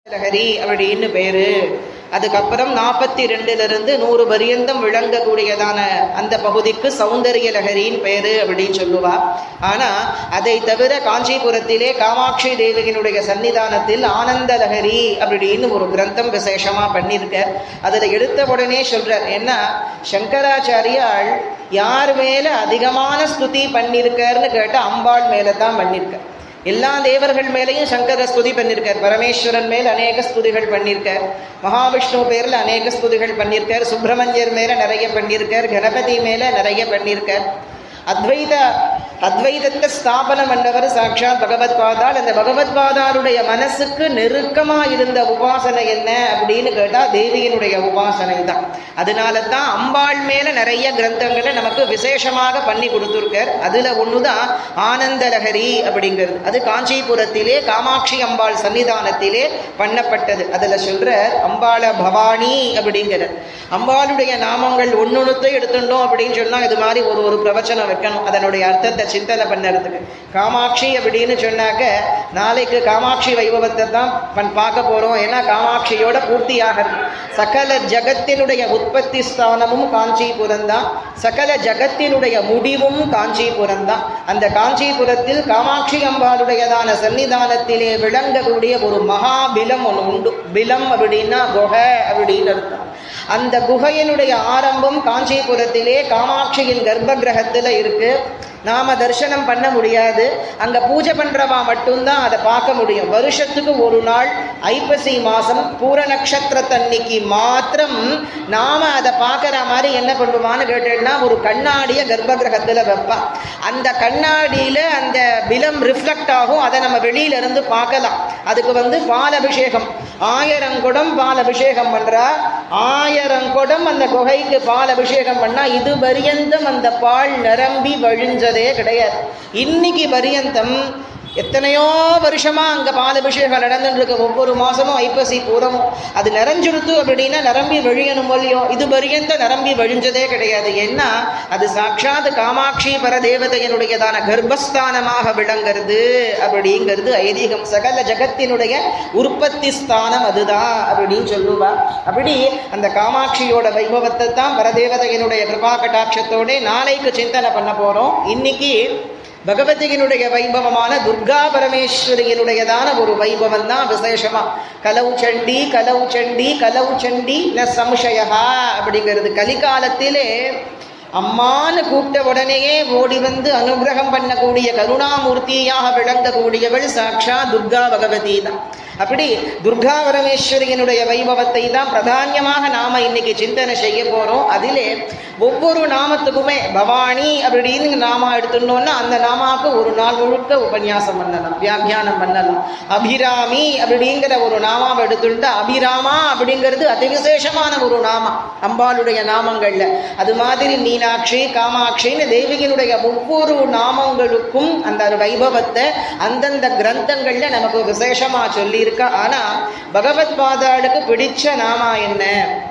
லஹரி அப்படின்னு பேரு அதுக்கப்புறம் நாற்பத்தி ரெண்டுல இருந்து நூறு பரியந்தம் விளங்கக்கூடியதான அந்த பகுதிக்கு சௌந்தரிய லஹரின்னு பேரு அப்படின்னு சொல்லுவா ஆனா அதை தவிர காஞ்சிபுரத்திலே காமாட்சி தேவியினுடைய சன்னிதானத்தில் ஆனந்த லஹரி அப்படின்னு ஒரு கிரந்தம் விசேஷமா பண்ணியிருக்க அதுல எடுத்த உடனே சொல்றார் என்ன சங்கராச்சாரியால் யார் மேல அதிகமான ஸ்துதி பண்ணியிருக்காருன்னு கேட்டா அம்பாள் மேல தான் பண்ணியிருக்க எல்லா தேவர்கள் மேலேயும் சங்கர ஸ்துதி பண்ணியிருக்கார் பரமேஸ்வரன் மேல் அநேக ஸ்துதிகள் பண்ணியிருக்கார் மகாவிஷ்ணு பேர்ல அநேக ஸ்துதிகள் பண்ணியிருக்கார் சுப்பிரமணியர் மேல நிறைய பண்ணியிருக்கார் கணபதி மேல நிறைய பண்ணியிருக்கார் அத்வைத அத்வைதத்தை ஸ்தாபனம் பண்ணவர் சாட்சாத் பகவத்பாதால் அந்த பகவத்பாதாருடைய மனசுக்கு நெருக்கமா இருந்த உபாசனை என்ன அப்படின்னு கேட்டா தேவியினுடைய உபாசனை தான் அதனால தான் அம்பாள் மேல நிறைய கிரந்தங்களை நமக்கு விசேஷமாக பண்ணி கொடுத்துருக்கார் அதுல ஒண்ணுதான் ஆனந்த லஹரி அப்படிங்கிறது அது காஞ்சிபுரத்திலே காமாட்சி அம்பாள் சன்னிதானத்திலே பண்ணப்பட்டது அதுல சொல்ற அம்பாள பவானி அப்படிங்கிற அம்பாளுடைய நாமங்கள் ஒன்னொன்னுத்தை எடுத்துட்டோம் அப்படின்னு சொன்னா இது மாதிரி ஒரு ஒரு பிரவச்சனம் வைக்கணும் அதனுடைய அர்த்தத்தை சிந்தனை பண்ணுறதுக்கு காமாட்சி அப்படின்னு சொன்னாக்க நாளைக்கு காமாட்சி வைபவத்தை தான் பண் பார்க்க போறோம் ஏன்னா காமாட்சியோட பூர்த்தியாகிறது சகல ஜகத்தினுடைய உற்பத்தி ஸ்தானமும் காஞ்சிபுரம் தான் சகல ஜகத்தினுடைய முடிவும் காஞ்சிபுரம் தான் அந்த காஞ்சிபுரத்தில் காமாட்சி அம்பாளுடையதான சன்னிதானத்திலே விளங்கக்கூடிய ஒரு மகாபிலம் ஒன்று உண்டு பிலம் அப்படின்னா குகை அப்படின்னு அர்த்தம் அந்த குகையினுடைய ஆரம்பம் காஞ்சிபுரத்திலே காமாட்சியின் கர்ப்ப கிரகத்துல இருக்கு நாம தரிசனம் பண்ண முடியாது அங்க பூஜை பண்றவா மட்டும்தான் அதை பார்க்க முடியும் வருஷத்துக்கு ஒரு நாள் ஐப்பசி மாசம் பூர நட்சத்திரத்தன்னைக்கு மாத்திரம் நாம அதை பார்க்கற மாதிரி என்ன பண்ணுவான்னு கேட்டேன்னா ஒரு கண்ணாடிய கர்ப்ப கிரகத்துல வைப்பா அந்த கண்ணாடியில அந்த பிலம் ரிஃப்ளெக்ட் ஆகும் அதை நம்ம வெளியில இருந்து பார்க்கலாம் அதுக்கு வந்து பால் அபிஷேகம் ஆயிரம் குடம் பால் அபிஷேகம் பண்றா ஆயிரம் குடம் அந்த குகைக்கு பால் அபிஷேகம் பண்ணா இது பரியந்தம் அந்த பால் நிரம்பி வழிஞ்சதே கிடையாது இன்னைக்கு பரியந்தம் எத்தனையோ வருஷமா அங்க பால் அபிஷேகம் நடந்துட்டு இருக்கு ஒவ்வொரு மாசமும் ஐப்பசி பூரமும் அது நிறைஞ்சிருத்து அப்படின்னா நிரம்பி வழியணும் இல்லையோ இது பரியந்த நிரம்பி வழிஞ்சதே கிடையாது ஏன்னா அது சாட்சாத் காமாட்சி பரதேவதையனுடையதான கர்ப்பஸ்தானமாக விளங்குறது அப்படிங்கிறது ஐதீகம் சகல ஜகத்தினுடைய உற்பத்தி ஸ்தானம் அதுதான் அப்படின்னு சொல்லுவா அப்படி அந்த காமாட்சியோட வைபவத்தை தான் பரதேவதையனுடைய கிருபா கட்டாட்சத்தோட நாளைக்கு சிந்தனை பண்ண போறோம் இன்னைக்கு பகவதியினுடைய வைபவமான துர்கா பரமேஸ்வரியினுடையதான ஒரு வைபவம் தான் விசேஷமா கலவு சண்டி கலவு சண்டி கலவு சண்டி ந சம்சயா அப்படிங்கிறது கலிகாலத்திலே அம்மான்னு கூப்பிட்ட உடனேயே ஓடி வந்து அனுகிரகம் பண்ணக்கூடிய கருணாமூர்த்தியாக விளங்கக்கூடியவள் சாட்சா துர்கா பகவதி தான் அப்படி துர்கா பரமேஸ்வரியினுடைய வைபவத்தை தான் பிரதானியமாக நாம இன்னைக்கு சிந்தனை செய்ய போறோம் அதிலே ஒவ்வொரு நாமத்துக்குமே பவானி அப்படின்னு நாமா எடுத்துட்டோம்னா அந்த நாமாவுக்கு ஒரு நாள் முழுக்க உபன்யாசம் பண்ணலாம் வியாக்கியானம் பண்ணலாம் அபிராமி அப்படிங்கிற ஒரு நாமாவை எடுத்துட்டா அபிராமா அப்படிங்கிறது அதிவிசேஷமான ஒரு நாமா அம்பாளுடைய நாமங்கள்ல அது மாதிரி மீனாட்சி காமாட்சின்னு தேவியினுடைய ஒவ்வொரு நாமங்களுக்கும் அந்த வைபவத்தை அந்தந்த கிரந்தங்கள்ல நமக்கு விசேஷமா சொல்லியிருக்கா ஆனா பகவத் பாதாளுக்கு பிடிச்ச நாமா என்ன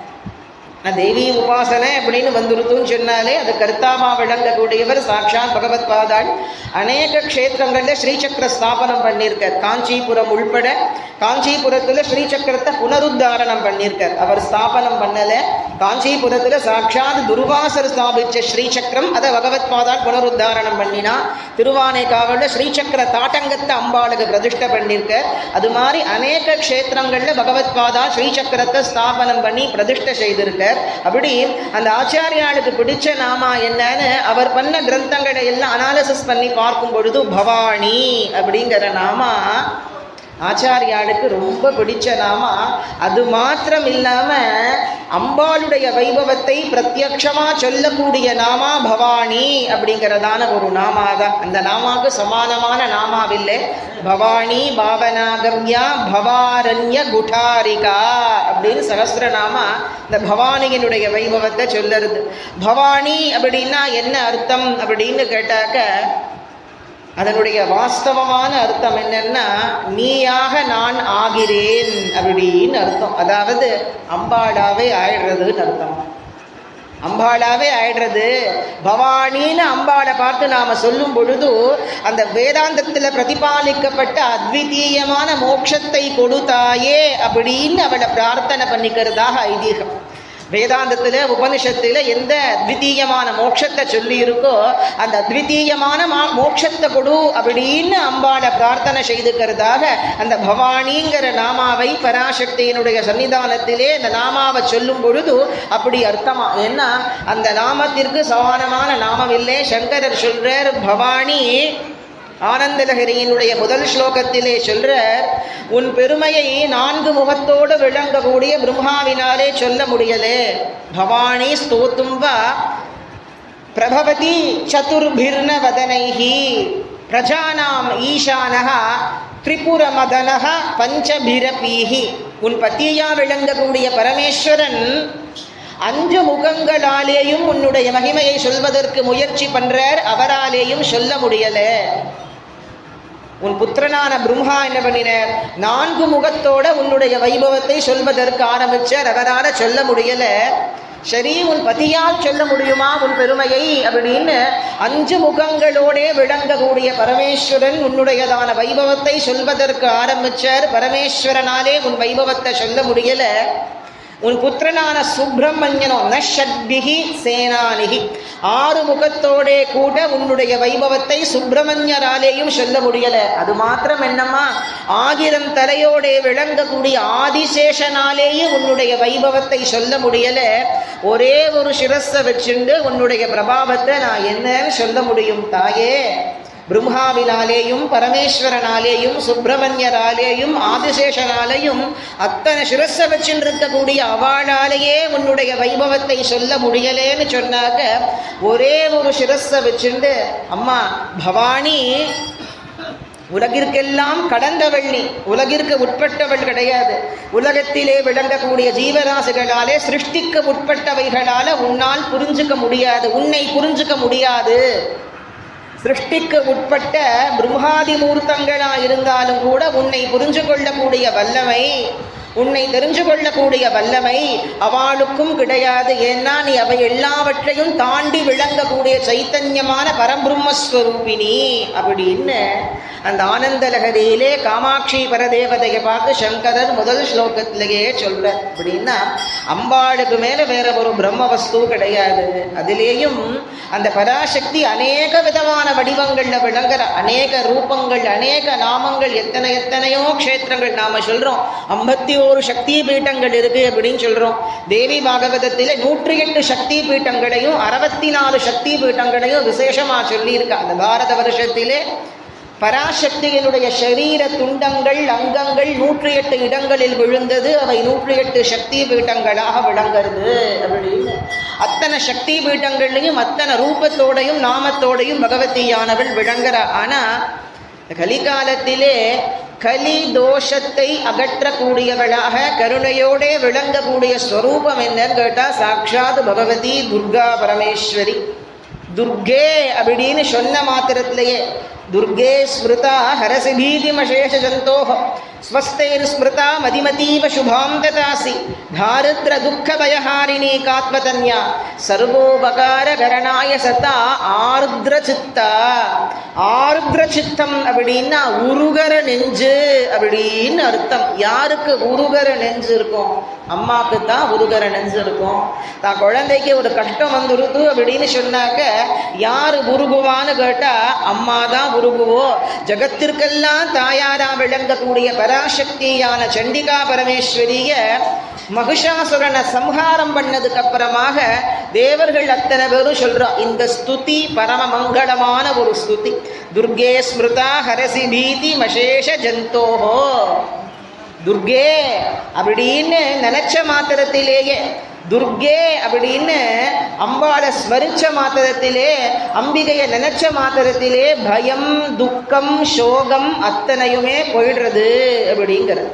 தேவி உபாசனை அப்படின்னு வந்துருத்துன்னு சொன்னாலே அது கர்த்தாவா விளங்கக்கூடியவர் சாட்சாத் பகவத் பாதாள் அநேக க்ஷேத்திரங்கள்ல ஸ்ரீசக்கர ஸ்தாபனம் பண்ணியிருக்கார் காஞ்சிபுரம் உள்பட காஞ்சிபுரத்துல ஸ்ரீசக்கரத்தை புனருத்தாரணம் பண்ணியிருக்கார் அவர் ஸ்தாபனம் பண்ணல காஞ்சிபுரத்துல சாட்சாத் துர்வாசர் ஸ்தாபிச்ச ஸ்ரீசக்கரம் அதை பகவத் பாதாள் புனருத்தாரணம் பண்ணினா திருவானைக்காவல்ல ஸ்ரீசக்கர தாட்டங்கத்தை அம்பாளுக்கு பிரதிஷ்டை பண்ணியிருக்கார் அது மாதிரி அநேக க்ஷேத்திரங்கள்ல பகவத் பாதா ஸ்ரீசக்கரத்தை ஸ்தாபனம் பண்ணி பிரதிஷ்டை செய்திருக்கார் அப்படி அந்த ஆச்சாரியாளுக்கு பிடிச்ச நாமா என்னன்னு அவர் பண்ண கிரந்தங்களை எல்லாம் அனாலிசிஸ் பண்ணி பார்க்கும் பொழுது பவானி அப்படிங்கிற நாமா ஆச்சாரியாளுக்கு ரொம்ப பிடிச்ச நாமா அது மாத்திரம் இல்லாம அம்பாளுடைய வைபவத்தை பிரத்யக்ஷமா சொல்லக்கூடிய நாமா பவானி அப்படிங்கிறதான ஒரு நாமா தான் அந்த நாமாவுக்கு சமானமான நாமாவில்லை பவானி பாவனாகம்யா பவாரண்ய குட்டாரிகா அப்படின்னு சகசிரநாமா இந்த பவானியினுடைய வைபவத்தை சொல்லுறது பவானி அப்படின்னா என்ன அர்த்தம் அப்படின்னு கேட்டாக்க அதனுடைய வாஸ்தவமான அர்த்தம் என்னன்னா நீயாக நான் ஆகிறேன் அப்படின்னு அர்த்தம் அதாவது அம்பாடாவே ஆயிடுறதுன்னு அர்த்தம் அம்பாளாவே ஆயிடுறது பவானின்னு அம்பாளை பார்த்து நாம சொல்லும் பொழுது அந்த வேதாந்தத்துல பிரதிபாலிக்கப்பட்ட அத்விதீயமான மோட்சத்தை கொடுத்தாயே அப்படின்னு அவளை பிரார்த்தனை பண்ணிக்கிறதாக ஐதீகம் வேதாந்தத்துல உபனிஷத்துல எந்த அத்விதீயமான மோட்சத்தை சொல்லி இருக்கோ அந்த அத்விதீயமான மா- மோட்சத்தை கொடு அப்படின்னு அம்பாளை பிரார்த்தனை செய்துக்கிறதாக அந்த பவானிங்கிற நாமாவை பராசக்தியினுடைய சன்னிதானத்திலே அந்த நாமாவை சொல்லும் பொழுது அப்படி அர்த்தமா ஏன்னா அந்த நாமத்திற்கு சமானமான நாமம் இல்லை சங்கரர் சொல்றார் பவானி ஆனந்தலஹரியினுடைய முதல் ஸ்லோகத்திலே சொல்றார் உன் பெருமையை நான்கு முகத்தோடு விளங்கக்கூடிய பிரம்மாவினாலே சொல்ல முடியலே பவானி ஸ்தோத்தும் வா பிரபவதி சதுர்பிர்ன வதனைஹி பிரஜானாம் ஈசானஹ திரிபுரமதனஹ பஞ்சபிரபீஹி உன் பத்தியா விளங்கக்கூடிய பரமேஸ்வரன் அஞ்சு முகங்களாலேயும் உன்னுடைய மகிமையை சொல்வதற்கு முயற்சி பண்றார் அவராலேயும் சொல்ல முடியல உன் புத்திரனான பிரம்மா என்ன பண்ணினார் நான்கு முகத்தோட உன்னுடைய வைபவத்தை சொல்வதற்கு ஆரம்பிச்சார் அவரால சொல்ல முடியல சரி உன் பதியால் சொல்ல முடியுமா உன் பெருமையை அப்படின்னு அஞ்சு முகங்களோடே விளங்கக்கூடிய பரமேஸ்வரன் உன்னுடையதான வைபவத்தை சொல்வதற்கு ஆரம்பிச்சார் பரமேஸ்வரனாலே உன் வைபவத்தை சொல்ல முடியல உன் புத்திரனான சுப்பிரமணியனோ நஷட்பிகி சேனானிகி ஆறு முகத்தோடே கூட உன்னுடைய வைபவத்தை சுப்பிரமணியராலேயும் சொல்ல முடியல அது மாத்திரம் என்னம்மா ஆயிரம் தலையோடே விளங்கக்கூடிய ஆதிசேஷனாலேயே உன்னுடைய வைபவத்தை சொல்ல முடியல ஒரே ஒரு சிரஸை வச்சுண்டு உன்னுடைய பிரபாவத்தை நான் என்னன்னு சொல்ல முடியும் தாயே பிரம்மாவினாலேயும் பரமேஸ்வரனாலேயும் சுப்பிரமணியராலேயும் ஆதிசேஷனாலேயும் அத்தனை சிரஸை வச்சுட்டு இருக்கக்கூடிய அவளாலேயே உன்னுடைய வைபவத்தை சொல்ல முடியலேன்னு சொன்னாக்க ஒரே ஒரு சிரஸை வச்சுண்டு அம்மா பவானி உலகிற்கெல்லாம் கடந்தவள் நீ உலகிற்கு உட்பட்டவள் கிடையாது உலகத்திலே விளங்கக்கூடிய ஜீவராசிகளாலே சிருஷ்டிக்கு உட்பட்டவைகளால உன்னால் புரிஞ்சுக்க முடியாது உன்னை புரிஞ்சுக்க முடியாது சிருஷ்டிக்கு உட்பட்ட பிரம்மாதி மூர்த்தங்களா இருந்தாலும் கூட உன்னை புரிஞ்சு கொள்ளக்கூடிய வல்லமை உன்னை தெரிஞ்சு கொள்ளக்கூடிய வல்லமை அவளுக்கும் கிடையாது ஏன்னா நீ அவை எல்லாவற்றையும் தாண்டி விளங்கக்கூடிய சைத்தன்யமான பரபிரம்மஸ்வரூபிணி அப்படின்னு அந்த ஆனந்த லகரியிலே காமாட்சி பரதேவதையை பார்த்து சங்கரர் முதல் ஸ்லோகத்திலேயே சொல்றார் அப்படின்னா அம்பாளுக்கு மேல வேற ஒரு பிரம்ம வஸ்து கிடையாது அதிலேயும் அந்த பராசக்தி அநேக விதமான வடிவங்கள்ல விளங்குற அநேக ரூபங்கள் அநேக நாமங்கள் எத்தனை எத்தனையோ க்ஷேத்திரங்கள் நாம சொல்றோம் ஐம்பத்தி ஒரு சக்தி பீட்டங்கள் இருக்கு அப்படின்னு சொல்றோம் தேவி பாகவதத்திலே நூற்றி எட்டு சக்தி பீட்டங்களையும் அறுபத்தி நாலு சக்தி பீட்டங்களையும் விசேஷமா சொல்லியிருக்கா அந்த பாரத வருஷத்திலே பராசக்தியினுடைய சரீர துண்டங்கள் அங்கங்கள் நூற்றி எட்டு இடங்களில் விழுந்தது அவை நூற்றி எட்டு சக்தி பீட்டங்களாக விளங்குறது அப்படின்னு அத்தனை சக்தி பீட்டங்கள்லையும் அத்தனை ரூபத்தோடையும் நாமத்தோடையும் பகவதியானவள் விளங்குறா ஆனா இந்த கலிகாலத்திலே கலி தோஷத்தை அகற்றக்கூடியவளாக கருணையோடே விளங்கக்கூடிய ஸ்வரூபம் என்னன்னு கேட்டா சாட்சாத் பகவதி துர்கா பரமேஸ்வரி துர்கே அப்படின்னு சொன்ன மாத்திரத்திலேயே துர்கே ஸ்மிருதா ஹரசி பீதிமசேஷ ஜந்தோஹ ஸ்வஸ்தைர் ஸ்மிருதா மதிமதீவ சுபாம் ததாசி தாரித்ர துக்க பயஹாரிணி காத்மதன்யா சர்வோபகார கரணாய சதா ஆர்திர சித்தா ஆர்திர சித்தம் அப்படின்னா உருகர நெஞ்சு அப்படின்னு அர்த்தம் யாருக்கு உருகர நெஞ்சு இருக்கும் அம்மாவுக்கு தான் உருகர நெஞ்சு இருக்கும் தான் குழந்தைக்கு ஒரு கஷ்டம் வந்துருது அப்படின்னு சொன்னாக்க யார் உருகுவான்னு கேட்டா அம்மா தான் உருகுவோ ஜகத்திற்கெல்லாம் தாயாரா விளங்கக்கூடிய பராசக்தியான சண்டிகா பரமேஸ்வரிய மகிஷாசுரனை சம்ஹாரம் பண்ணதுக்கு அப்புறமாக தேவர்கள் அத்தனை பேரும் சொல்றா இந்த ஸ்துதி பரம மங்களமான ஒரு ஸ்துதி துர்கே ஸ்மிருதா ஹரசி பீதி மசேஷ ஜந்தோஹோ துர்கே அப்படின்னு நினைச்ச மாத்திரத்திலேயே துர்கே அப்படின்னு அம்பாளை ஸ்மரிச்ச மாத்திரத்திலே அம்பிகையை நினைச்ச மாத்திரத்திலே பயம் துக்கம் சோகம் அத்தனையுமே போயிடுறது அப்படிங்கிறது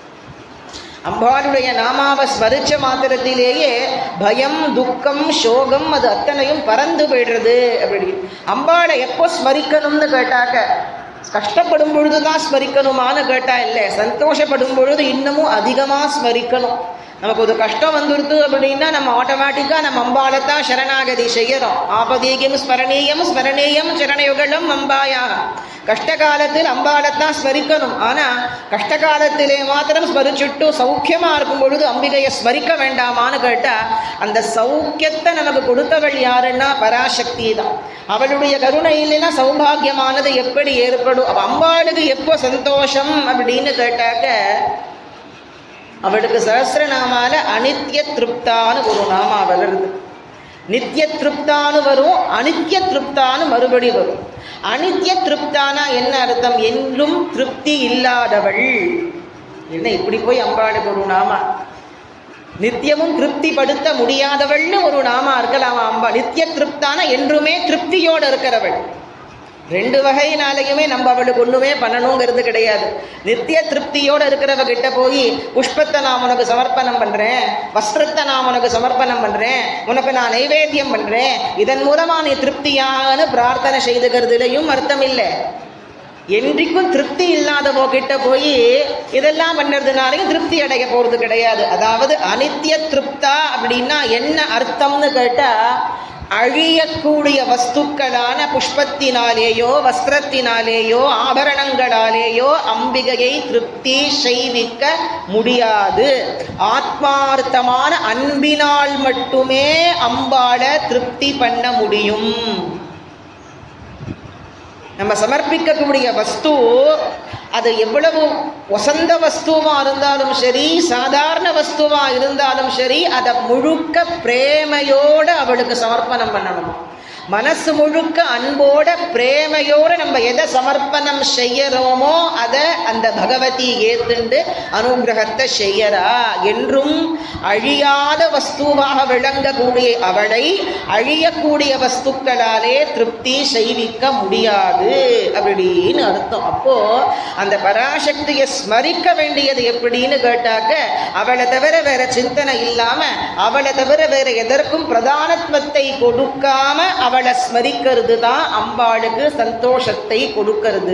அம்பாளுடைய நாமாவை ஸ்மரிச்ச மாத்திரத்திலேயே பயம் துக்கம் சோகம் அது அத்தனையும் பறந்து போயிடுறது அப்படி அம்பாளை எப்போ ஸ்மரிக்கணும்னு கேட்டாக்க கஷ்டப்படும் பொழுது தான் ஸ்மரிக்கணுமான்னு கேட்டா இல்லை சந்தோஷப்படும் பொழுது இன்னமும் அதிகமாக ஸ்மரிக்கணும் நமக்கு ஒரு கஷ்டம் வந்துடுது அப்படின்னா நம்ம ஆட்டோமேட்டிக்காக நம்ம அம்பாளைத்தான் சரணாகதி செய்யறோம் ஆபதீகம் ஸ்மரணீயம் ஸ்மரணீயம் சரணயுகளும் அம்பாயா கஷ்ட காலத்தில் அம்பாளைத்தான் ஸ்மரிக்கணும் ஆனா கஷ்ட காலத்திலே மாத்திரம் ஸ்மரிச்சுட்டு சௌக்கியமா இருக்கும் பொழுது அம்பிகையை ஸ்மரிக்க வேண்டாமான்னு கேட்டா அந்த சௌக்கியத்தை நமக்கு கொடுத்தவள் யாருன்னா பராசக்தி தான் அவளுடைய கருணை இல்லைன்னா சௌபாகியமானது எப்படி ஏற்படும் அவ அம்பாளுக்கு எப்போ சந்தோஷம் அப்படின்னு கேட்டாக்க அவளுக்கு சஹசிரநாமால அனித்ய திருப்தான்னு ஒரு நாமா வருது நித்திய திருப்தான்னு வரும் அனித்ய திருப்தான்னு மறுபடி வரும் அனித்ய திருப்தானா என்ன அர்த்தம் என்றும் திருப்தி இல்லாதவள் என்ன இப்படி போய் அம்பாளுக்கு ஒரு நாமா நித்தியமும் திருப்திப்படுத்த முடியாதவள்னு ஒரு நாமா இருக்கலாமா அம்பா நித்திய திருப்தான என்றுமே திருப்தியோடு இருக்கிறவள் ரெண்டு வகையினாலையுமே நம்ம அவளுக்கு ஒண்ணுமே பண்ணணுங்கிறது கிடையாது நித்திய திருப்தியோட இருக்கிறவ கிட்ட போய் புஷ்பத்தை நான் உனக்கு சமர்ப்பணம் பண்றேன் வஸ்திரத்தை நான் உனக்கு சமர்ப்பணம் பண்றேன் உனக்கு நான் நைவேத்தியம் பண்றேன் இதன் மூலமா நீ திருப்தியான்னு பிரார்த்தனை செய்துக்கிறதுலையும் அர்த்தம் இல்லை என்றைக்கும் திருப்தி இல்லாதவோ கிட்ட போய் இதெல்லாம் பண்ணுறதுனாலையும் திருப்தி அடைய போறது கிடையாது அதாவது அனித்திய திருப்தா அப்படின்னா என்ன அர்த்தம்னு கேட்டா அழியக்கூடிய வஸ்துக்களான புஷ்பத்தினாலேயோ வஸ்திரத்தினாலேயோ ஆபரணங்களாலேயோ அம்பிகையை திருப்தி செய்விக்க முடியாது ஆத்மார்த்தமான அன்பினால் மட்டுமே அம்பாள திருப்தி பண்ண முடியும் நம்ம சமர்ப்பிக்கக்கூடிய வஸ்து அது எவ்வளவு வசந்த வஸ்துவா இருந்தாலும் சரி சாதாரண வஸ்துவா இருந்தாலும் சரி அதை முழுக்க பிரேமையோட அவளுக்கு சமர்ப்பணம் பண்ணணும் மனசு முழுக்க அன்போட பிரேமையோட நம்ம எதை சமர்ப்பணம் செய்யறோமோ அதை அந்த பகவதி ஏத்துண்டு அனுகிரகத்தை செய்யறா என்றும் அழியாத வஸ்துவாக விளங்கக்கூடிய அவளை அழியக்கூடிய வஸ்துக்களாலே திருப்தி செய்விக்க முடியாது அப்படின்னு அர்த்தம் அப்போ அந்த பராசக்தியை ஸ்மரிக்க வேண்டியது எப்படின்னு கேட்டாக்க அவளை தவிர வேற சிந்தனை இல்லாம அவளை தவிர வேற எதற்கும் பிரதானத்துவத்தை கொடுக்காம அவளை ஸ்மரிக்கிறது தான் அம்பாளுக்கு சந்தோஷத்தை கொடுக்கிறது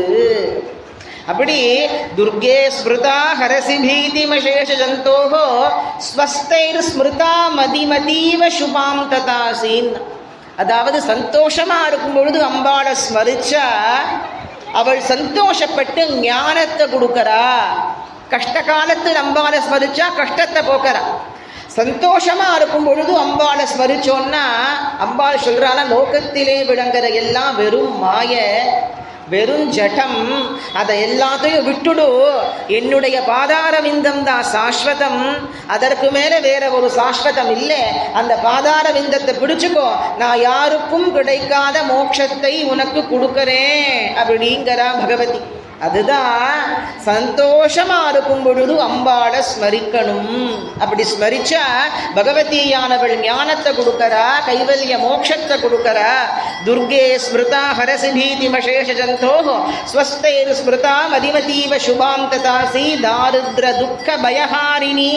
அப்படி துர்கே ஸ்மிருதா ஹரசி பீதிமசேஷ ஜந்தோகோ ஸ்வஸ்தைர் ஸ்மிருதா மதிமதீவ சுபாம் ததாசீன் அதாவது சந்தோஷமா இருக்கும் பொழுது அம்பாளை ஸ்மரிச்சா அவள் சந்தோஷப்பட்டு ஞானத்தை கொடுக்கறா கஷ்ட காலத்தில் அம்பாளை ஸ்மரிச்சா கஷ்டத்தை போக்குறா சந்தோஷமா இருக்கும் பொழுது அம்பாளை ஸ்மரிச்சோன்னா அம்பாள் சொல்றாளா லோகத்திலே விளங்குற எல்லாம் வெறும் மாய வெறும் ஜடம் அதை எல்லாத்தையும் விட்டுடு என்னுடைய பாதாரவிந்தம் தான் சாஸ்வதம் அதற்கு மேலே வேற ஒரு சாஸ்வதம் இல்லை அந்த பாதாரவிந்தத்தை பிடிச்சுக்கோ நான் யாருக்கும் கிடைக்காத மோட்சத்தை உனக்கு கொடுக்கறேன் அப்படிங்கிறா பகவதி அதுதான் சந்தோஷமா இருக்கும் பொழுது அம்பாளை ஸ்மரிக்கணும் அப்படி ஸ்மரிச்சா பகவதியானவள் ஞானத்தை கொடுக்கறா கைவல்ய மோட்சத்தை கொடுக்கறா துர்கே ஸ்மிருதா ஹரசி பீதிமசேஷ ஜந்தோ ஸ்வஸ்தைர் ஸ்மிருதா மதிமதீவ சுபாம் ததாசி தாரித்ர துக்க பயஹாரிணி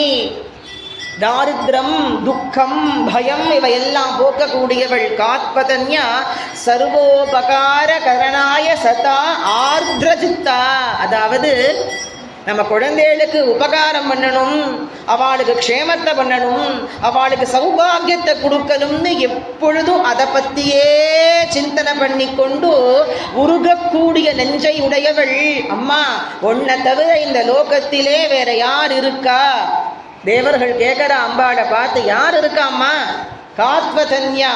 தாரித்ரம் துக்கம் பயம் இவையெல்லாம் போக்கக்கூடியவள் காத்பதன்யா சர்வோபகார கரணாய சதா ஆர்திரஜித்தா அதாவது நம்ம குழந்தைகளுக்கு உபகாரம் பண்ணணும் அவளுக்கு க்ஷேமத்தை பண்ணணும் அவளுக்கு சௌபாகியத்தை கொடுக்கணும்னு எப்பொழுதும் அதை பற்றியே சிந்தனை பண்ணி கொண்டு உருகக்கூடிய நெஞ்சை உடையவள் அம்மா உன்னை தவிர இந்த லோகத்திலே வேற யார் இருக்கா தேவர்கள் கேட்குற அம்பாளை பார்த்து யார் இருக்கா அம்மா காத்வதன்யா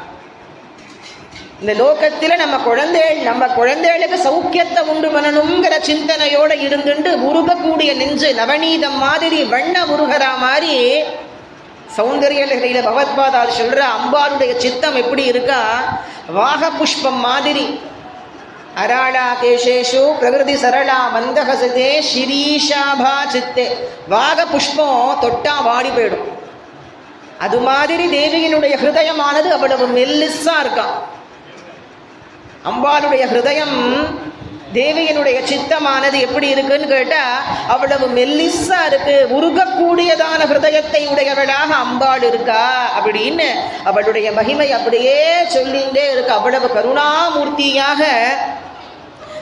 இந்த லோகத்தில் நம்ம குழந்தைகள் நம்ம குழந்தைகளுக்கு சௌக்கியத்தை உண்டு பண்ணணுங்கிற சிந்தனையோட இருந்துட்டு உருகக்கூடிய நெஞ்சு நவநீதம் மாதிரி வண்ண உருகிறா மாதிரி சௌந்தரிய லகரியில பகவத்பாதால் சொல்ற அம்பாளுடைய சித்தம் எப்படி இருக்கா வாக புஷ்பம் மாதிரி அராளா கேசேஷு பிரகிருதி சரளா மந்தகசதே ஷிரீஷாபா சித்தே வாக புஷ்பம் தொட்டா வாடி போயிடும் அது மாதிரி தேவியினுடைய ஹிருதயமானது அவ்வளவு மெல்லிஸா இருக்கான் அம்பாளுடைய ஹிருதயம் தேவியனுடைய சித்தமானது எப்படி இருக்குன்னு கேட்டா அவ்வளவு மெல்லிஸா இருக்கு உருகக்கூடியதான ஹிருதயத்தை உடையவளாக அம்பாள் இருக்கா அப்படின்னு அவளுடைய மகிமை அப்படியே சொல்லிண்டே இருக்கு அவ்வளவு கருணாமூர்த்தியாக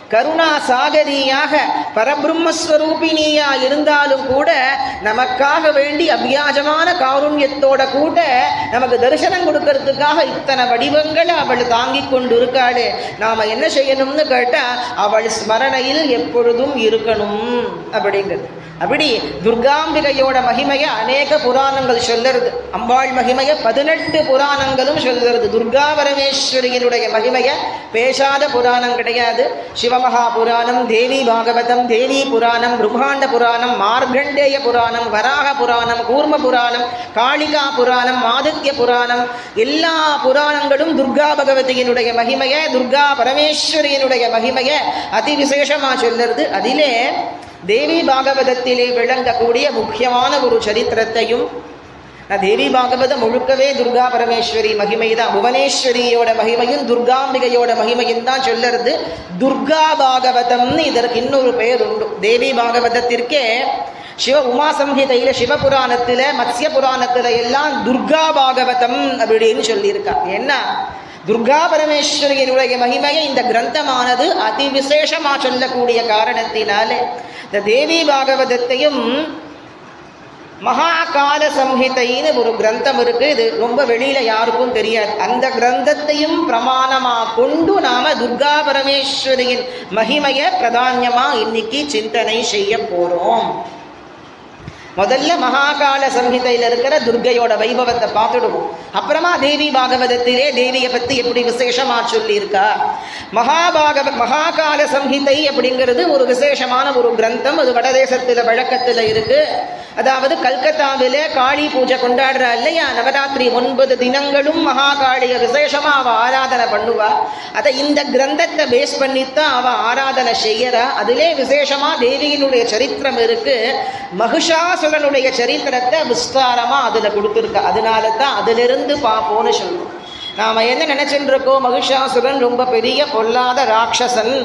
கருணா சாகரியாக பரபிரம்மஸ்வரூபிணியா இருந்தாலும் கூட நமக்காக வேண்டி அபியாஜமான காருண்யத்தோட கூட நமக்கு தரிசனம் கொடுக்கறதுக்காக இத்தனை வடிவங்களை அவள் தாங்கிக் கொண்டு இருக்காளே நாம என்ன செய்யணும்னு கேட்டா அவள் ஸ்மரணையில் எப்பொழுதும் இருக்கணும் அப்படிங்கிறது அப்படி துர்காம்பிகையோட மகிமைய அநேக புராணங்கள் சொல்லுறது அம்பாள் மகிமைய பதினெட்டு புராணங்களும் சொல்லுறது துர்கா பரமேஸ்வரியினுடைய மகிமைய பேசாத புராணம் கிடையாது சிவமகா புராணம் தேவி பாகவதம் தேவி புராணம் பிரம்மாண்ட புராணம் மார்கண்டேய புராணம் வராக புராணம் கூர்ம புராணம் காளிகா புராணம் ஆதித்ய புராணம் எல்லா புராணங்களும் துர்கா பகவதியினுடைய மகிமைய துர்கா பரமேஸ்வரியினுடைய மகிமைய அதி விசேஷமா சொல்லுறது அதிலே தேவி பாகவதத்திலே விளங்கக்கூடிய முக்கியமான ஒரு சரித்திரத்தையும் நான் தேவி பாகவதம் முழுக்கவே துர்கா பரமேஸ்வரி மகிமை தான் புவனேஸ்வரியோட மகிமையும் துர்காம்பிகையோட மகிமையும் தான் சொல்லுறது துர்கா பாகவதம்னு இதற்கு இன்னொரு பெயர் உண்டு தேவி பாகவதத்திற்கே சிவ உமா சம்ஹிதையில சிவபுராணத்துல மத்ஸ்ய புராணத்துல எல்லாம் துர்கா பாகவதம் அப்படின்னு சொல்லியிருக்கா ஏன்னா துர்கா பரமேஸ்வரியினுடைய மகிமையை இந்த கிரந்தமானது அதி விசேஷமா சொல்லக்கூடிய காரணத்தினாலே இந்த தேவி பாகவதத்தையும் மகாகால சம்ஹிதைன்னு ஒரு கிரந்தம் இருக்கு இது ரொம்ப வெளியில யாருக்கும் தெரியாது அந்த கிரந்தத்தையும் பிரமாணமா கொண்டு நாம துர்கா பரமேஸ்வரியின் மகிமையை பிரதானியமா இன்னைக்கு சிந்தனை செய்ய போறோம் முதல்ல மகாகால சம்ஹிதையில் இருக்கிற துர்கையோட வைபவத்தை பார்த்துடுவோம் அப்புறமா தேவி பாகவதத்திலே தேவியை பத்தி எப்படி விசேஷமா சொல்லியிருக்கா மகாபாகவ மகாகால சம்ஹிதை அப்படிங்கிறது ஒரு விசேஷமான ஒரு கிரந்தம் அது வடதேசத்துல வழக்கத்துல இருக்கு அதாவது கல்கத்தாவில காளி பூஜை கொண்டாடுறா இல்லையா நவராத்திரி ஒன்பது தினங்களும் மகாகாளிய விசேஷமா அவ ஆராதனை பண்ணுவா அதை இந்த கிரந்தத்தை பேஸ் பண்ணித்தான் அவ ஆராதனை செய்யறா அதிலே விசேஷமா தேவியினுடைய சரித்திரம் இருக்கு மகிஷாசுரனுடைய சரித்திரத்தை விஸ்தாரமா அதுல கொடுத்துருக்கா அதனால தான் அதிலிருந்து பார்ப்போம்னு சொல்றோம் நாம என்ன நினைச்சுட்டு இருக்கோம் மகிஷாசுரன் ரொம்ப பெரிய பொல்லாத ராட்சசன்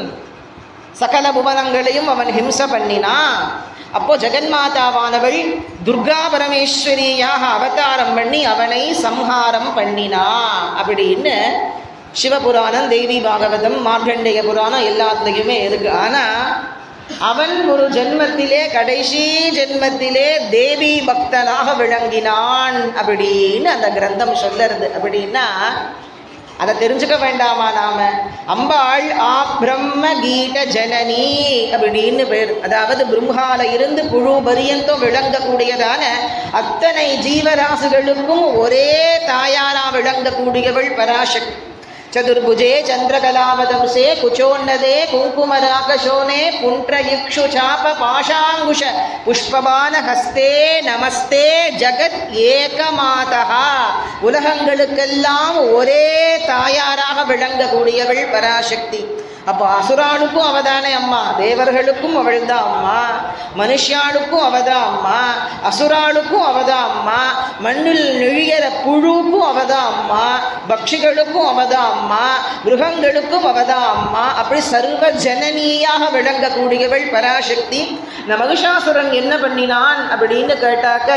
சகல புவனங்களையும் அவன் ஹிம்ச பண்ணினா அப்போ ஜெகன்மாதாவானவள் துர்கா பரமேஸ்வரியாக அவதாரம் பண்ணி அவனை சம்ஹாரம் பண்ணினா அப்படின்னு சிவபுராணம் தேவி பாகவதம் மார்கண்டேய புராணம் எல்லாத்துலேயுமே இருக்கு ஆனா அவன் ஒரு ஜென்மத்திலே கடைசி ஜென்மத்திலே தேவி பக்தனாக விளங்கினான் அப்படின்னு அந்த கிரந்தம் சொல்லறது அப்படின்னா அதை தெரிஞ்சுக்க வேண்டாமா நாம அம்பாள் ஆ பிரம்ம கீட ஜனனி அப்படின்னு பேர் அதாவது பிரம்மால இருந்து புழு பரியந்தம் விளங்கக்கூடியதான அத்தனை ஜீவராசிகளுக்கும் ஒரே தாயாரா விளங்கக்கூடியவள் பராசக்தி ಚತುರ್ಭುಜೆ ಚಂದ್ರಕಲಾವದಂಸೆ ಕುಚೋನ್ನದೆ ಕುಂಕುಮರಾಕಶೋನೆ ಪುಂಟ್ರಯಿಕ್ಷು ಚಾಪ ಪಾಶಾಂಗುಶ புஷ்பபான ஹஸ்தே நமஸ்தே ஜகத் ஏகமாதா உலகங்களுக்கெல்லாம் ஒரே தாயாராக விளங்கக்கூடியவள் பராசக்தி அப்போ அசுராளுக்கும் அவதானே அம்மா தேவர்களுக்கும் அவள்தான் அம்மா மனுஷாளுக்கும் அவதான் அம்மா அசுராளுக்கும் அவதான் அம்மா மண்ணில் நெழியற புழுக்கும் அவதான் அம்மா பக்ஷிகளுக்கும் அவதான் அம்மா மிருகங்களுக்கும் அவதான் அம்மா அப்படி சர்வ ஜனனியாக விளங்கக்கூடியவள் பராசக்தி இந்த மகிஷாசுரன் என்ன பண்ணினான் அப்படின்னு கேட்டாக்க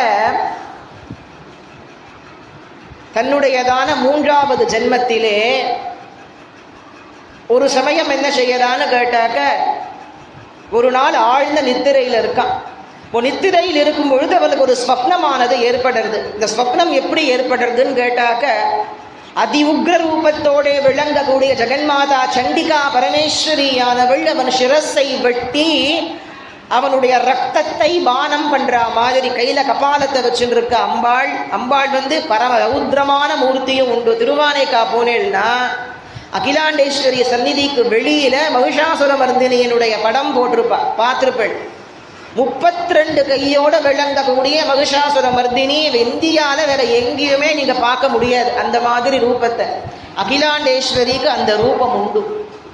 தன்னுடையதான மூன்றாவது ஜென்மத்திலே ஒரு சமயம் என்ன செய்யறான்னு கேட்டாக்க ஒரு நாள் ஆழ்ந்த நித்திரையில் இருக்கான் இப்போ நித்திரையில் இருக்கும் பொழுது அவனுக்கு ஒரு ஸ்வப்னமானது ஏற்படுறது இந்த ஸ்வப்னம் எப்படி ஏற்படுறதுன்னு கேட்டாக்க அதி உக்ர ரூபத்தோட விளங்கக்கூடிய ஜெகன்மாதா சண்டிகா பரமேஸ்வரியானவள் அவன் சிரஸை வெட்டி அவனுடைய ரத்தத்தை பானம் பண்ற மாதிரி கையில கபாலத்தை வச்சுட்டு இருக்க அம்பாள் அம்பாள் வந்து பரம ரௌத்ரமான மூர்த்தியும் உண்டு திருவானைக்கா போனேன்னா அகிலாண்டேஸ்வரி சந்நிதிக்கு வெளியில மகிஷாசுர மர்தினியனுடைய படம் போட்டிருப்பா பார்த்திருப்பள் முப்பத்தி ரெண்டு கையோட விளங்கக்கூடிய மகிஷாசுர மர்தினி இந்தியால வேற எங்கேயுமே நீங்க பார்க்க முடியாது அந்த மாதிரி ரூபத்தை அகிலாண்டேஸ்வரிக்கு அந்த ரூபம் உண்டு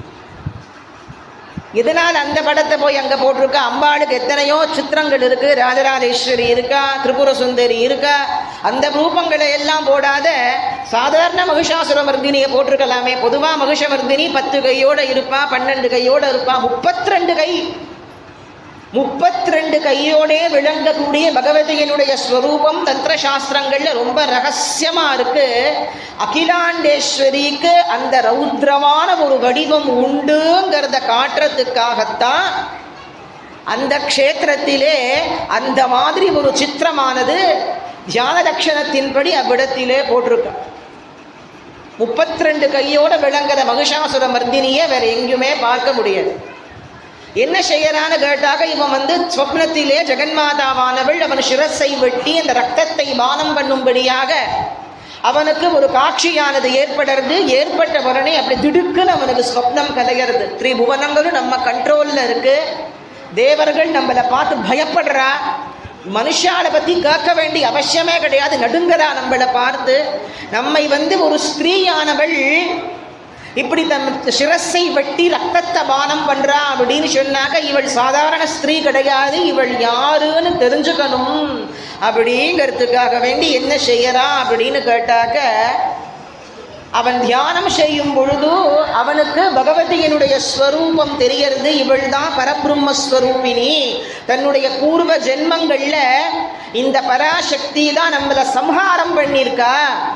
இதனால் அந்த படத்தை போய் அங்க போட்டிருக்கா அம்பாளுக்கு எத்தனையோ சித்திரங்கள் இருக்கு ராஜராஜேஸ்வரி இருக்கா திரிபுர சுந்தரி இருக்கா அந்த ரூபங்களை எல்லாம் போடாத சாதாரண மகிஷாசுர மர்தினியை போட்டிருக்கலாமே பொதுவா மகிஷ மர்தினி பத்து கையோட இருப்பா பன்னெண்டு கையோட இருப்பா முப்பத்தி ரெண்டு கை முப்பத்தி ரெண்டு கையோடே விளங்கக்கூடிய பகவதியினுடைய ஸ்வரூபம் தந்திர சாஸ்திரங்கள்ல ரொம்ப ரகசியமா இருக்கு அகிலாண்டேஸ்வரிக்கு அந்த ரௌத்ரமான ஒரு வடிவம் உண்டுங்கிறத காட்டுறதுக்காகத்தான் அந்த க்ஷேத்திரத்திலே அந்த மாதிரி ஒரு சித்திரமானது தியான லட்சணத்தின்படி அவ்விடத்திலே போட்டிருக்க முப்பத்தி ரெண்டு கையோட விளங்குற மகிஷாசுர மர்தினியை வேற எங்கேயுமே பார்க்க முடியாது என்ன செய்யறான்னு கேட்டாக இவன் வந்து சொப்னத்திலே ஜெகன்மாதாவானவள் அவன் சிரஸை வெட்டி அந்த ரத்தத்தை பானம் பண்ணும்படியாக அவனுக்கு ஒரு காட்சியானது ஏற்படுறது ஏற்பட்ட உடனே அப்படி திடுக்குன்னு அவனுக்கு சொப்னம் கலைகிறது திரிபுவனங்களும் நம்ம கண்ட்ரோல்ல இருக்கு தேவர்கள் நம்மளை பார்த்து பயப்படுறா மனுஷாலை பத்தி கேட்க வேண்டிய அவசியமே கிடையாது நடுங்கறா நம்மளை பார்த்து நம்மை வந்து ஒரு ஸ்திரீயானவள் இப்படி தன் சிரஸை வெட்டி ரத்தத்தை பானம் பண்றா அப்படின்னு சொன்னாக்க இவள் சாதாரண ஸ்திரீ கிடையாது இவள் யாருன்னு தெரிஞ்சுக்கணும் அப்படிங்கிறதுக்காக வேண்டி என்ன செய்யறா அப்படின்னு கேட்டாக்க அவன் தியானம் செய்யும் பொழுது அவனுக்கு பகவதியினுடைய ஸ்வரூபம் தெரியறது இவள் தான் பரபிரம்மஸ்வரூபிணி தன்னுடைய பூர்வ ஜென்மங்கள்ல இந்த பராசக்தி தான் நம்மளை சம்ஹாரம் பண்ணியிருக்கா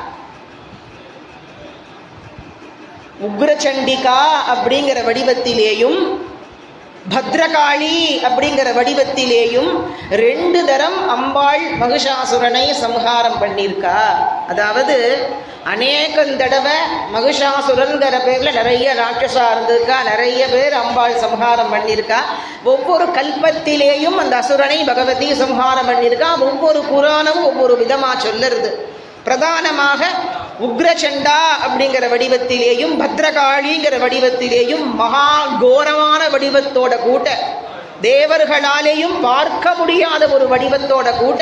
உக்ரச்சண்டிகா அப்படிங்கிற வடிவத்திலேயும் பத்ரகாளி அப்படிங்கிற வடிவத்திலேயும் ரெண்டு தரம் அம்பாள் மகிஷாசுரனை சம்ஹாரம் பண்ணியிருக்கா அதாவது அநேகம் தடவை மகிஷாசுரன்கிற பேர்ல நிறைய ராட்சசா இருந்திருக்கா நிறைய பேர் அம்பாள் சம்ஹாரம் பண்ணியிருக்கா ஒவ்வொரு கல்பத்திலேயும் அந்த அசுரனை பகவதி சம்ஹாரம் பண்ணியிருக்கா ஒவ்வொரு புராணமும் ஒவ்வொரு விதமா சொல்லுறது பிரதானமாக உக்ரச்சண்டா அப்படிங்கிற வடிவத்திலேயும் பத்ரகாளிங்கிற வடிவத்திலேயும் மகா கோரமான வடிவத்தோட கூட்ட தேவர்களாலேயும் பார்க்க முடியாத ஒரு வடிவத்தோட கூட்ட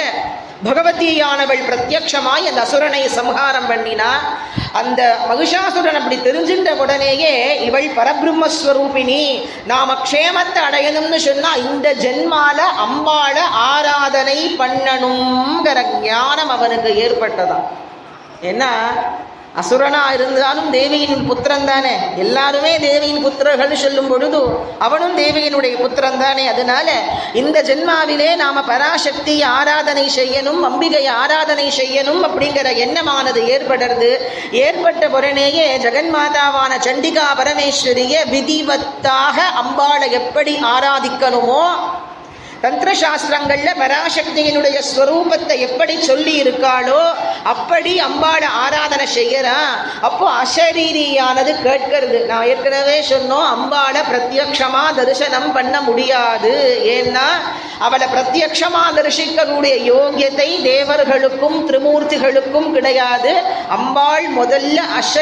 பகவதியானவள் பிரத்யக்ஷமாய் அந்த அசுரனை சம்ஹாரம் பண்ணினா அந்த மகிஷாசுரன் அப்படி தெரிஞ்சின்ற உடனேயே இவள் பரபிரம்மஸ்வரூபிணி நாம க்ஷேமத்தை அடையணும்னு சொன்னா இந்த ஜென்மால அம்பாள ஆராதனை பண்ணணுங்கிற ஞானம் அவனுக்கு ஏற்பட்டதாம் ஏன்னா அசுரனா இருந்தாலும் தேவியின் புத்திரன் தானே எல்லாருமே தேவியின் புத்திரர்கள் சொல்லும் பொழுது அவனும் தேவியினுடைய புத்திரன் தானே அதனால இந்த ஜென்மாவிலே நாம பராசக்தி ஆராதனை செய்யணும் அம்பிகை ஆராதனை செய்யணும் அப்படிங்கிற எண்ணமானது ஏற்படுறது ஏற்பட்ட உடனேயே ஜெகன்மாதாவான சண்டிகா பரமேஸ்வரிய விதிவத்தாக அம்பாளை எப்படி ஆராதிக்கணுமோ தந்திர சாஸ்திரங்கள்ல பராசக்தியினுடைய ஸ்வரூபத்தை எப்படி சொல்லி இருக்காளோ அப்படி அம்பாளை ஆராதனை செய்யறா அப்போ அசரீரியானது கேட்கிறது நான் ஏற்கனவே சொன்னோம் அம்பாளை பிரத்யக்ஷமா தரிசனம் பண்ண முடியாது ஏன்னா அவளை பிரத்யக்ஷமா தரிசிக்கக்கூடிய யோகியத்தை தேவர்களுக்கும் திரிமூர்த்திகளுக்கும் கிடையாது அம்பாள் முதல்ல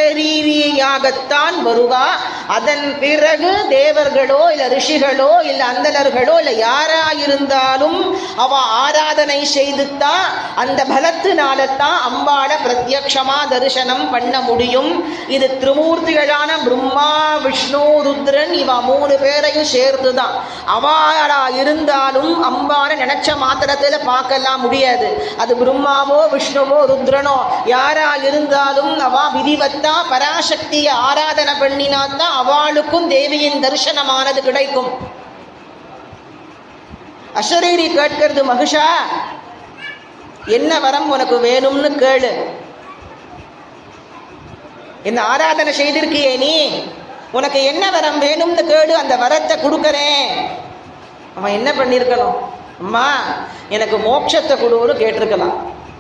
அசரீரியாகத்தான் வருவா அதன் பிறகு தேவர்களோ இல்ல ரிஷிகளோ இல்ல அந்தணர்களோ இல்ல யாரா இருந்தாலும் அவ ஆராதனை செய்துத்தான் அந்த பலத்தினாலத்தான் அம்பாளை பிரத்யக்ஷமா தரிசனம் பண்ண முடியும் இது திரிமூர்த்திகளான பிரம்மா விஷ்ணு ருத்ரன் இவ மூணு பேரையும் சேர்த்துதான் அவாளா இருந்தாலும் அம்பாளை நினைச்ச மாத்திரத்துல பார்க்கலாம் முடியாது அது பிரம்மாவோ விஷ்ணுவோ ருத்ரனோ யாரா இருந்தாலும் அவா விதிவத்தா பராசக்தியை ஆராதனை பண்ணினாத்தான் அவளுக்கும் தேவியின் தரிசனமானது கிடைக்கும் அசரீரி கேட்கிறது மகிஷா என்ன வரம் உனக்கு வேணும்னு கேளு என்ன ஆராதனை செய்திருக்கியே நீ உனக்கு என்ன வரம் வேணும்னு கேளு அந்த வரத்தை கொடுக்கறேன் அவன் என்ன பண்ணியிருக்கணும் அம்மா எனக்கு மோட்சத்தை கொடுன்னு கேட்டிருக்கலாம்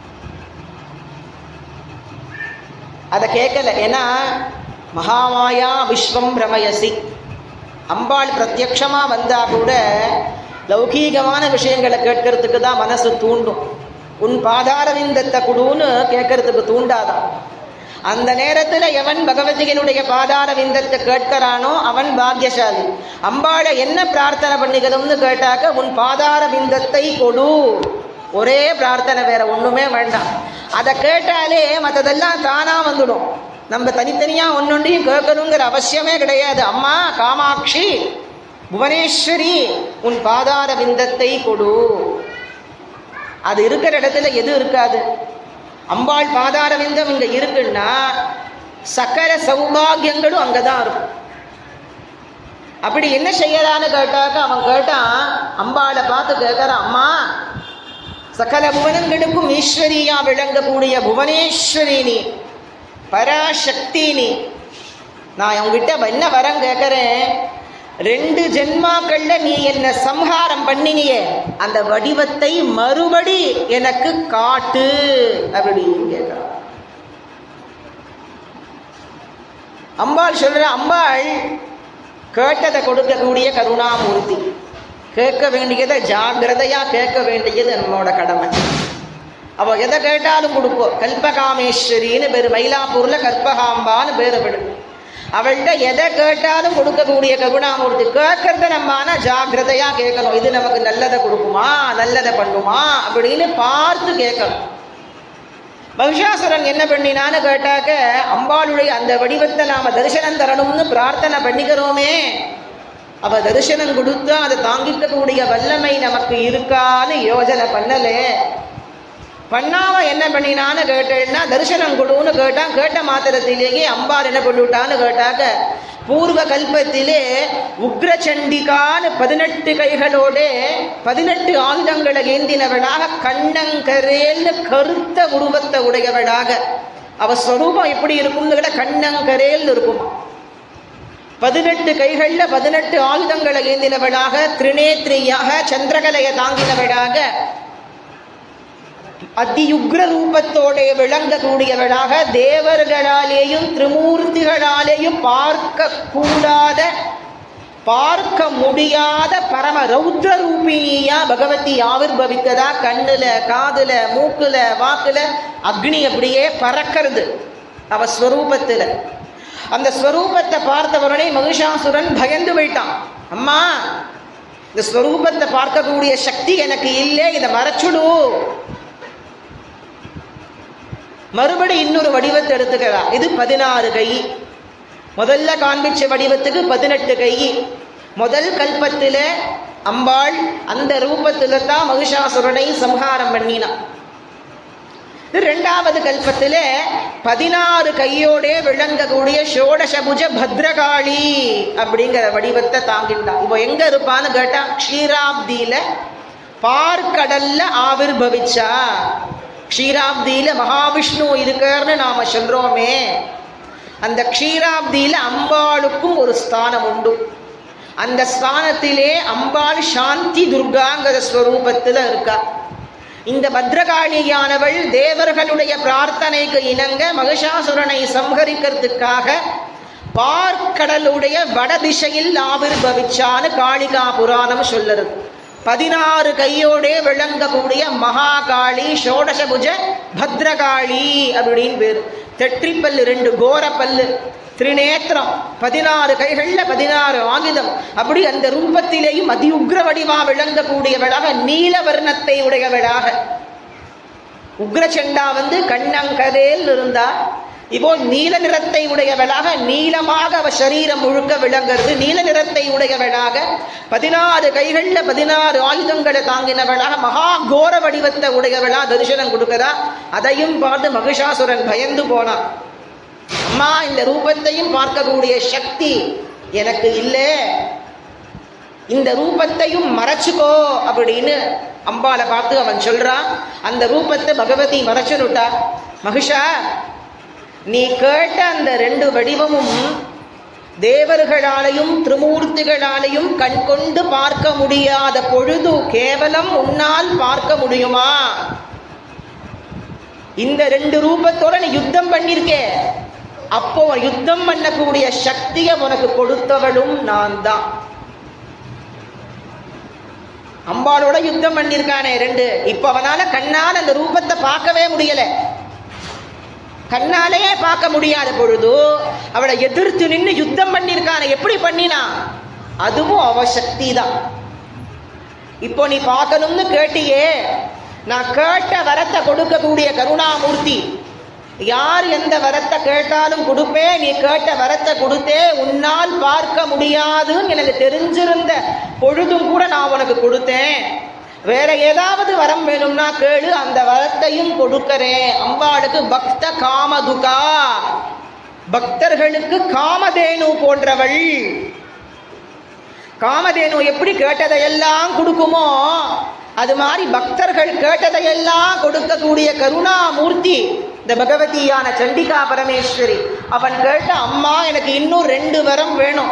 அதை கேட்கல ஏன்னா மகாமாயா விஸ்வம் பிரமயசி அம்பாள் பிரத்யக்ஷமா வந்தா கூட லௌகீகமான விஷயங்களை கேட்கறதுக்கு தான் மனசு தூண்டும் உன் பாதாரவிந்தத்தை குடுன்னு கேட்கறதுக்கு தூண்டாதான் அந்த நேரத்துல எவன் பகவதியினுடைய பாதார விந்தத்தை கேட்கிறானோ அவன் பாக்கியசாலி அம்பாளை என்ன பிரார்த்தனை பண்ணிக்கணும்னு கேட்டாக்க உன் பாதார விந்தத்தை கொடு ஒரே பிரார்த்தனை வேற ஒண்ணுமே வேண்டாம் அதை கேட்டாலே மற்றதெல்லாம் தானா வந்துடும் நம்ம தனித்தனியா ஒன்னொன்றையும் கேட்கணுங்கிற அவசியமே கிடையாது அம்மா காமாட்சி புவனேஸ்வரி உன் பாதார விந்தத்தை கொடு அது இருக்கிற இடத்துல எது இருக்காது அம்பாள் பாதார விந்தம் இங்க இருக்குன்னா சகல சௌபாகியங்களும் அங்கதான் இருக்கும் அப்படி என்ன செய்யலான்னு கேட்டாக்க அவன் கேட்டான் அம்பாளை பார்த்து கேட்கறான் அம்மா சகல புவனங்களுக்கும் ஈஸ்வரியா விளங்கக்கூடிய புவனேஸ்வரி நீ பராசக்தி நீ நான் உங்ககிட்ட என்ன வரம் கேட்கறேன் ரெண்டு ஜென்மாக்கள்ல நீ என்ன சம்ஹாரம் பண்ணினியே அந்த வடிவத்தை மறுபடி எனக்கு காட்டு அப்படின்னு கேட்கிறான் அம்பாள் சொல்ற அம்பாள் கேட்டதை கொடுக்கக்கூடிய கருணாமூர்த்தி கேட்க வேண்டியதை ஜாகிரதையா கேட்க வேண்டியது நம்மளோட கடமை அவ எதை கேட்டாலும் கொடுப்போம் கல்பகாமேஸ்வரின்னு பேர் மயிலாப்பூர்ல கற்பகாம்பான்னு பேர் விடு அவள்கிட்ட எதை கேட்டாலும் கொடுக்கக்கூடிய கருணாமூர்த்தி கேட்கறத நம்ம ஆனா ஜாகிரதையா கேட்கணும் இது நமக்கு நல்லதை கொடுக்குமா நல்லதை பண்ணுமா அப்படின்னு பார்த்து கேட்கணும் மகிஷாசுரன் என்ன பண்ணினான்னு கேட்டாக்க அம்பாளுடைய அந்த வடிவத்தை நாம தரிசனம் தரணும்னு பிரார்த்தனை பண்ணிக்கிறோமே அவ தரிசனம் கொடுத்தா அதை தாங்கிக்கக்கூடிய வல்லமை நமக்கு இருக்கான்னு யோஜனை பண்ணலே பண்ணாம என்ன பண்ணினான்னு கேட்டேன்னா தரிசனம் கொடுன்னு கேட்டான் கேட்ட மாத்திரத்திலேயே அம்பாள் என்ன பண்ணிவிட்டான்னு கேட்டாக்க பூர்வ கல்பத்திலே உக்ரச்சண்டிகான்னு பதினெட்டு கைகளோட பதினெட்டு ஆயுதங்களை ஏந்தினவளாக கண்ணங்கரேல்னு கருத்த உருவத்தை உடையவளாக அவ ஸ்வரூபம் எப்படி இருக்கும்னு கேட்ட கண்ணங்கரேல்னு இருக்கும் பதினெட்டு கைகள்ல பதினெட்டு ஆயுதங்களை ஏந்தினவளாக திரிநேத்ரியாக சந்திரகலையை தாங்கினவளாக அதியுக்ர ரூபத்தோட விளங்கக்கூடியவளாக தேவர்களாலேயும் திரிமூர்த்திகளாலேயும் பார்க்க கூடாத பார்க்க முடியாத பரம ரௌத்ர ரூபிணியா பகவதி ஆவிர்பவித்ததா கண்ணுல காதுல மூக்குல வாக்குல அக்னி அப்படியே பறக்கிறது அவ ஸ்வரூபத்துல அந்த ஸ்வரூபத்தை பார்த்தவரனே மகிஷாசுரன் பயந்து போயிட்டான் அம்மா இந்த ஸ்வரூபத்தை பார்க்கக்கூடிய சக்தி எனக்கு இல்லை இதை மறைச்சுடு மறுபடி இன்னொரு வடிவத்தை எடுத்துக்கலாம் இது பதினாறு கை முதல்ல காண்பிச்ச வடிவத்துக்கு பதினெட்டு கை முதல் கல்பத்தில் அம்பாள் அந்த ரூபத்தில் தான் மகிஷாசுரனை சம்ஹாரம் பண்ணினான் இது ரெண்டாவது கல்பத்தில் பதினாறு கையோடே விளங்கக்கூடிய ஷோடசபுஜ பத்ரகாளி அப்படிங்கிற வடிவத்தை தாங்கிட்டான் இப்போ எங்க இருப்பான்னு கேட்டா க்ஷீராப்தியில பார்க்கடல்ல ஆவிர்பவிச்சா க்ஷீராப்தியில மகாவிஷ்ணு இருக்கார்னு நாம சொல்றோமே அந்த க்ஷீராப்தியில அம்பாளுக்கும் ஒரு ஸ்தானம் உண்டு அந்த ஸ்தானத்திலே அம்பாள் சாந்தி துர்காங்கிற ஸ்வரூபத்தில் இருக்கா இந்த பத்ரகாளியானவள் தேவர்களுடைய பிரார்த்தனைக்கு இணங்க மகிஷாசுரனை சம்ஹரிக்கிறதுக்காக பார்க்கடலுடைய வடதிசையில் ஆவிர்பவிச்சான்னு காளிகா புராணம் சொல்லுறது பதினாறு கையோடே விளங்கக்கூடிய மகாகாளி ஷோடசபுஜ பத்ரகாளி அப்படின்னு பேர் தெற்றிப்பல்லு ரெண்டு கோரப்பல்லு திரிநேத்திரம் பதினாறு கைகள்ல பதினாறு ஆயுதம் அப்படி அந்த ரூபத்திலேயும் அதி உக்ர வடிவா விளங்கக்கூடியவளாக நீல வர்ணத்தை உடையவளாக உக்ரச்சண்டா வந்து கண்ணங்கதேல் இருந்தா இப்போ நீல நிறத்தை உடையவளாக நீளமாக அவ சரீரம் முழுக்க விளங்குறது நீல நிறத்தை உடையவளாக பதினாறு கைகள்ல பதினாறு ஆயுதங்களை தாங்கினவளாக மகா கோர வடிவத்தை உடையவளா தரிசனம் கொடுக்கறா அதையும் பார்த்து மகிஷாசுரன் பயந்து போனான் அம்மா இந்த ரூபத்தையும் பார்க்கக்கூடிய சக்தி எனக்கு இல்லை இந்த ரூபத்தையும் மறைச்சுக்கோ அப்படின்னு அம்பாளை பார்த்து அவன் சொல்றான் அந்த ரூபத்தை பகவதி மறைச்சுனுட்டா மகிஷா நீ கேட்ட அந்த ரெண்டு வடிவமும் தேவர்களாலையும் திருமூர்த்திகளாலையும் கண் கொண்டு பார்க்க முடியாத பொழுது கேவலம் உன்னால் பார்க்க முடியுமா இந்த ரெண்டு ரூபத்தோட நீ யுத்தம் பண்ணிருக்கே அப்போ யுத்தம் பண்ணக்கூடிய சக்தியை உனக்கு கொடுத்தவளும் நான் தான் அம்பாளோட யுத்தம் பண்ணியிருக்கானே ரெண்டு இப்ப அவனால கண்ணால் அந்த ரூபத்தை பார்க்கவே முடியல கண்ணாலேயே பார்க்க முடியாத பொழுது அவளை எதிர்த்து நின்று யுத்தம் பண்ணியிருக்கானே எப்படி பண்ணினா அதுவும் அவ சக்தி தான் இப்போ நீ பார்க்கணும்னு கேட்டியே நான் கேட்ட வரத்தை கொடுக்கக்கூடிய கருணாமூர்த்தி யார் எந்த வரத்தை கேட்டாலும் கொடுப்பேன் நீ கேட்ட வரத்தை கொடுத்தே உன்னால் பார்க்க முடியாதுன்னு எனக்கு தெரிஞ்சிருந்த பொழுதும் கூட நான் உனக்கு கொடுத்தேன் வேற ஏதாவது வரம் வேணும்னா கேளு அந்த வரத்தையும் கொடுக்கறேன் அம்பாளுக்கு பக்த காமதுகா பக்தர்களுக்கு காமதேனு போன்றவள் காமதேனு எப்படி கேட்டதையெல்லாம் கொடுக்குமோ அது மாதிரி பக்தர்கள் கேட்டதையெல்லாம் கொடுக்கக்கூடிய கருணாமூர்த்தி இந்த பகவதியான சண்டிகா பரமேஸ்வரி அவன் கேட்ட அம்மா எனக்கு இன்னும் ரெண்டு வரம் வேணும்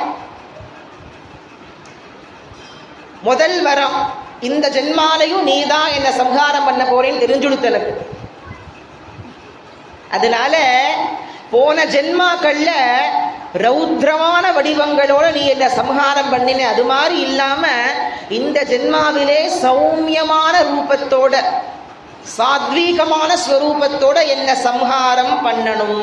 முதல் வரம் இந்த ஜென்மாலையும் நீதான் என்ன சம்ஹாரம் பண்ண போறேன்னு தெரிஞ்சுடுத்து எனக்கு அதனால போன ஜென்மாக்கள்ல ரௌத்ரமான வடிவங்களோட நீ என்ன சம்ஹாரம் பண்ணின அது மாதிரி இல்லாம இந்த ஜென்மாவிலே சௌமியமான ரூபத்தோட சாத்வீகமான ஸ்வரூபத்தோட என்ன சம்ஹாரம் பண்ணணும்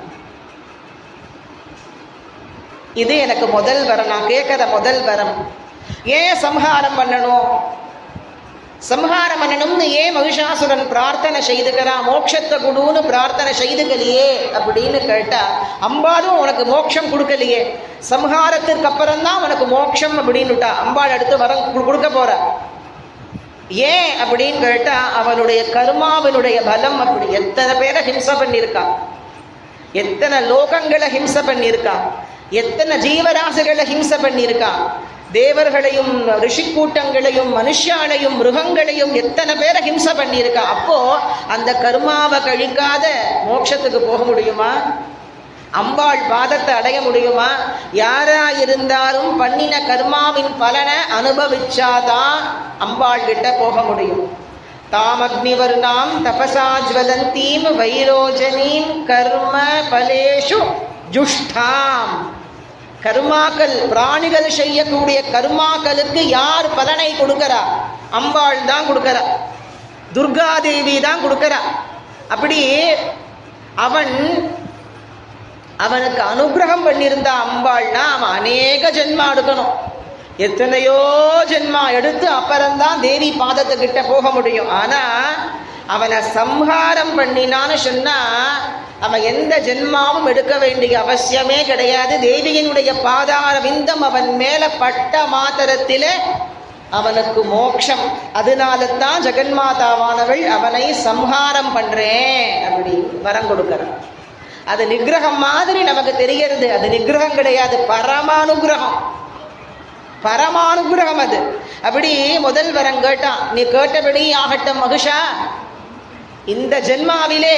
இது எனக்கு முதல் வரம் நான் கேட்கற முதல் வரம் ஏன் சம்ஹாரம் பண்ணணும் சம்ஹாரம் பண்ணணும்னு ஏன் மகிஷாசுரன் பிரார்த்தனை செய்துக்கிறான் மோட்சத்தை கொடுன்னு பிரார்த்தனை செய்துக்கலையே அப்படின்னு கேட்டா அம்பாளும் உனக்கு மோட்சம் கொடுக்கலையே சம்ஹாரத்திற்கு அப்புறம் தான் உனக்கு மோட்சம் அப்படின்னுட்டா அம்பாள் அடுத்து வரம் கு- கொடுக்க போற ஏன் அப்படின்னு கேட்டா அவனுடைய கர்மாவினுடைய பலம் அப்படி எத்தனை பேரை ஹிம்சை பண்ணியிருக்கான் எத்தனை லோகங்களை ஹிம்சை பண்ணியிருக்கான் எத்தனை ஜீவராசிகளை ஹிம்சை பண்ணியிருக்கான் தேவர்களையும் ரிஷி கூட்டங்களையும் மனுஷாலையும் மிருகங்களையும் எத்தனை பேரை ஹிம்சை பண்ணியிருக்கா அப்போ அந்த கர்மாவை கழிக்காத மோட்சத்துக்கு போக முடியுமா அம்பாள் பாதத்தை அடைய முடியுமா யாரா இருந்தாலும் பண்ணின கர்மாவின் பலனை அனுபவிச்சாதான் அம்பாள் கிட்ட போக முடியும் தாமக்னிவர்ணாம் தபசா ஜ்வலந்தீம் வைரோஜனீம் கர்ம பலேஷு ஜுஷ்டாம் கர்மாக்கள் பிராணிகள் செய்யக்கூடிய கர்மாக்களுக்கு யார் பலனை கொடுக்கறா அம்பாள் தான் கொடுக்கறா துர்காதேவி தான் கொடுக்கறா அப்படி அவன் அவனுக்கு அனுகிரகம் பண்ணியிருந்தா அம்பாள்னா அவன் அநேக ஜென்மா எடுக்கணும் எத்தனையோ ஜென்மா எடுத்து அப்புறம்தான் தேவி பாதத்துக்கிட்ட போக முடியும் ஆனா அவனை சம்ஹாரம் பண்ணினான்னு சொன்னா அவன் எந்த ஜென்மாவும் எடுக்க வேண்டிய அவசியமே கிடையாது தேவியினுடைய பாதார விந்தம் அவன் மேல பட்ட மாத்திரத்திலே அவனுக்கு மோட்சம் அதனால தான் ஜெகன்மாதாவானவள் அவனை சம்ஹாரம் பண்றேன் அப்படி வரம் கொடுக்கறான் அது நிகிரகம் மாதிரி நமக்கு தெரியறது அது நிகிரகம் கிடையாது பரமானுகிரகம் பரமானுகிரகம் அது அப்படி முதல் வரம் கேட்டான் நீ கேட்டபடி ஆகட்டும் மகிஷா இந்த ஜென்மாவிலே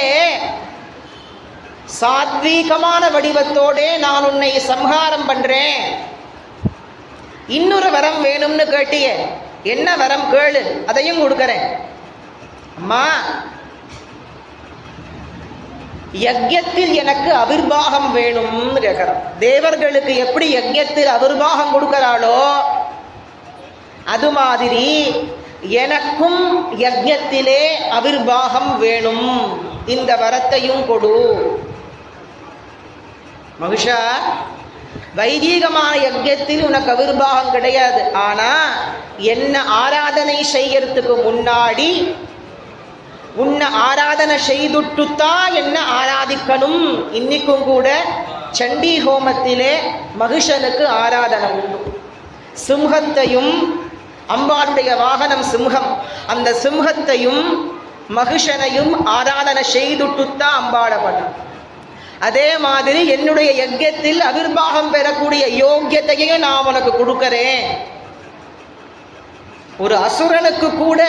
சாத்வீகமான வடிவத்தோடே நான் உன்னை சம்ஹாரம் பண்றேன் இன்னொரு வரம் வேணும்னு கேட்டியே என்ன வரம் கேளு அதையும் கொடுக்கறேன் அம்மா யஜ்யத்தில் எனக்கு அவிர்வாகம் வேணும்னு கேட்கிறான் தேவர்களுக்கு எப்படி யஜ்யத்தில் அவிர்வாகம் கொடுக்கறாளோ அது மாதிரி எனக்கும் யஜ்யத்திலே அவிர்வாகம் வேணும் இந்த வரத்தையும் கொடு மகிஷா வைதீகமான யஜ்யத்தில் உனக்கு அவிர்வாகம் கிடையாது ஆனா என்ன ஆராதனை செய்யறதுக்கு முன்னாடி உன்னை ஆராதனை செய்துட்டுத்தான் என்ன ஆராதிக்கணும் இன்னைக்கும் கூட சண்டி ஹோமத்திலே மகிஷனுக்கு ஆராதனை உண்டு சிம்ஹத்தையும் அம்பாளுடைய வாகனம் சிம்ஹம் அந்த சிம்ஹத்தையும் மகிஷனையும் ஆராதனை செய்துட்டுத்தான் அம்பாளை பண்ணும் அதே மாதிரி என்னுடைய யஜ்யத்தில் அவிர்வாகம் பெறக்கூடிய யோக்கியத்தையும் நான் உனக்கு கொடுக்கறேன் ஒரு அசுரனுக்கு கூட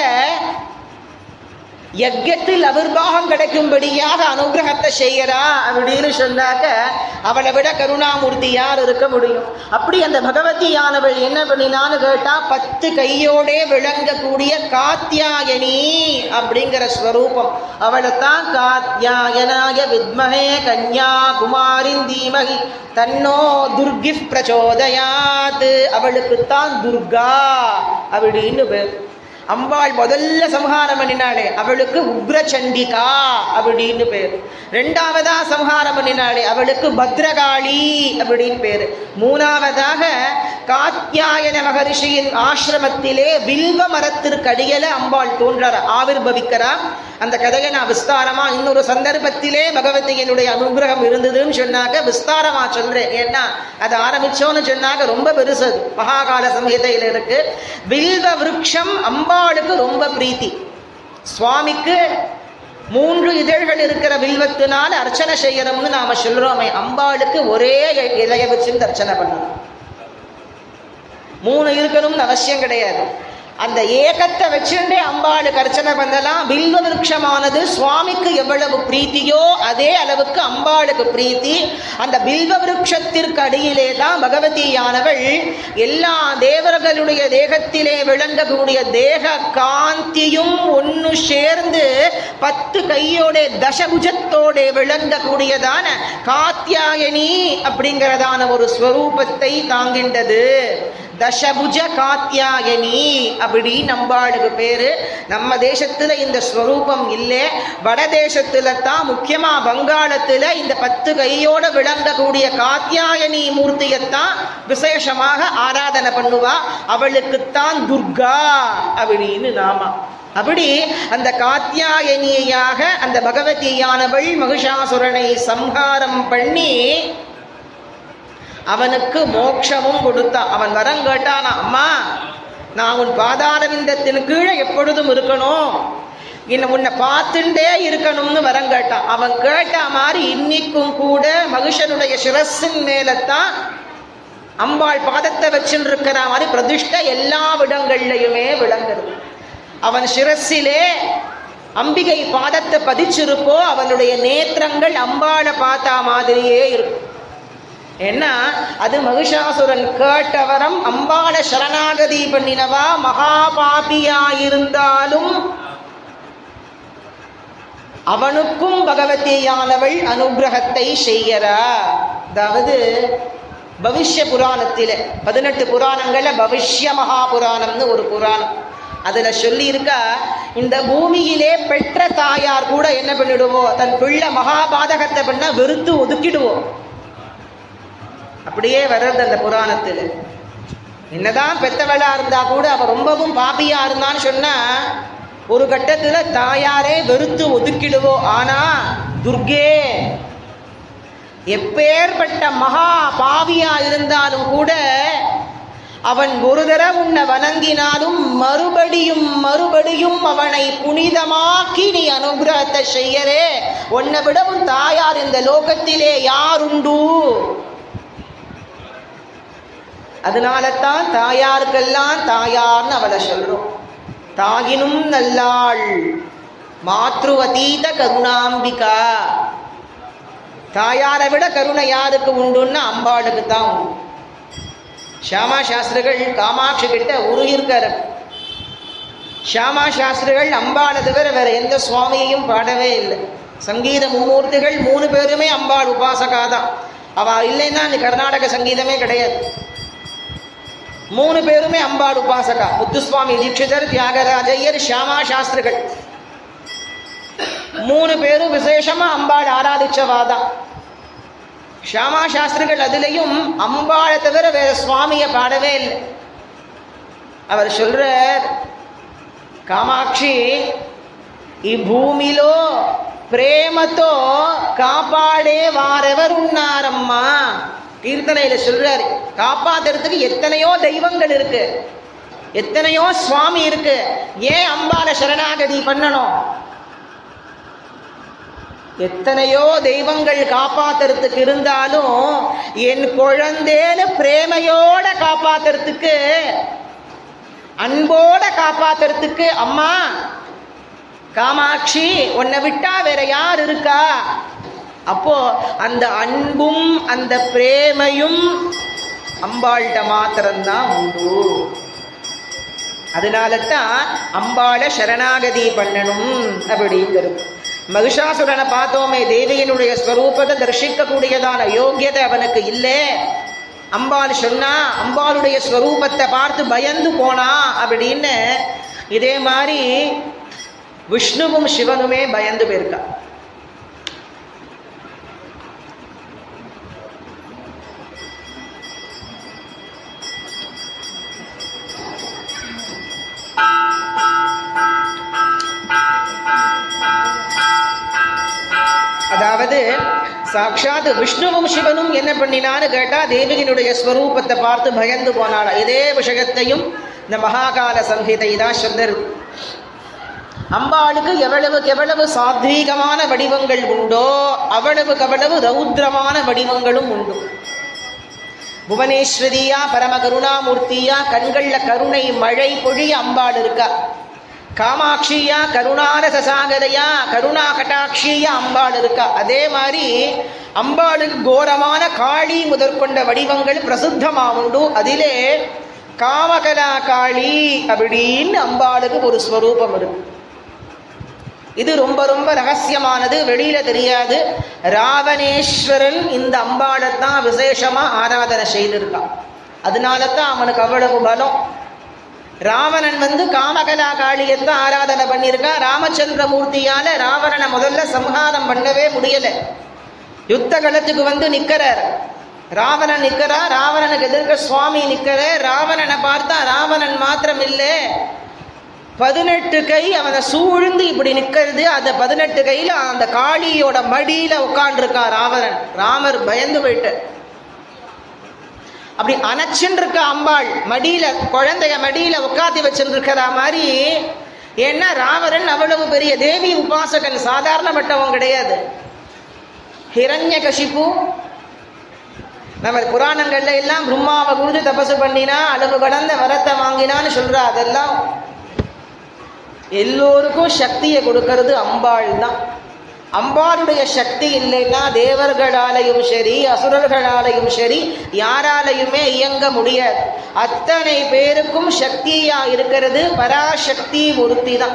யஜ்யத்தில் அவிர்வாகம் கிடைக்கும்படியாக அனுகிரகத்தை செய்யறா அப்படின்னு சொன்னாக்க அவளை விட கருணாமூர்த்தி யார் இருக்க முடியும் அப்படி அந்த பகவதியானவள் என்ன பண்ணினான்னு கேட்டா பத்து கையோடே விளங்கக்கூடிய காத்தியாயனி அப்படிங்கிற ஸ்வரூபம் அவளைத்தான் காத்தியாயனாய வித்மகே கன்யா குமாரின் தீமகி தன்னோ துர்கி பிரச்சோதயாத் அவளுக்குத்தான் துர்கா அப்படின்னு பேர் அம்பாள் முதல்ல சம்ஹாரம் பண்ணினாளே அவளுக்கு உக்ரச்சண்டிகா அப்படின்னு பேர் ரெண்டாவதா சம்ஹாரம் பண்ணினாளே அவளுக்கு பத்ரகாளி அப்படின்னு பேரு மூணாவதாக காத்தியாயன மகரிஷியின் ஆசிரமத்திலே வில்வ மரத்திற்கு அடியில அம்பாள் தோன்றார் ஆவிர்பவிக்கிறா அந்த கதையை நான் விஸ்தாரமா இன்னொரு சந்தர்ப்பத்திலே பகவதியினுடைய அனுகிரகம் இருந்ததுன்னு சொன்னாக்க விஸ்தாரமா சொல்றேன் ஏன்னா அது ஆரம்பிச்சோன்னு சொன்னாக்க ரொம்ப பெருசு அது மகாகால சமயத்தையில் இருக்கு வில்வ விருட்சம் அம்பாளுக்கு ரொம்ப பிரீத்தி சுவாமிக்கு மூன்று இதழ்கள் இருக்கிற வில்வத்தினால அர்ச்சனை செய்யறோம்னு நாம சொல்றோமே அம்பாளுக்கு ஒரே இலைய வச்சு அர்ச்சனை பண்ணணும் மூணு இருக்கணும்னு அவசியம் கிடையாது அந்த ஏகத்தை வச்சுட்டே அம்பாளுக்கு அர்ச்சனை பண்ணலாம் பில்வ விருட்சமானது சுவாமிக்கு எவ்வளவு பிரீத்தியோ அதே அளவுக்கு அம்பாளுக்கு பிரீத்தி அந்த பில்வ விருட்சத்திற்கு அடியிலே தான் பகவதியானவள் எல்லா தேவர்களுடைய தேகத்திலே விளங்கக்கூடிய தேக காந்தியும் ஒன்று சேர்ந்து பத்து கையோட தசபுஜத்தோட விளங்கக்கூடியதான காத்தியாயனி அப்படிங்கிறதான ஒரு ஸ்வரூபத்தை தாங்கின்றது தசபுஜ காத்தியாயனி அப்படி நம்பாளுக்கு பேரு நம்ம தேசத்துல இந்த ஸ்வரூபம் இல்லை வட தேசத்துல தான் முக்கியமா வங்காளத்துல இந்த பத்து கையோட விளங்கக்கூடிய காத்தியாயனி மூர்த்தியத்தான் விசேஷமாக ஆராதனை பண்ணுவா அவளுக்குத்தான் துர்கா அப்படின்னு நாமா அப்படி அந்த காத்தியாயனியாக அந்த பகவதியானவள் மகிஷாசுரனை சம்ஹாரம் பண்ணி அவனுக்கு மோட்சமும் கொடுத்தான் அவன் வரம் கேட்டானா அம்மா நான் உன் பாதாரவிந்தத்தின் கீழே எப்பொழுதும் இருக்கணும் இன்னும் உன்னை பார்த்துட்டே இருக்கணும்னு வரம் கேட்டான் அவன் கேட்ட மாதிரி இன்னைக்கும் கூட மகிஷனுடைய சிரஸின் மேலத்தான் அம்பாள் பாதத்தை வச்சுன்னு இருக்கிற மாதிரி பிரதிஷ்டை எல்லா இடங்கள்லையுமே விளங்குறது அவன் சிரஸிலே அம்பிகை பாதத்தை பதிச்சிருப்போ அவனுடைய நேத்திரங்கள் அம்பாளை பார்த்தா மாதிரியே இருக்கும் ஏன்னா அது மகிஷாசுரன் கேட்டவரம் அம்பாள சரணாகதி பண்ணினவா மகாபாபியா இருந்தாலும் அவனுக்கும் பகவதியானவள் அனுகிரகத்தை செய்யறா அதாவது பவிஷ்ய புராணத்தில பதினெட்டு புராணங்கள்ல பவிஷ்ய மகாபுராணம்னு ஒரு புராணம் அதுல சொல்லியிருக்கா இந்த பூமியிலே பெற்ற தாயார் கூட என்ன பண்ணிடுவோம் தன் பிள்ளை மகாபாதகத்தை பண்ண வெறுத்து ஒதுக்கிடுவோம் அப்படியே வர்றது அந்த புராணத்தில் என்னதான் பெத்தவளா இருந்தா கூட அவ ரொம்பவும் பாப்பியா இருந்தான்னு சொன்னா ஒரு கட்டத்துல தாயாரே வெறுத்து ஒதுக்கிடுவோம் ஆனா துர்கே எப்பேற்பட்ட மகா பாவியா இருந்தாலும் கூட அவன் ஒரு தடவை உன்னை வணங்கினாலும் மறுபடியும் மறுபடியும் அவனை புனிதமாக்கி நீ அனுகிரகத்தை செய்யறே உன்னை விடவும் தாயார் இந்த லோகத்திலே யாருண்டு அதனால தான் தாயாருக்கெல்லாம் தாயார்னு அவளை சொல்றோம் தாயினும் நல்லாள் மாத்ருவதீத கருணாம்பிகா தாயாரை விட கருணை யாருக்கு உண்டுன்னா அம்பாளுக்கு தான் உண்டு ஷியாமா சாஸ்திரிகள் காமாட்சி கிட்ட உருகிருக்காரு ஷியாமா சாஸ்திரிகள் அம்பாளை தவிர வேற எந்த சுவாமியையும் பாடவே இல்லை சங்கீத மும்மூர்த்திகள் மூணு பேருமே அம்பாள் உபாசகா தான் அவ இல்லைன்னா இந்த கர்நாடக சங்கீதமே கிடையாது மூணு பேருமே அம்பாள் உபாசகா முத்துசுவாமி தீட்சிதர் தியாகராஜையர் ஷியாமா சாஸ்திரிகள் மூணு பேரும் விசேஷமா அம்பாள் ஆராதிச்சவாதான் ஷியாமா சாஸ்திரிகள் அதுலேயும் அம்பாளை தவிர வேற சுவாமியை பாடவே இல்லை அவர் சொல்றார் కామాక్షి ఈ భూమిలో ప్రేమతో కాపాడే వారెవరున్నారమ్మా கீர்த்தனையில சொல்றாரு காப்பாத்துறதுக்கு எத்தனையோ தெய்வங்கள் இருக்கு எத்தனையோ சுவாமி இருக்கு ஏன் அம்பால சரணாகதி பண்ணணும் எத்தனையோ தெய்வங்கள் காப்பாத்துறதுக்கு இருந்தாலும் என் குழந்தேன்னு பிரேமையோட காப்பாத்துறதுக்கு அன்போட காப்பாத்துறதுக்கு அம்மா காமாட்சி உன்னை விட்டா வேற யார் இருக்கா அப்போ அந்த அன்பும் அந்த பிரேமையும் அம்பாள்கிட்ட மாத்திரம்தான் உண்டு அதனால தான் அம்பாளை சரணாகதி பண்ணணும் அப்படிங்கிறது மகிஷாசுரனை பார்த்தோமே தேவியனுடைய ஸ்வரூபத்தை தரிசிக்கக்கூடியதான யோக்கியதை அவனுக்கு இல்லை அம்பாள் சொன்னா அம்பாளுடைய ஸ்வரூபத்தை பார்த்து பயந்து போனா அப்படின்னு இதே மாதிரி விஷ்ணுவும் சிவனுமே பயந்து போயிருக்கா அதாவது சாட்சாத் விஷ்ணுவும் சிவனும் என்ன பண்ணினான்னு கேட்டா தேவியினுடைய ஸ்வரூபத்தை பார்த்து பயந்து போனாள் இதே விஷயத்தையும் இந்த மகாகால சங்கீதை தான் சொல்லுது அம்பாளுக்கு எவ்வளவுக்கு எவ்வளவு சாத்வீகமான வடிவங்கள் உண்டோ அவ்வளவுக்கு அவ்வளவு ரௌத்ரமான வடிவங்களும் உண்டு புவனேஸ்வரியா பரம கருணாமூர்த்தியா கண்கள்ல கருணை மழை பொழிய அம்பாள் இருக்கா காமாட்சியா கருணாரச சாகரையா கருணா கட்டாட்சியா அம்பாள் இருக்கா அதே மாதிரி அம்பாளுக்கு கோரமான காளி முதற்கொண்ட வடிவங்கள் பிரசித்தமா உண்டு அதிலே காமகலா காளி அப்படின்னு அம்பாளுக்கு ஒரு ஸ்வரூபம் இருக்கு இது ரொம்ப ரொம்ப ரகசியமானது வெளியில தெரியாது ராவணேஸ்வரன் இந்த அம்பாளைத்தான் விசேஷமா ஆராதனை செய்திருக்கான் அதனால தான் அவனுக்கு அவ்வளவு பலம் ராவணன் வந்து காமகலா காளியத்தான் ஆராதனை பண்ணியிருக்கான் ராமச்சந்திர மூர்த்தியால ராவணனை முதல்ல சம்ஹாரம் பண்ணவே முடியல யுத்த களத்துக்கு வந்து நிக்கிறார் ராவணன் நிக்கிறா ராவணனுக்கு எதிர்க்க சுவாமி நிக்கிற ராவணனை பார்த்தா ராவணன் மாத்திரம் இல்லை பதினெட்டு கை அவனை சூழ்ந்து இப்படி நிக்கிறது அந்த பதினெட்டு கையில அந்த காளியோட மடியில உட்காண்டிருக்கான் ராவணன் ராமர் பயந்து போயிட்டு அப்படி அணைச்சுன்னு இருக்க அம்பாள் மடியில குழந்தைய மடியில உட்காத்தி வச்சுருக்கிற மாதிரி ஏன்னா ராவணன் அவ்வளவு பெரிய தேவி உபாசகன் சாதாரணப்பட்டவன் கிடையாது ஹிரண்ய கஷிப்பு நம்ம புராணங்கள்ல எல்லாம் பிரம்மாவை குறித்து தபசு பண்ணினா அளவு கடந்த வரத்தை வாங்கினான்னு சொல்றா அதெல்லாம் எல்லோருக்கும் சக்தியை கொடுக்கறது அம்பாள் தான் அம்பாளுடைய சக்தி இல்லைன்னா தேவர்களாலையும் சரி அசுரர்களாலையும் சரி யாராலையுமே இயங்க முடியாது அத்தனை பேருக்கும் சக்தியா இருக்கிறது பராசக்தி ஒருத்தி தான்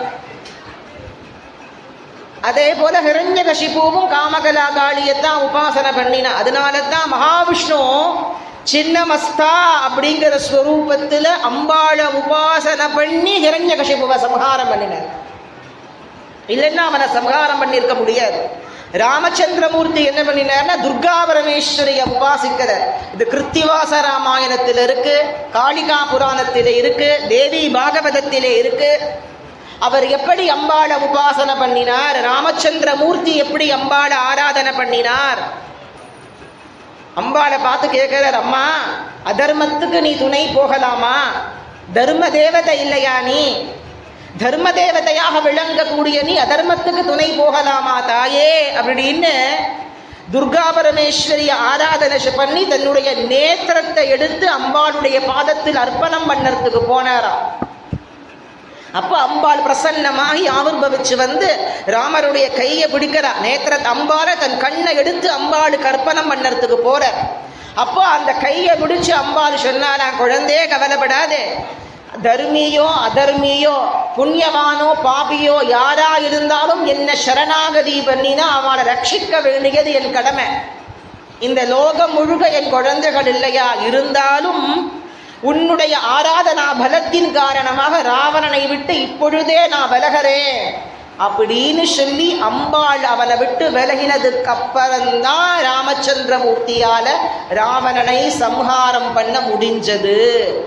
அதே போல ஹிரண்யகசிபுவும் காமகலா காளியத்தான் உபாசனை பண்ணினா அதனால தான் மகாவிஷ்ணு சின்னமஸ்தா அப்படிங்கிற ஸ்வரூபத்துல அம்பாளை உபாசனை பண்ணி ஹிரண்யகசிபுவை சம்ஹாரம் பண்ணினார் இல்லைன்னா அவனை சம்ஹாரம் பண்ணியிருக்க முடியாது ராமச்சந்திரமூர்த்தி என்ன பண்ணினார்னா துர்கா பரமேஸ்வரிய உபாசிக்கிறார் இது கிருத்திவாச ராமாயணத்தில் இருக்கு காளிகா புராணத்திலே இருக்கு தேவி பாகவதத்திலே இருக்கு அவர் எப்படி அம்பாளை உபாசனை பண்ணினார் ராமச்சந்திர மூர்த்தி எப்படி அம்பாளை ஆராதனை பண்ணினார் அம்பாளை பார்த்து கேட்கிறார் அம்மா அதர்மத்துக்கு நீ துணை போகலாமா தர்ம தேவதை இல்லையா நீ தர்ம தேவதையாக விளங்கக்கூடிய நீ அதர்மத்துக்கு துணை போகலாமா தாயே அப்படின்னு துர்கா பரமேஸ்வரிய ஆராதனை பண்ணி தன்னுடைய நேத்திரத்தை எடுத்து அம்பாளுடைய பாதத்தில் அர்ப்பணம் பண்ணறதுக்கு போனாராம் அப்போ அம்பாள் பிரசன்னமாகி ஆவிர்பவிச்சு வந்து ராமருடைய கையை பிடிக்கிறா நேத்திர அம்பால தன் கண்ணை எடுத்து அம்பாளுக்கு அர்ப்பணம் பண்ணறதுக்கு போற அப்போ அந்த கையை பிடிச்சு அம்பாள் சொன்னாரா குழந்தையே கவலைப்படாதே தர்மியோ அதர்மியோ புண்ணியவானோ பாபியோ யாரா இருந்தாலும் என்ன சரணாகதி பண்ணினா அவளை ரட்சிக்க வேண்டியது என் கடமை இந்த லோகம் முழுக என் குழந்தைகள் இல்லையா இருந்தாலும் உன்னுடைய ஆராதனா பலத்தின் காரணமாக ராவணனை விட்டு இப்பொழுதே நான் விலகிறேன் அப்படின்னு சொல்லி அம்பாள் அவனை விட்டு விலகினதுக்கு அப்புறம்தான் ராமச்சந்திரமூர்த்தியால ராவணனை சம்ஹாரம் பண்ண முடிஞ்சது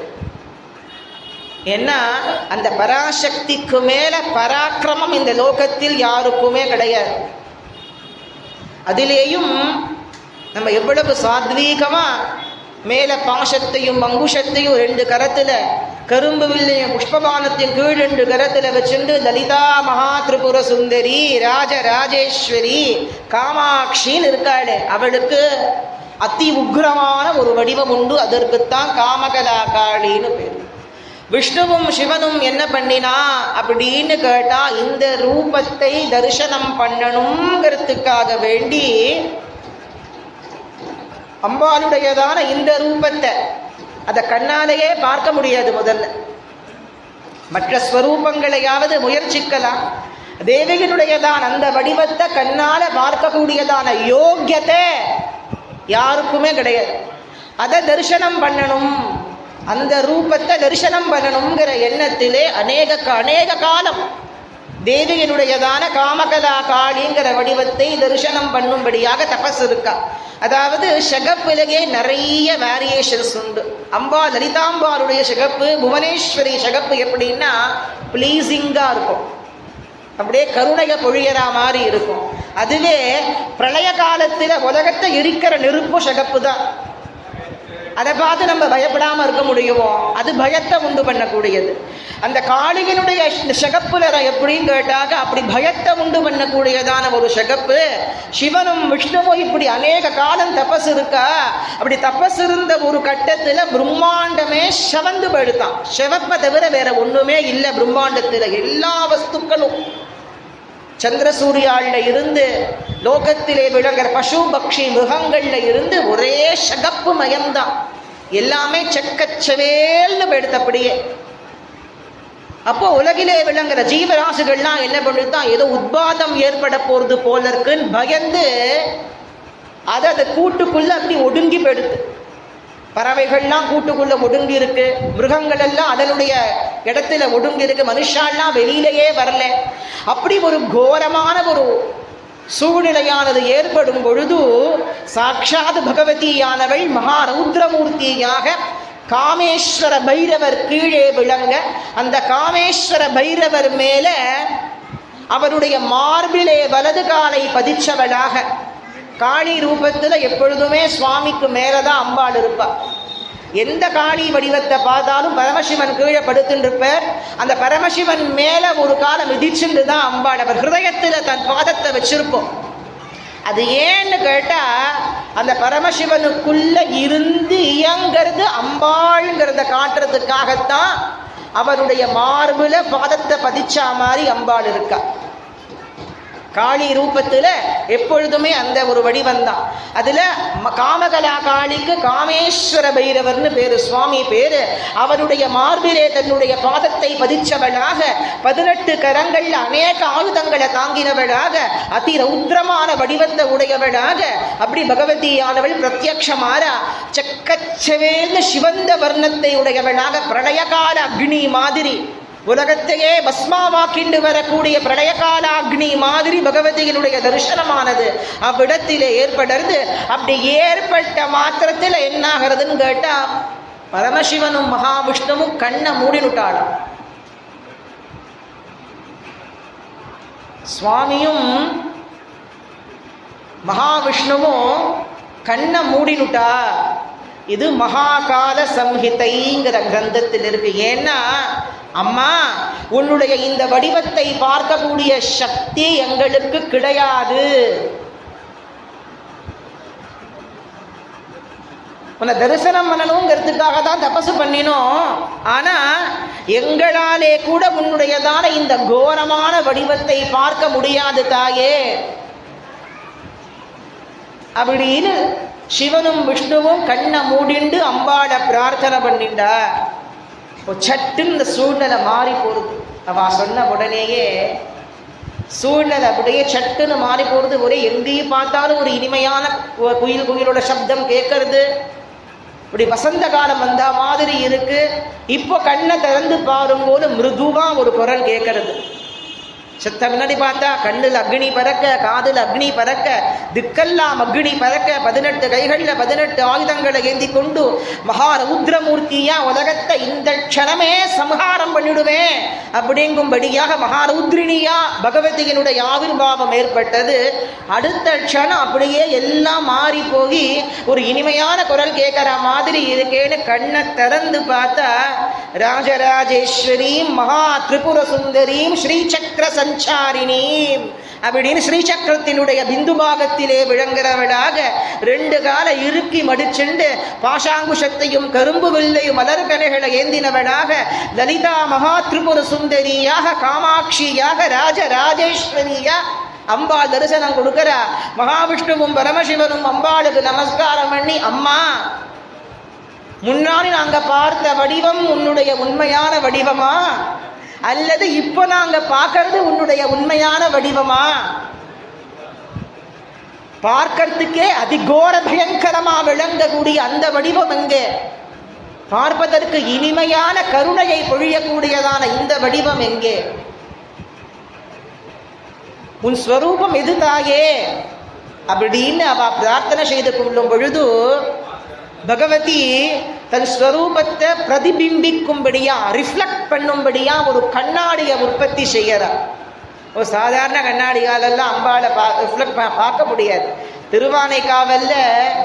ஏன்னா அந்த பராசக்திக்கு மேல பராக்கிரமம் இந்த லோகத்தில் யாருக்குமே கிடையாது அதிலேயும் நம்ம எவ்வளவு சாத்வீகமா மேல பாசத்தையும் அங்குஷத்தையும் ரெண்டு கரத்துல கரும்பு வில்லையும் புஷ்பபானத்தின் கீழ் ரெண்டு கரத்துல வச்சுண்டு லலிதா மகா திரிபுர சுந்தரி ராஜ ராஜேஸ்வரி காமாட்சின்னு இருக்காளே அவளுக்கு அதி உக்ரமான ஒரு வடிவம் உண்டு அதற்குத்தான் காமகலா காளின்னு பேர் விஷ்ணுவும் சிவனும் என்ன பண்ணினா அப்படின்னு கேட்டா இந்த ரூபத்தை தரிசனம் பண்ணணுங்கிறதுக்காக வேண்டி அம்பாளுடையதான இந்த ரூபத்தை அதை கண்ணாலேயே பார்க்க முடியாது முதல்ல மற்ற ஸ்வரூபங்களையாவது முயற்சிக்கலாம் தேவியினுடையதான் அந்த வடிவத்தை கண்ணால பார்க்கக்கூடியதான யோக்கியத்தை யாருக்குமே கிடையாது அதை தரிசனம் பண்ணணும் அந்த ரூபத்தை தரிசனம் பண்ணணுங்கிற எண்ணத்திலே அநேக அநேக காலம் தேவியினுடையதான காமகலா காளிங்கிற வடிவத்தை தரிசனம் பண்ணும்படியாக தபஸ் இருக்கா அதாவது ஷகப்பிலேயே நிறைய வேரியேஷன்ஸ் உண்டு அம்பா லலிதாம்பாளுடைய ஷகப்பு புவனேஸ்வரி ஷகப்பு எப்படின்னா ப்ளீஸிங்காக இருக்கும் அப்படியே கருணைய பொழியறா மாதிரி இருக்கும் அதுவே பிரளய காலத்தில் உலகத்தை எரிக்கிற நெருப்பு ஷகப்பு தான் அதை பார்த்து நம்ம பயப்படாம இருக்க முடியுமோ அது பயத்தை உண்டு பண்ணக்கூடியது அந்த காளிகனுடைய சிகப்பு நிறம் எப்படின்னு கேட்டாக்க அப்படி பயத்தை உண்டு பண்ணக்கூடியதான ஒரு சிகப்பு சிவனும் விஷ்ணுவும் இப்படி அநேக காலம் தபஸ் இருக்கா அப்படி தபஸ் இருந்த ஒரு கட்டத்துல பிரம்மாண்டமே செவந்து படுத்தான் செவப்பை தவிர வேற ஒண்ணுமே இல்லை பிரம்மாண்டத்துல எல்லா வஸ்துக்களும் சந்திர சூரியாள்ல இருந்து லோகத்திலே விளங்குற பசு பக்ஷி மிருகங்கள்ல இருந்து ஒரே சகப்பு மயம்தான் எல்லாமே செக்கச்சவேல்னு எடுத்தபடியே அப்போ உலகிலே விளங்குற ஜீவராசிகள்லாம் என்ன பண்ணுதான் ஏதோ உத்பாதம் ஏற்பட போறது போல இருக்குன்னு பயந்து அதை அதை கூட்டுக்குள்ள அப்படி ஒடுங்கி போயிடுது பறவைகள்லாம் கூட்டுக்குள்ள ஒடுங்கி இருக்கு மிருகங்கள் எல்லாம் அதனுடைய இடத்துல ஒடுங்கி இருக்கு மனுஷாலாம் வெளியிலேயே வரல அப்படி ஒரு கோரமான ஒரு சூழ்நிலையானது ஏற்படும் பொழுது சாட்சாத் பகவதியானவள் மகா ரௌத்ரமூர்த்தியாக காமேஸ்வர பைரவர் கீழே விளங்க அந்த காமேஸ்வர பைரவர் மேல அவருடைய மார்பிலே வலது காலை பதிச்சவளாக காளி ரூபத்துல எப்பொழுதுமே சுவாமிக்கு மேலதான் அம்பாள் இருப்பா எந்த காளி வடிவத்தை பார்த்தாலும் பரமசிவன் கீழே படுத்துருப்பார் அந்த பரமசிவன் மேல ஒரு காலம் மிதிச்சுட்டு தான் அம்பாள் அவர் ஹிருதயத்துல தன் பாதத்தை வச்சிருப்போம் அது ஏன்னு கேட்டா அந்த பரமசிவனுக்குள்ள இருந்து இயங்கிறது அம்பாள்ங்கிறத காட்டுறதுக்காகத்தான் அவருடைய மார்புல பாதத்தை பதிச்சா மாதிரி அம்பாள் இருக்கா காளி ரூபத்துல எப்பொழுதுமே அந்த ஒரு வடிவம் தான் அதுல ம- காமகலா காளிக்கு காமேஸ்வர பைரவர்னு பேரு சுவாமி பேரு அவருடைய மார்பிலே தன்னுடைய பாதத்தை பதிச்சவளாக பதினெட்டு கரங்கள்ல அநேக ஆயுதங்களை தாங்கினவளாக அதி ரௌத்ரமான வடிவத்தை உடையவளாக அப்படி பகவதியானவள் பிரத்யக்ஷமாரா செக்கச்சவேல்னு சிவந்த வர்ணத்தை உடையவளாக பிரளயகால அக்னி மாதிரி உலகத்தையே பஸ்மாவாக்கிண்டு வரக்கூடிய பிரளயகால அக்னி மாதிரி பகவதியினுடைய தரிசனமானது அவ்விடத்திலே ஏற்படுறது அப்படி ஏற்பட்ட மாத்திரத்தில் என்ன ஆகிறதுன்னு கேட்டா பரமசிவனும் மகாவிஷ்ணுவும் கண்ணை மூடினுட்டாளாம் சுவாமியும் மகாவிஷ்ணுவும் கண்ணை மூடினுட்டா இது மகாகால சம்ஹிதைங்கிற கிரந்தத்தில் இருக்கு ஏன்னா அம்மா உன்னுடைய இந்த வடிவத்தை பார்க்கக்கூடிய சக்தி எங்களுக்கு கிடையாது உன்னை தரிசனம் பண்ணணுங்கிறதுக்காக தான் தபசு பண்ணினோம் ஆனா எங்களாலே கூட உன்னுடையதான இந்த கோரமான வடிவத்தை பார்க்க முடியாது தாயே அப்படின்னு சிவனும் விஷ்ணுவும் கண்ணை மூடிண்டு அம்பாளை பிரார்த்தனை பண்ணிண்டா இப்போ சட்டுன்னு இந்த சூழ்நிலை மாறி போகுது அவ சொன்ன உடனேயே சூழ்நிலை அப்படியே சட்டுன்னு மாறி போகிறது ஒரே எங்கேயும் பார்த்தாலும் ஒரு இனிமையான கு- குயில் குயிலோட சப்தம் கேட்கறது இப்படி வசந்த காலம் வந்த மாதிரி இருக்கு இப்போ கண்ணை திறந்து பாரும்போது மிருதுவா ஒரு குரல் கேட்கறது செத்த முன்னாடி பார்த்தா கண்ணில் அக்னி பறக்க காதில் அக்னி பறக்க திக்கெல்லாம் அக்னி பறக்க பதினெட்டு கைகளில் பதினெட்டு ஆயுதங்களை ஏந்தி கொண்டு மகா ரௌத்ரமூர்த்தியா உலகத்தை இந்த க்ஷணமே சம்ஹாரம் பண்ணிடுவேன் அப்படிங்கும்படியாக மகாரௌத்ரிணியா பகவதியினுடைய ஆவிர்வாவம் ஏற்பட்டது அடுத்த க்ஷணம் அப்படியே எல்லாம் மாறி போய் ஒரு இனிமையான குரல் கேட்குற மாதிரி இருக்கேன்னு கண்ணை திறந்து பார்த்தா ராஜராஜேஸ்வரீம் மகா திரிபுர சுந்தரீம் ஸ்ரீசக்கர சஞ்சாரிணீம் அப்படின்னு ஸ்ரீசக்கரத்தினுடைய பிந்து பாகத்திலே விளங்குறவளாக ரெண்டு கால இறுக்கி மடிச்சுண்டு பாஷாங்குஷத்தையும் கரும்பு வில்லையும் மலர்கனைகளை ஏந்தினவளாக லலிதா மகா திரிபுர சுந்தரியாக காமாட்சியாக ராஜராஜேஸ்வரியா அம்பாள் தரிசனம் கொடுக்கிறா மகாவிஷ்ணுவும் பரமசிவனும் அம்பாளுக்கு நமஸ்காரம் பண்ணி அம்மா முன்னாடி நாங்க பார்த்த வடிவம் உன்னுடைய உண்மையான வடிவமா அல்லது இப்போ நாங்க பார்க்கறது உன்னுடைய உண்மையான வடிவமா பார்க்கறதுக்கே அதிகோர பயங்கரமா விளங்கக்கூடிய அந்த வடிவம் எங்கே பார்ப்பதற்கு இனிமையான கருணையை பொழியக்கூடியதான இந்த வடிவம் எங்கே உன் ஸ்வரூபம் எது தாயே அப்படின்னு அவ பிரார்த்தனை செய்து கொள்ளும் பொழுது பகவதி தன் ஸ்வரூபத்தை பிரதிபிம்பிக்கும்படியா ரிஃப்ளெக்ட் பண்ணும்படியா ஒரு கண்ணாடியை உற்பத்தி செய்யறா ஒரு சாதாரண கண்ணாடியாலெல்லாம் அம்பாளை பா ரிஃப்ளெக்ட் பார்க்க முடியாது திருவானைக்காவல்ல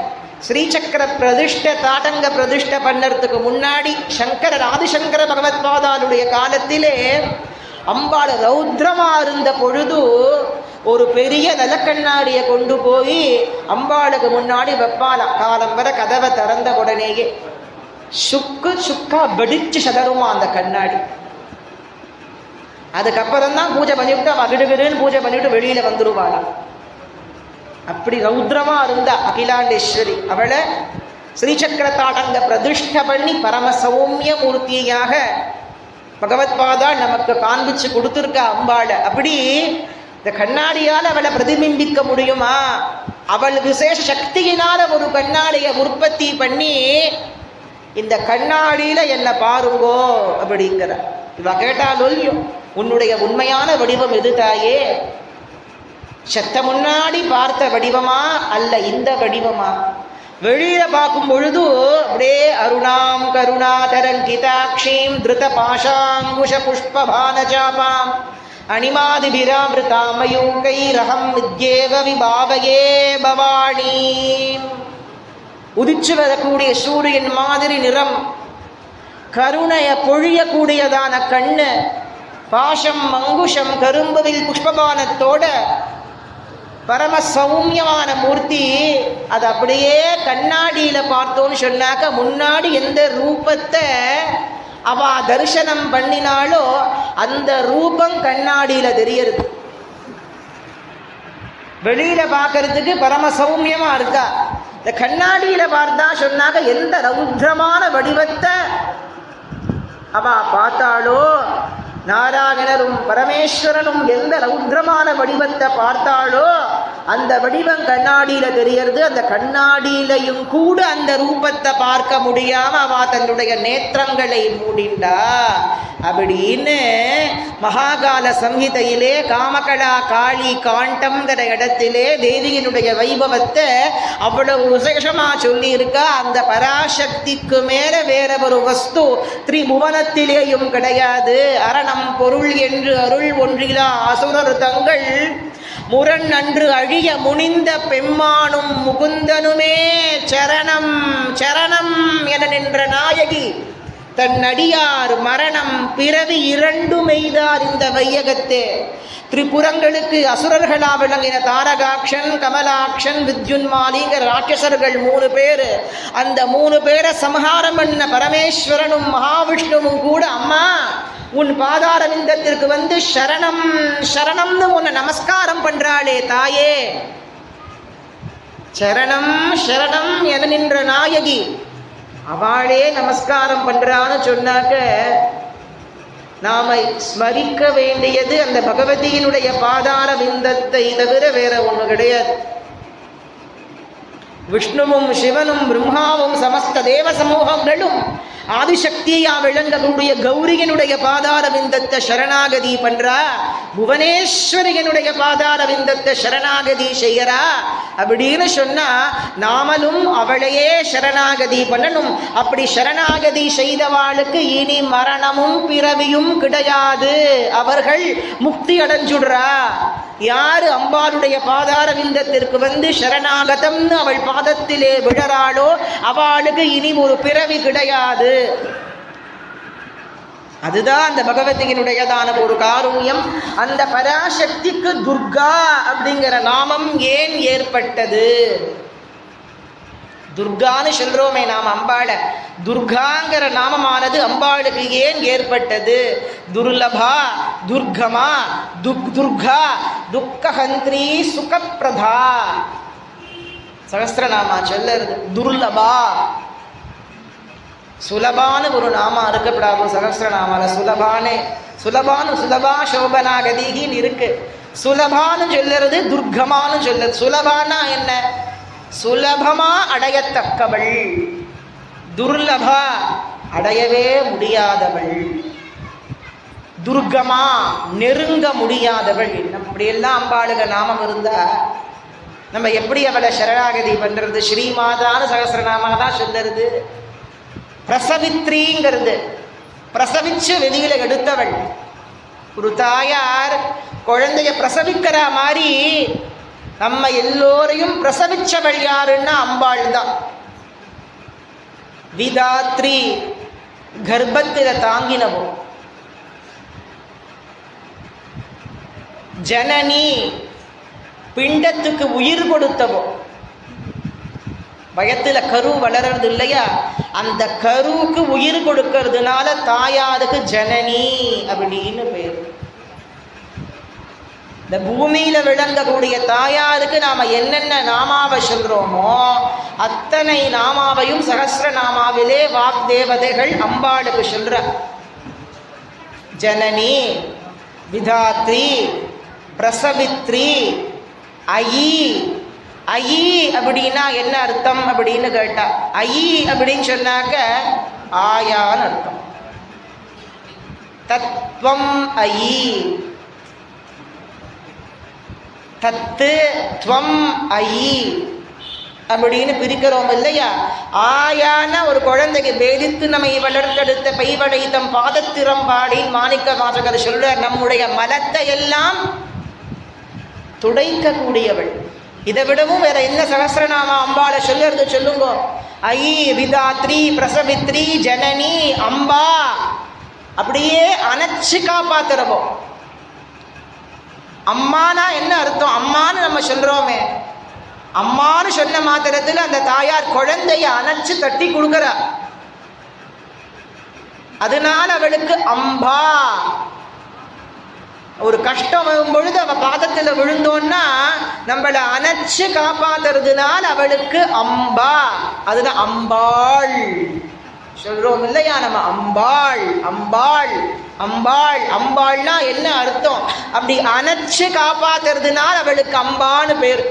ஸ்ரீசக்கர பிரதிஷ்ட தாட்டங்க பிரதிஷ்ட பண்ணறதுக்கு முன்னாடி சங்கரர் ஆதிசங்கர பகவத்பாதாளுடைய காலத்திலே அம்பாள் ரௌத்ரமா இருந்த பொழுது ஒரு பெரிய நிலக்கண்ணாடியை கொண்டு போய் அம்பாளுக்கு முன்னாடி வெப்பால காலம் வர கதவை திறந்த உடனேயே சுக்கு சுக்கா வெடிச்சு சதருமா அந்த கண்ணாடி அதுக்கப்புறம் தான் பூஜை பண்ணிவிட்டு அவ கிடுகிடுன்னு பூஜை பண்ணிவிட்டு வெளியில வந்துருவாளாம் அப்படி ரௌத்ரமா இருந்தா அகிலாண்டேஸ்வரி அவளை ஸ்ரீசக்கரத்தாடங்க பிரதிஷ்ட பண்ணி பரம சௌமிய மூர்த்தியாக பகவத்பாதா நமக்கு காண்பிச்சு கொடுத்துருக்கா அம்பாளை அப்படி இந்த கண்ணாடியால் அவளை பிரதிபிம்பிக்க முடியுமா அவள் விசேஷ சக்தியினால ஒரு கண்ணாடியை உற்பத்தி பண்ணி இந்த கண்ணாடியில என்ன பாருங்கோ அப்படிங்கிற இவ கேட்டாலும் இல்லையோ உன்னுடைய உண்மையான வடிவம் எது தாயே செத்த முன்னாடி பார்த்த வடிவமா அல்ல இந்த வடிவமா வெளியில பார்க்கும் பொழுது அப்படியே அருணாம் கருணாதரங்கிதாட்சீம் திருத பாஷாங்குஷ புஷ்பபானஜாபாம் அணிமாதிபிராமிருதாமயூங்கை ரகம் வித்யேவ விபாவையே பவானி உதிச்சு வரக்கூடிய சூரியன் மாதிரி நிறம் கருணைய பொழியக்கூடியதான கண்ணு பாஷம் மங்குஷம் கரும்புவில் புஷ்பபானத்தோட பரம சௌமியமான மூர்த்தி அது அப்படியே கண்ணாடியில பார்த்தோன்னு சொன்னாக்க முன்னாடி எந்த ரூபத்தை அவ தரிசனம் பண்ணினாலோ அந்த ரூபம் கண்ணாடியில தெரியறது வெளியில பார்க்கறதுக்கு பரம சௌமியமா இருக்கா இந்த கண்ணாடியில பார்த்தா சொன்னாக்க எந்த ரௌத்ரமான வடிவத்தை அவ பார்த்தாளோ நாராயணரும் பரமேஸ்வரனும் எந்த ரௌத்ரமான வடிவத்தை பார்த்தாளோ அந்த வடிவம் கண்ணாடியில தெரியறது அந்த கண்ணாடியிலையும் கூட அந்த ரூபத்தை பார்க்க முடியாம அவ தன்னுடைய நேத்திரங்களை மூடிண்டா அப்படின்னு மகாகால சம்ஹிதையிலே காமகலா காளி காண்டம்ங்கிற இடத்திலே தேவியினுடைய வைபவத்தை அவ்வளவு விசேஷமா சொல்லி இருக்கா அந்த பராசக்திக்கு மேல வேற ஒரு வஸ்து திரிபுவனத்திலேயும் கிடையாது அரணம் பொருள் என்று அருள் ஒன்றிலா அசுரர் தங்கள் முரண் அன்று அழிய முனிந்த பெம்மானும் முகுந்தனுமே சரணம் சரணம் என நின்ற நாயகி தன் அடியார் மரணம் பிறவி இரண்டும் எய்தார் இந்த வையகத்தே திரிபுரங்களுக்கு அசுரர்களா விளங்கின தாரகாக்ஷன் கமலாக்ஷன் வித்யுன்மாலிங்கிற ராட்சசர்கள் மூணு பேர் அந்த மூணு பேரை சம்ஹாரம் பண்ண பரமேஸ்வரனும் மகாவிஷ்ணுவும் கூட அம்மா உன் பாதாரவிந்தத்திற்கு வந்து சரணம் சரணம்னு உன்னை நமஸ்காரம் பண்றாளே தாயே சரணம் சரணம் என நின்ற நாயகி அவளே நமஸ்காரம் பண்றான்னு சொன்னாக்க நாம ஸ்மரிக்க வேண்டியது அந்த பகவதியினுடைய பாதார விந்தத்தை தவிர வேற ஒண்ணு கிடையாது விஷ்ணுவும் சிவனும் பிரம்மாவும் சமஸ்த தேவ சமூகங்களும் ஆதிசக்தியா விளங்கக்கூடிய கௌரியனுடைய பாதார விந்தத்தை சரணாகதி பண்றா புவனேஸ்வரியனுடைய பாதார விந்தத்தை சரணாகதி செய்யறா அப்படின்னு சொன்னா நாமளும் அவளையே சரணாகதி பண்ணணும் அப்படி சரணாகதி செய்தவாளுக்கு இனி மரணமும் பிறவியும் கிடையாது அவர்கள் முக்தி அடைஞ்சுடுறா யாரு அம்பாளுடைய பாதார விந்தத்திற்கு வந்து சரணாகதம்னு அவள் பாதத்திலே விழறாளோ அவளுக்கு இனி ஒரு பிறவி கிடையாது அதுதான் அந்த பகவதியினுடையதான ஒரு காரூயம் அந்த பராசக்திக்கு துர்கா அப்படிங்கிற நாமம் ஏன் ஏற்பட்டது துர்கான்னு சொல்றோமே நாம் அம்பாள துர்காங்கிற நாமமானது அம்பாளுக்கு ஏன் ஏற்பட்டது துர்லபா துர்கமா துக் துர்கா துக்கஹந்திரி சுகப்பிரதா சகஸ்திரநாமா சொல்லறது துர்லபா சுலபான்னு ஒரு நாமா இருக்கப்படாது சகஸ்திரநாமால சுலபானே சுலபானு சுலபா சோபனா கதிகின்னு இருக்கு சுலபான்னு சொல்லுறது துர்கமான்னு சொல்லுறது சுலபானா என்ன சுலபமா அடையத்தக்கவள் துர்லபா அடையவே முடியாதவள் துர்கமா நெருங்க முடியாதவள் நம்ம இப்படியெல்லாம் அம்பாளுக நாமம் இருந்தா நம்ம எப்படி அவளை சரணாகதி பண்றது ஸ்ரீமாதான்னு சகசிரநாமா தான் சொல்லுறது பிரசவித்ரிங்கிறது பிரசவிச்சு வெளியில எடுத்தவள் ஒரு தாயார் குழந்தைய பிரசவிக்கிற மாதிரி நம்ம எல்லோரையும் பிரசவிச்சவள் யாருன்னா அம்பாள் தான் விதாத்ரி கர்ப்பத்தில் தாங்கினவோ ஜனனி பிண்டத்துக்கு உயிர் கொடுத்தவோ வயத்துல கரு வளர்றது இல்லையா அந்த கருவுக்கு உயிர் கொடுக்கறதுனால தாயாருக்கு ஜனனி அப்படின்னு பேர் இந்த பூமியில விளங்கக்கூடிய தாயாருக்கு நாம என்னென்ன நாமாவை சொல்றோமோ அத்தனை நாமாவையும் சகசிர நாமாவிலே வாக்தேவதைகள் அம்பாளுக்கு சொல்ற ஜனனி விதாத்ரி பிரசவித்ரி ஐ ஐ அப்படின்னா என்ன அர்த்தம் அப்படின்னு கேட்டா ஐ அப்படின்னு சொன்னாக்க ஆயான்னு அர்த்தம் தத்வம் ஐ தத்து துவம் ஐ அப்படின்னு பிரிக்கிறோம் இல்லையா ஆயான ஒரு குழந்தைக்கு வேதித்து நம்மை வளர்த்தெடுத்த பைவடைத்தம் பாதத்திறம் பாடி மாணிக்க வாசகர் சொல்ற நம்முடைய மலத்தை எல்லாம் துடைக்கக்கூடியவள் இதை விடவும் வேற என்ன சகசிரநாம அம்பாளை சொல்லுறது சொல்லுங்க ஐ விதாத்ரி பிரசவித்ரி ஜனனி அம்பா அப்படியே அணைச்சு காப்பாத்துறவோம் அம்மானா என்ன அர்த்தம் அம்மான்னு நம்ம சொல்றோமே அம்மான்னு சொன்ன மாத்திரத்தில் அந்த தாயார் குழந்தைய அணைச்சு தட்டி கொடுக்குறா அதனால அவளுக்கு அம்பா ஒரு கஷ்டம் வரும் பொழுது அவ பாதத்துல விழுந்தோன்னா நம்மளை அணைச்சு காப்பாத்துறதுனால அவளுக்கு அம்பா அதுதான் அம்பாள் சொல்றோம் இல்லையா நம்ம அம்பாள் அம்பாள் அம்பாள் அம்பாள்னா என்ன அர்த்தம் அப்படி அணைச்சு காப்பாத்துறதுனால அவளுக்கு அம்பான்னு பேர்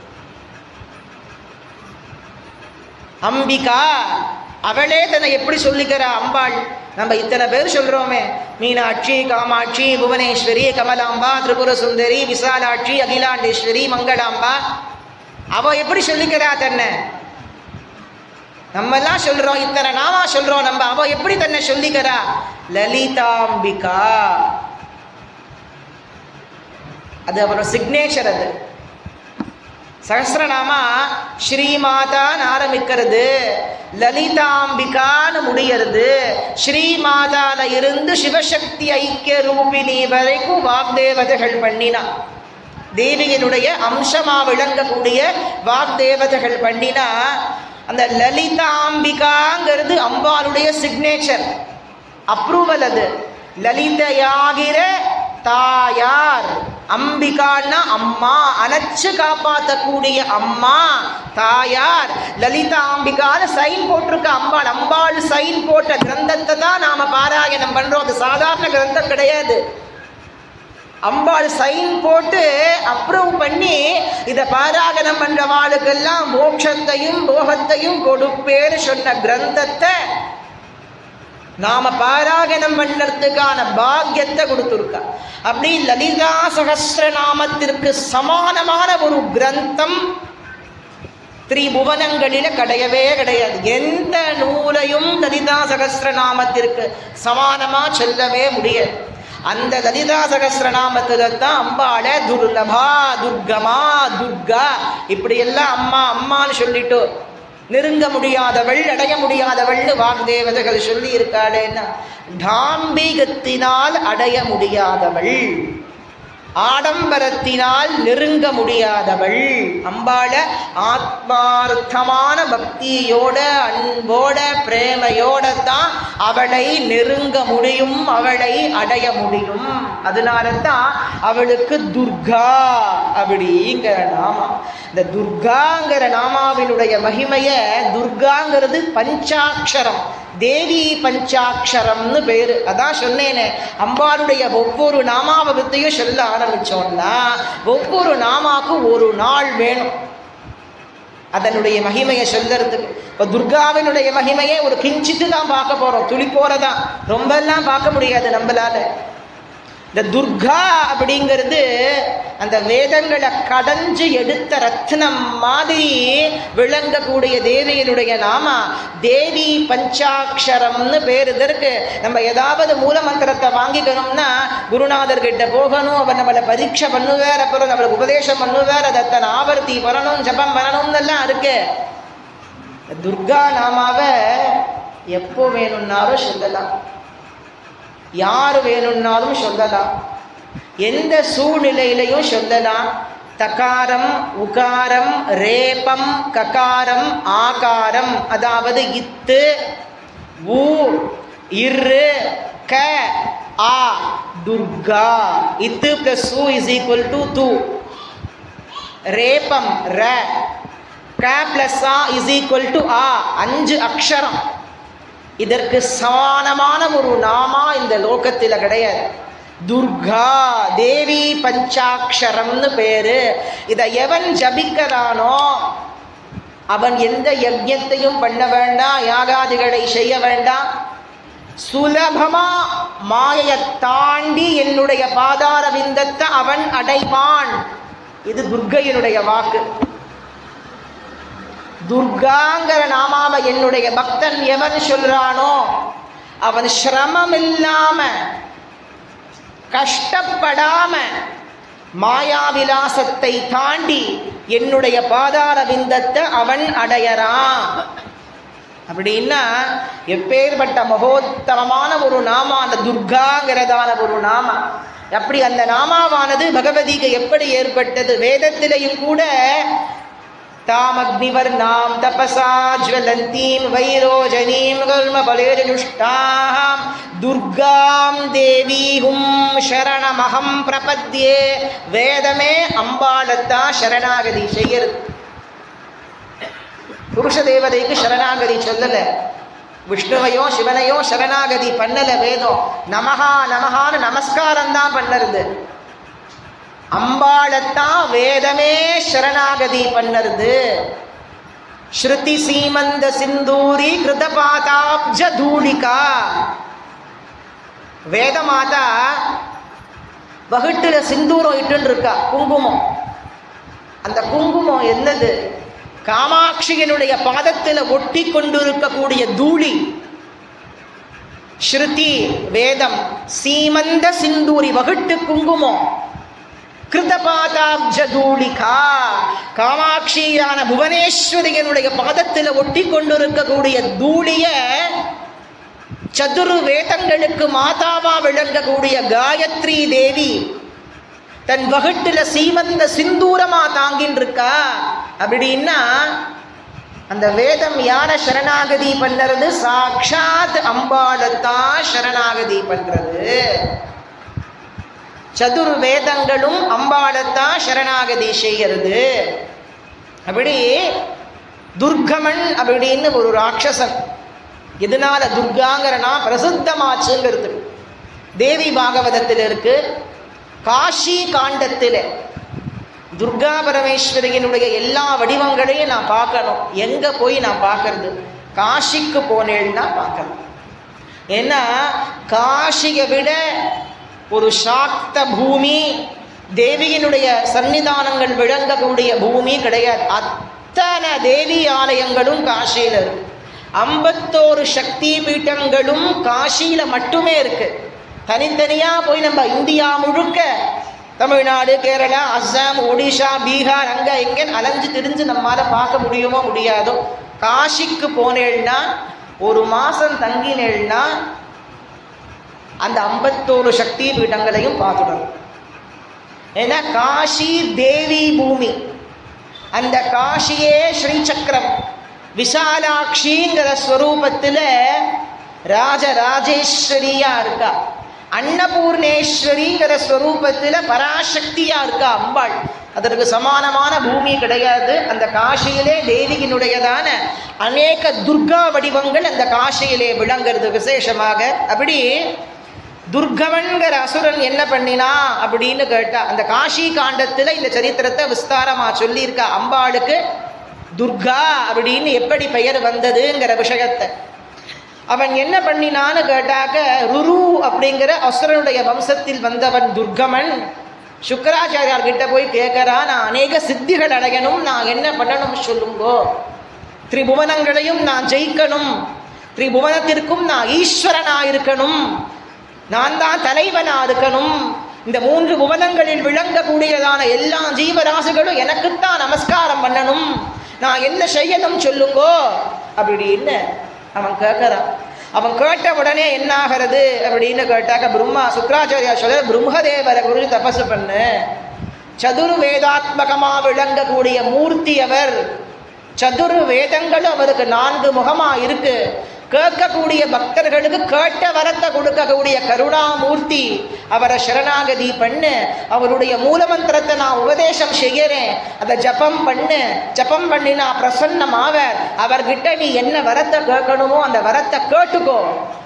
அம்பிகா அவளே தன்னை எப்படி சொல்லிக்கிறா அம்பாள் நம்ம இத்தனை பேர் சொல்றோமே மீனாட்சி காமாட்சி புவனேஸ்வரி கமலாம்பா திரிபுர சுந்தரி விசாலாட்சி அகிலாண்டேஸ்வரி மங்களாம்பா அவ எப்படி சொல்லிக்கிறா தன்னை நம்ம எல்லாம் சொல்றோம் இத்தனை நாமா சொல்றோம் நம்ம அவ எப்படி தன்னை சொல்லிக்கிறா லலிதாம்பிகா அது அவரோட சிக்னேச்சர் அது சகசிரநாமா ஸ்ரீமாதான்னு ஆரம்பிக்கிறது லலிதாம்பிகான்னு முடியறது ஸ்ரீமாதால இருந்து சிவசக்தி ஐக்கிய ரூபிணி வரைக்கும் வாக்தேவதைகள் பண்ணினா தேவியினுடைய அம்சமா விளங்கக்கூடிய வாக்தேவதைகள் பண்ணினா அந்த லலிதாம்பிகாங்கிறது அம்பாளுடைய சிக்னேச்சர் அப்ரூவல் அது லலிதையாகிற தாயார் அம்பிகான்னா அம்மா அணைச்சு காப்பாற்றக்கூடிய அம்மா தாயார் லலிதா அம்பிகால சைன் போட்டிருக்க அம்பாள் அம்பாள் சைன் போட்ட கிரந்தத்தை தான் நாம பாராயணம் பண்றோம் அது சாதாரண கிரந்தம் கிடையாது அம்பாள் சைன் போட்டு அப்ரூவ் பண்ணி இதை பாராயணம் பண்றவாளுக்கெல்லாம் மோட்சத்தையும் போகத்தையும் கொடுப்பேன்னு சொன்ன கிரந்தத்தை நாம பாராயணம் பண்ணறதுக்கான பாக்கியத்தை கொடுத்துருக்கா அப்படி லலிதா சகசிரநாமத்திற்கு சமானமான ஒரு கிரந்தம் திரிபுவனங்களில கிடையவே கிடையாது எந்த நூலையும் லலிதா சகசிரநாமத்திற்கு சமானமா சொல்லவே முடியாது அந்த லலிதா சகசிரநாமத்துல தான் அம்பாள துர்லபா துர்கமா துர்கா இப்படி எல்லாம் அம்மா அம்மான்னு சொல்லிட்டு நெருங்க முடியாதவள் அடைய முடியாதவள்னு வாக்தேவதைகள் சொல்லி இருக்காளேன்னா டாம்பிகத்தினால் அடைய முடியாதவள் ஆடம்பரத்தினால் நெருங்க முடியாதவள் அம்பாள ஆத்மார்த்தமான பக்தியோட அன்போட பிரேமையோட தான் அவளை நெருங்க முடியும் அவளை அடைய முடியும் அதனால தான் அவளுக்கு துர்கா அப்படிங்கிற நாமம் இந்த துர்காங்கிற நாமாவினுடைய மகிமைய துர்காங்கிறது பஞ்சாட்சரம் தேவி பஞ்சாட்சரம்னு பேரு அதான் சொன்னேனே அம்பாளுடைய ஒவ்வொரு நாமாவை பத்தியும் சொல்ல ஆரம்பிச்சோம்னா ஒவ்வொரு நாமாக்கும் ஒரு நாள் வேணும் அதனுடைய மகிமையை சொல்லறதுக்கு இப்போ துர்காவினுடைய மகிமையை ஒரு கிஞ்சித்து தான் பார்க்க போறோம் துளி போறதான் ரொம்பலாம் பார்க்க முடியாது நம்மளால இந்த துர்கா அப்படிங்கிறது அந்த வேதங்களை கடைஞ்சு எடுத்த ரத்னம் மாதிரி விளங்கக்கூடிய தேவியினுடைய நாம தேவி பஞ்சாட்சரம்னு பேர் இதற்கு நம்ம ஏதாவது மூல மந்திரத்தை வாங்கிக்கணும்னா குருநாதர் கிட்ட போகணும் அவர் நம்மளை பரீட்சை பண்ணுவார் அப்புறம் நம்மளுக்கு உபதேசம் பண்ணுவார் அதை தன் ஆவர்த்தி வரணும் ஜபம் வரணும்னு எல்லாம் இருக்கு துர்கா நாமாவை எப்போ வேணும்னாலும் சொல்லலாம் யார் வேணும்னாலும் சொல்லலாம் எந்த சூழ்நிலையிலையும் சொல்லலாம் தகாரம் உகாரம் ரேபம் ககாரம் ஆகாரம் அதாவது இத்து ஊ இரு க ஆ துர்கா இத்து பிளஸ் ஊ இஸ் ஈக்குவல் டு தூ ரேபம் ர க பிளஸ் ஆ இஸ் ஈக்குவல் டு ஆ அஞ்சு அக்ஷரம் இதற்கு சமானமான ஒரு நாமா இந்த லோகத்தில் கிடையாது துர்கா தேவி பஞ்சாட்சரம்னு பேரு இதை எவன் ஜபிக்கிறானோ அவன் எந்த யஜ்யத்தையும் பண்ண வேண்டாம் யாகாதிகளை செய்ய வேண்டாம் சுலபமா மாயையை தாண்டி என்னுடைய பாதார விந்தத்தை அவன் அடைவான் இது துர்கையினுடைய வாக்கு துர்காங்கிற நாமாவை என்னுடைய பக்தன் எவன் சொல்றானோ அவன் சிரமம் இல்லாம கஷ்டப்படாம மாயாவிலாசத்தை தாண்டி என்னுடைய பாதார விந்தத்தை அவன் அடையறான் அப்படின்னா எப்பேற்பட்ட மகோத்தமமான ஒரு நாமா அந்த துர்காங்கிறதான ஒரு நாமா அப்படி அந்த நாமாவானது பகவதிக்கு எப்படி ஏற்பட்டது வேதத்திலையும் கூட தாமக்னிவர்ணாம் தபசா ஜ்வலந்தீம் வைரோஜனீம் கல்மபலேஜனுஷ்டாம் துர்காம் தேவீஹும் சரணமகம் பிரபத்யே வேதமே அம்பாளத்தா சரணாகதி செய்யறது புருஷ தேவதைக்கு சரணாகதி சொல்லல விஷ்ணுவையோ சிவனையோ சரணாகதி பண்ணல வேதம் நமஹா நமஹான்னு நமஸ்காரம் தான் பண்ணறது அம்பாளத்தான் வேதமே சரணாகதி பண்ணறது ஸ்ருதி சீமந்த சிந்தூரி கிருதபாதாப்ஜ தூளிகா வேதமாதா வகுட்டுல சிந்தூரம் இட்டுன்னு இருக்கா குங்குமம் அந்த குங்குமம் என்னது காமாட்சியினுடைய பாதத்தில் ஒட்டி கொண்டிருக்கக்கூடிய தூளி ஸ்ருதி வேதம் சீமந்த சிந்தூரி வகுட்டு குங்குமம் கிருதபாதாப்ஜ தூளிகா காமாட்சியான புவனேஸ்வரியனுடைய பாதத்தில் ஒட்டி கொண்டிருக்கக்கூடிய தூளிய சதுரு வேதங்களுக்கு மாதாவா விளங்கக்கூடிய காயத்ரி தேவி தன் வகுட்டுல சீமந்த சிந்தூரமா தாங்கின்னு இருக்கா அப்படின்னா அந்த வேதம் யார சரணாகதி பண்றது சாட்சாத் அம்பாளத்தான் சரணாகதி பண்றது சதுர் வேதங்களும் அம்பாளத்தான் சரணாகதி செய்கிறது அப்படி துர்கமன் அப்படின்னு ஒரு ராட்சசன் எதனால துர்காங்கிறனா பிரசித்தமாச்சுங்கிறது தேவி பாகவதத்தில் இருக்கு காஷி காண்டத்தில் துர்கா பரமேஸ்வரியினுடைய எல்லா வடிவங்களையும் நான் பார்க்கணும் எங்கே போய் நான் பார்க்கறது காஷிக்கு போனேன்னா பார்க்கணும் ஏன்னா காஷியை விட ஒரு சாக்த பூமி தேவியினுடைய சன்னிதானங்கள் விளங்கக்கூடிய பூமி கிடையாது அத்தனை தேவி ஆலயங்களும் காஷியில் இருக்கு ஐம்பத்தோரு சக்தி பீட்டங்களும் காஷியில மட்டுமே இருக்கு தனித்தனியா போய் நம்ம இந்தியா முழுக்க தமிழ்நாடு கேரளா அஸ்ஸாம் ஒடிஷா பீகார் அங்க எங்க அலைஞ்சு திரிஞ்சு நம்மால பார்க்க முடியுமோ முடியாதோ காஷிக்கு போனேன்னா ஒரு மாசம் தங்கினேன்னா அந்த ஐம்பத்தோரு சக்தி பீடங்களையும் பார்த்துடணும் ஏன்னா காஷி தேவி பூமி அந்த காஷியே ஸ்ரீசக்கரம் விசாலாட்சிங்கிற ஸ்வரூபத்தில் ராஜராஜேஸ்வரியா இருக்கா அன்னபூர்ணேஸ்வரிங்கிற ஸ்வரூபத்தில் பராசக்தியா இருக்கா அம்பாள் அதற்கு சமானமான பூமி கிடையாது அந்த காஷியிலே தேவியினுடையதான அநேக துர்கா வடிவங்கள் அந்த காஷியிலே விளங்குறது விசேஷமாக அப்படி துர்கவன்கிற அசுரன் என்ன பண்ணினா அப்படின்னு கேட்டா அந்த காஷி காண்டத்தில் இந்த சரித்திரத்தை விஸ்தாரமா சொல்லியிருக்கா அம்பாளுக்கு துர்கா அப்படின்னு எப்படி பெயர் வந்ததுங்கிற விஷயத்தை அவன் என்ன பண்ணினான்னு கேட்டாக்க ருரு அப்படிங்கிற அசுரனுடைய வம்சத்தில் வந்தவன் துர்கமன் சுக்கராச்சாரியார் கிட்ட போய் கேட்கறா நான் அநேக சித்திகள் அடையணும் நான் என்ன பண்ணணும் சொல்லுங்கோ திரிபுவனங்களையும் நான் ஜெயிக்கணும் திரிபுவனத்திற்கும் நான் ஈஸ்வரனா இருக்கணும் நான் தான் தலைவனா இருக்கணும் இந்த மூன்று புவனங்களில் விளங்கக்கூடியதான எல்லா ஜீவராசிகளும் எனக்குத்தான் நமஸ்காரம் பண்ணணும் நான் என்ன செய்யணும் சொல்லுங்கோ அப்படின்னு அவன் கேட்கறான் அவன் கேட்ட உடனே என்ன ஆகிறது அப்படின்னு கேட்டாக்க பிரம்மா சுக்கராச்சாரியா சொல்ல பிரம்மதேவரை குறித்து தபசு பண்ணு சதுர் வேதாத்மகமா விளங்கக்கூடிய மூர்த்தி அவர் சதுர் வேதங்களும் அவருக்கு நான்கு முகமா இருக்கு கேட்கக்கூடிய பக்தர்களுக்கு கேட்ட வரத்தை கொடுக்கக்கூடிய கருணாமூர்த்தி அவரை சரணாகதி பண்ணு அவருடைய மூலமந்திரத்தை நான் உபதேசம் செய்யறேன் அதை ஜபம் பண்ணு ஜபம் பண்ணினா பிரசன்னமாவர் அவர்கிட்ட நீ என்ன வரத்தை கேட்கணுமோ அந்த வரத்தை கேட்டுக்கோ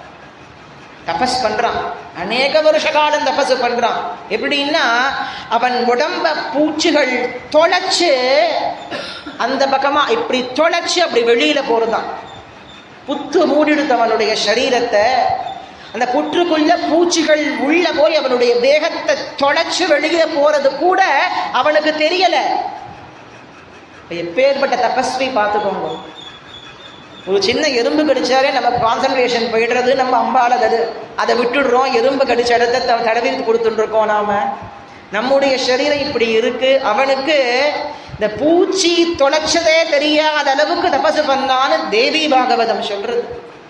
தபஸ் பண்றான் அநேக வருஷ காலம் தபஸ் பண்றான் எப்படின்னா அவன் உடம்ப பூச்சிகள் தொலைச்சு அந்த பக்கமா இப்படி தொலைச்சு அப்படி வெளியில போறதான் புத்து மூடிடுது அவனுடைய சரீரத்தை அந்த புற்றுக்குள்ள பூச்சிகள் உள்ள போய் அவனுடைய தேகத்தை தொலைச்சு வெளியே போறது கூட அவனுக்கு தெரியல எப்பேற்பட்ட தபஸ்வி பார்த்துக்கோங்க ஒரு சின்ன எறும்பு கடிச்சாலே நம்ம கான்சன்ட்ரேஷன் போயிடுறது நம்ம அம்பால அது அதை விட்டுடுறோம் எறும்பு கடிச்ச இடத்த த- தடவி கொடுத்துட்டு இருக்கோம் நாம நம்முடைய சரீரம் இப்படி இருக்கு அவனுக்கு இந்த பூச்சி தொலைச்சதே தெரியாத அளவுக்கு தபசு பண்ணான்னு தேவி பாகவதம் சொல்றது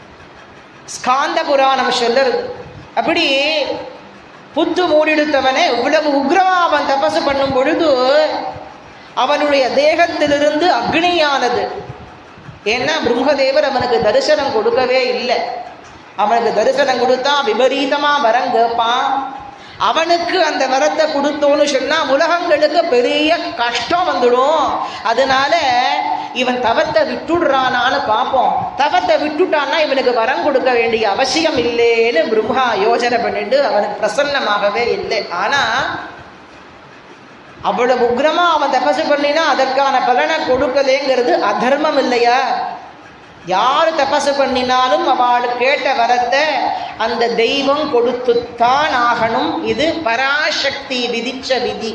ஸ்காந்த புராணம் சொல்லுறது அப்படி புத்து மூடிடுத்தவனே இவ்வளவு உக்ரமா அவன் தபசு பண்ணும் பொழுது அவனுடைய தேகத்திலிருந்து அக்னியானது ஏன்னா பிரம்மதேவர் அவனுக்கு தரிசனம் கொடுக்கவே இல்லை அவனுக்கு தரிசனம் கொடுத்தா விபரீதமா வரம் கேட்பான் அவனுக்கு அந்த வரத்தை கொடுத்தோன்னு சொன்னா உலகங்களுக்கு பெரிய கஷ்டம் வந்துடும் அதனால இவன் தவத்தை விட்டுடுறானான்னு பார்ப்போம் தவத்தை விட்டுட்டான்னா இவனுக்கு வரம் கொடுக்க வேண்டிய அவசியம் இல்லைன்னு பிரம்மா யோசனை பண்ணிட்டு அவனுக்கு பிரசன்னமாகவே இல்லை ஆனா அவ்வளவு உக்ரமா அவன் தபசு பண்ணினா அதற்கான பலனை கொடுக்கலேங்கிறது அதர்மம் இல்லையா யார் தபசு பண்ணினாலும் அவள் கேட்ட வரத்தை அந்த தெய்வம் கொடுத்துத்தான் ஆகணும் இது பராசக்தி விதிச்ச விதி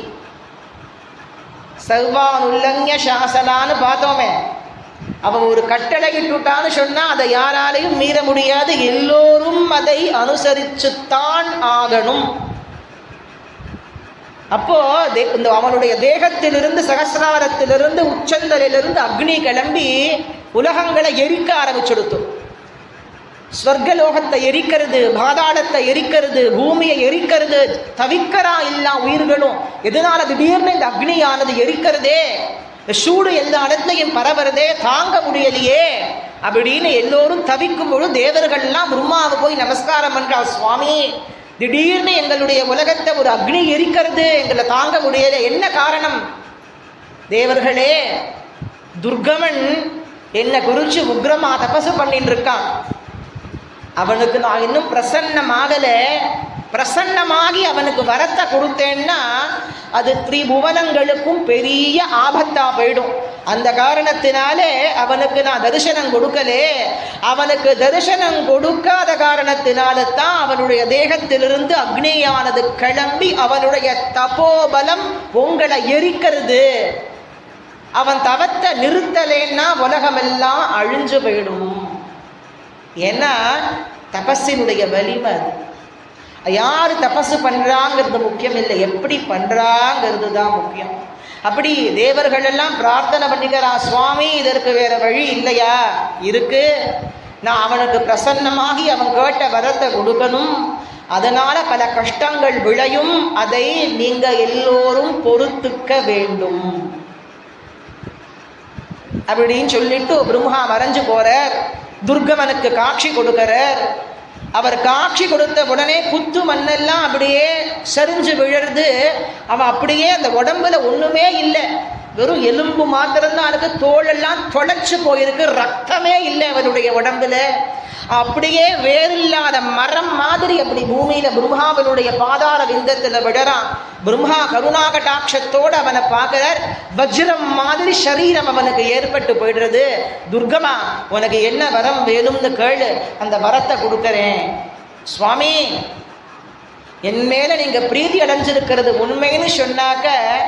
சர்வான் உல்லங்கிய சாசனான்னு பார்த்தோமே அவன் ஒரு கட்டளை இட்டுட்டான்னு சொன்னா அதை யாராலையும் மீற முடியாது எல்லோரும் அதை அனுசரிச்சுத்தான் ஆகணும் அப்போ தே- இந்த அவனுடைய தேகத்திலிருந்து சகசிராரத்திலிருந்து உச்சந்தலிலிருந்து அக்னி கிளம்பி உலகங்களை எரிக்க ஆரம்பிச்சுடுத்து ஸ்வர்கலோகத்தை எரிக்கிறது பாதாளத்தை எரிக்கிறது பூமியை எரிக்கிறது தவிக்கிறா எல்லா உயிர்களும் எதனால திடீர்னு இந்த அக்னியானது எரிக்கிறதே இந்த சூடு எல்லா இடத்துலையும் பரவுறதே தாங்க முடியலையே அப்படின்னு எல்லோரும் தவிக்கும் பொழுது தேவர்கள்லாம் பிரம்மாவை போய் நமஸ்காரம் பண்றா சுவாமி திடீர்னு எங்களுடைய உலகத்தை ஒரு அக்னி எரிக்கிறது எங்களை தாங்க முடியல என்ன காரணம் தேவர்களே துர்கமன் என்னை குறிச்சு உக்ரமா தபசு பண்ணிட்டு இருக்கான் அவனுக்கு நான் இன்னும் பிரசன்னமாகல பிரசன்னமாகி அவனுக்கு வரத்தை கொடுத்தேன்னா அது திரிபுவனங்களுக்கும் பெரிய ஆபத்தா போயிடும் அந்த காரணத்தினாலே அவனுக்கு நான் தரிசனம் கொடுக்கலே அவனுக்கு தரிசனம் கொடுக்காத காரணத்தினால தான் அவனுடைய தேகத்திலிருந்து அக்னியானது கிளம்பி அவனுடைய தபோபலம் உங்களை எரிக்கிறது அவன் தவத்தை நிறுத்தலேன்னா உலகமெல்லாம் அழிஞ்சு போயிடும் ஏன்னா தபஸினுடைய வலிமை அது யார் தபசு பண்றாங்கிறது முக்கியம் இல்லை எப்படி பண்றாங்கிறது தான் முக்கியம் அப்படி தேவர்கள் எல்லாம் பிரார்த்தனை பண்ணிக்கிறா சுவாமி இதற்கு வேற வழி இல்லையா இருக்கு நான் அவனுக்கு பிரசன்னமாகி அவன் கேட்ட வரத்தை கொடுக்கணும் அதனால பல கஷ்டங்கள் விளையும் அதை நீங்க எல்லோரும் பொறுத்துக்க வேண்டும் அப்படின்னு சொல்லிட்டு பிரம்மா மறைஞ்சு போறார் துர்கவனுக்கு காட்சி கொடுக்கிறார் அவர் காட்சி கொடுத்த உடனே புத்து மண்ணெல்லாம் அப்படியே சரிஞ்சு விழருது அவன் அப்படியே அந்த உடம்புல ஒண்ணுமே இல்லை வெறும் எலும்பு மாத்திரம்தான் இருக்கு தோலெல்லாம் தொலைச்சு போயிருக்கு ரத்தமே இல்லை அவனுடைய உடம்புல அப்படியே வேறில்லாத மரம் மாதிரி அப்படி பூமியில பிரம்மாவனுடைய பாதார விந்தத்துல விடறான் பிரம்மா கருணா கட்டாட்சத்தோட அவனை பார்க்கிறார் வஜ்ரம் மாதிரி சரீரம் அவனுக்கு ஏற்பட்டு போயிடுறது துர்கமா உனக்கு என்ன வரம் வேணும்னு கேளு அந்த வரத்தை கொடுக்கறேன் சுவாமி என் மேல நீங்க பிரீதி அடைஞ்சிருக்கிறது உண்மைன்னு சொன்னாக்க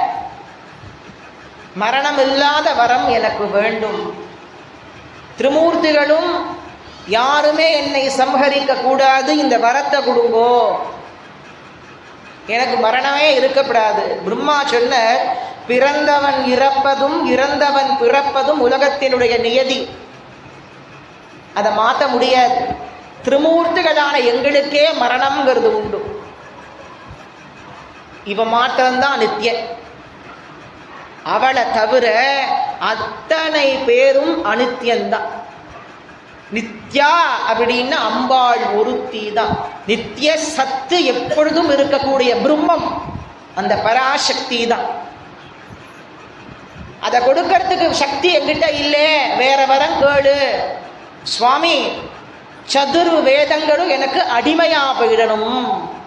மரணம் இல்லாத வரம் எனக்கு வேண்டும் திருமூர்த்திகளும் யாருமே என்னை சம்ஹரிக்க கூடாது இந்த வரத்தை கொடுங்கோ எனக்கு மரணமே இருக்கப்படாது பிரம்மா சொன்ன பிறந்தவன் இறப்பதும் இறந்தவன் பிறப்பதும் உலகத்தினுடைய நியதி அதை மாற்ற முடியாது திருமூர்த்திகளான எங்களுக்கே மரணம்ங்கிறது உண்டு இவ மாத்திரம்தான் நித்திய அவளை தவிர அத்தனை பேரும் அனித்தியந்தான் நித்யா அப்படின்னு அம்பாள் ஒருத்தி தான் நித்திய சத்து எப்பொழுதும் இருக்கக்கூடிய பிரம்மம் அந்த பராசக்தி தான் அதை கொடுக்கறதுக்கு சக்தி எங்கிட்ட இல்லை வேற வரம் கேளு சுவாமி சதுர் வேதங்களும் எனக்கு அடிமையா போயிடணும்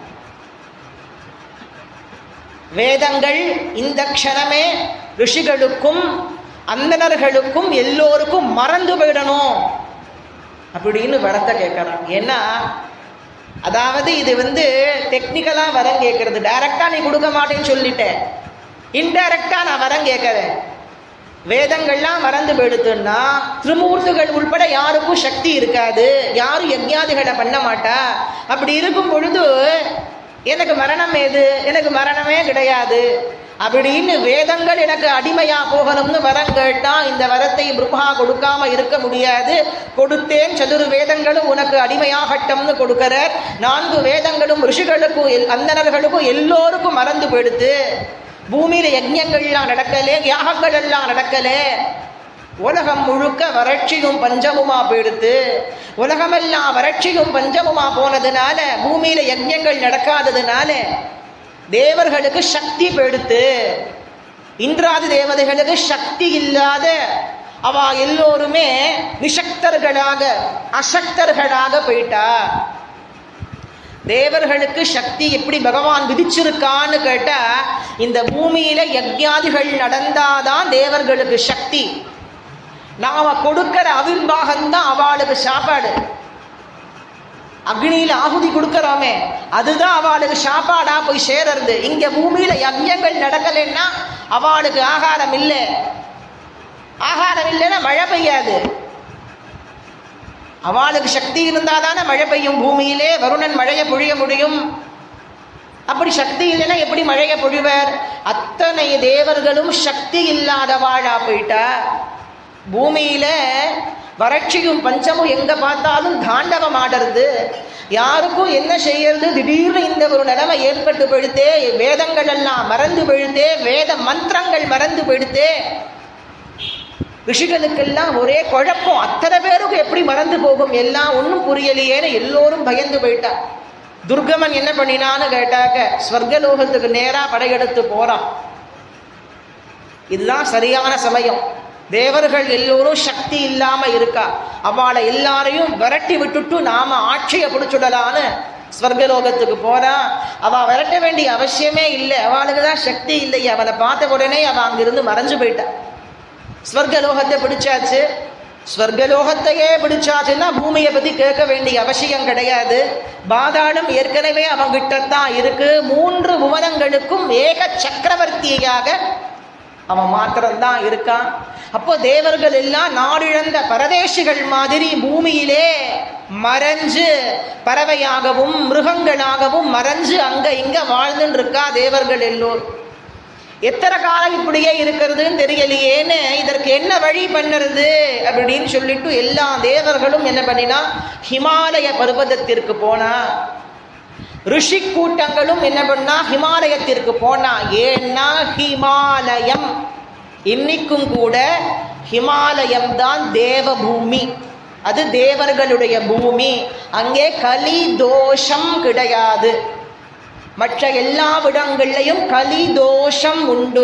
வேதங்கள் இந்த க்ஷணமே ரிஷிகளுக்கும் அந்தணர்களுக்கும் எல்லோருக்கும் மறந்து போயிடணும் அப்படின்னு வரத்தை கேட்கறான் ஏன்னா அதாவது இது வந்து டெக்னிக்கலாக வரம் கேட்கறது டைரக்டா நீ கொடுக்க மாட்டேன்னு சொல்லிட்டேன் இன்டைரக்டா நான் வரம் கேட்கறேன் வேதங்கள்லாம் மறந்து போயிடுத்துன்னா திருமூர்த்திகள் உள்பட யாருக்கும் சக்தி இருக்காது யாரும் யஜ்ஞாதிகளை பண்ண மாட்டா அப்படி இருக்கும் பொழுது எனக்கு மரணம் ஏது எனக்கு மரணமே கிடையாது அப்படின்னு வேதங்கள் எனக்கு அடிமையா போகணும்னு வரம் கேட்டா இந்த வரத்தை பிரம்மா கொடுக்காம இருக்க முடியாது கொடுத்தேன் சதுர் வேதங்களும் உனக்கு அடிமையாகட்டம்னு கொடுக்கிறார் நான்கு வேதங்களும் ரிஷிகளுக்கும் எல்- அந்தணர்களுக்கும் எல்லோருக்கும் மறந்து போயிடுத்து பூமியில யஜ்ஞங்கள்லாம் நடக்கலே யாகங்கள் எல்லாம் நடக்கலே உலகம் முழுக்க வறட்சியும் பஞ்சமுமா போயிடுத்து உலகமெல்லாம் வறட்சியும் பஞ்சமுமா போனதுனால பூமியில யஜ்ஞங்கள் நடக்காததுனால தேவர்களுக்கு சக்தி போயிடுத்து இந்திராதி தேவதைகளுக்கு சக்தி இல்லாத அவ எல்லோருமே நிசக்தர்களாக அசக்தர்களாக போயிட்டா தேவர்களுக்கு சக்தி எப்படி பகவான் விதிச்சிருக்கான்னு கேட்டா இந்த பூமியில யஜ்ஞாதிகள் நடந்தாதான் தேவர்களுக்கு சக்தி நாம கொடுக்கிற அவிர்வாகம் தான் அவளுக்கு சாப்பாடு அக்னியில ஆகுதி கொடுக்கறோமே அதுதான் அவளுக்கு சாப்பாடா போய் சேருறது இங்க பூமியில யஜ்யங்கள் நடக்கலைன்னா அவளுக்கு ஆகாரம் இல்லை ஆகாரம் இல்லைன்னா மழை பெய்யாது அவளுக்கு சக்தி இருந்தால் தானே மழை பெய்யும் பூமியிலே வருணன் மழையை பொழிய முடியும் அப்படி சக்தி இல்லைன்னா எப்படி மழையை பொழிவர் அத்தனை தேவர்களும் சக்தி இல்லாதவாழா போயிட்டா பூமியில வறட்சியும் பஞ்சமும் எங்க பார்த்தாலும் தாண்டவம் ஆடுறது யாருக்கும் என்ன செய்யறது திடீர்னு இந்த ஒரு நிலைமை ஏற்பட்டு போயிடுத்தே வேதங்கள் எல்லாம் மறந்து போயிடுத்தே வேத மந்திரங்கள் மறந்து போயிடுத்தே ரிஷிகளுக்கெல்லாம் ஒரே குழப்பம் அத்தனை பேருக்கு எப்படி மறந்து போகும் எல்லாம் ஒன்றும் புரியலையேன்னு எல்லோரும் பயந்து போயிட்டா துர்கமன் என்ன பண்ணினான்னு கேட்டாக்க ஸ்வர்கலோகத்துக்கு நேரா படையெடுத்து போறான் இதுதான் சரியான சமயம் தேவர்கள் எல்லோரும் சக்தி இல்லாம இருக்கா அவளை எல்லாரையும் விரட்டி விட்டுட்டு நாம ஆட்சியை பிடிச்சுடலான்னு ஸ்வர்கலோகத்துக்கு போறா அவ விரட்ட வேண்டிய அவசியமே இல்லை அவளுக்கு தான் சக்தி இல்லை அவனை பார்த்த உடனே அவ அங்கிருந்து மறைஞ்சு போயிட்டா ஸ்வர்கலோகத்தை பிடிச்சாச்சு ஸ்வர்கலோகத்தையே பிடிச்சாச்சுன்னா பூமியை பத்தி கேட்க வேண்டிய அவசியம் கிடையாது பாதாளம் ஏற்கனவே அவங்கிட்ட தான் இருக்கு மூன்று புவனங்களுக்கும் ஏக சக்கரவர்த்தியாக அவன் மாத்திரம்தான் இருக்கான் அப்போ தேவர்கள் எல்லாம் நாடிழந்த பரதேசிகள் மாதிரி பூமியிலே மறைஞ்சு பறவையாகவும் மிருகங்களாகவும் மறைஞ்சு அங்க இங்க வாழ்ந்துன்னு இருக்கா தேவர்கள் எல்லோரும் எத்தனை காலம் இப்படியே இருக்கிறதுன்னு தெரியலையேன்னு இதற்கு என்ன வழி பண்ணுறது அப்படின்னு சொல்லிட்டு எல்லா தேவர்களும் என்ன பண்ணினா ஹிமாலய பர்வதத்திற்கு போனா ரிஷி கூட்டங்களும் என்ன பண்ணா ஹிமாலயத்திற்கு போனா ஏன்னா ஹிமாலயம் இன்னைக்கும் கூட ஹிமாலயம் தான் தேவபூமி அது தேவர்களுடைய பூமி அங்கே கலி தோஷம் கிடையாது மற்ற எல்லா இடங்கள்லையும் கலி தோஷம் உண்டு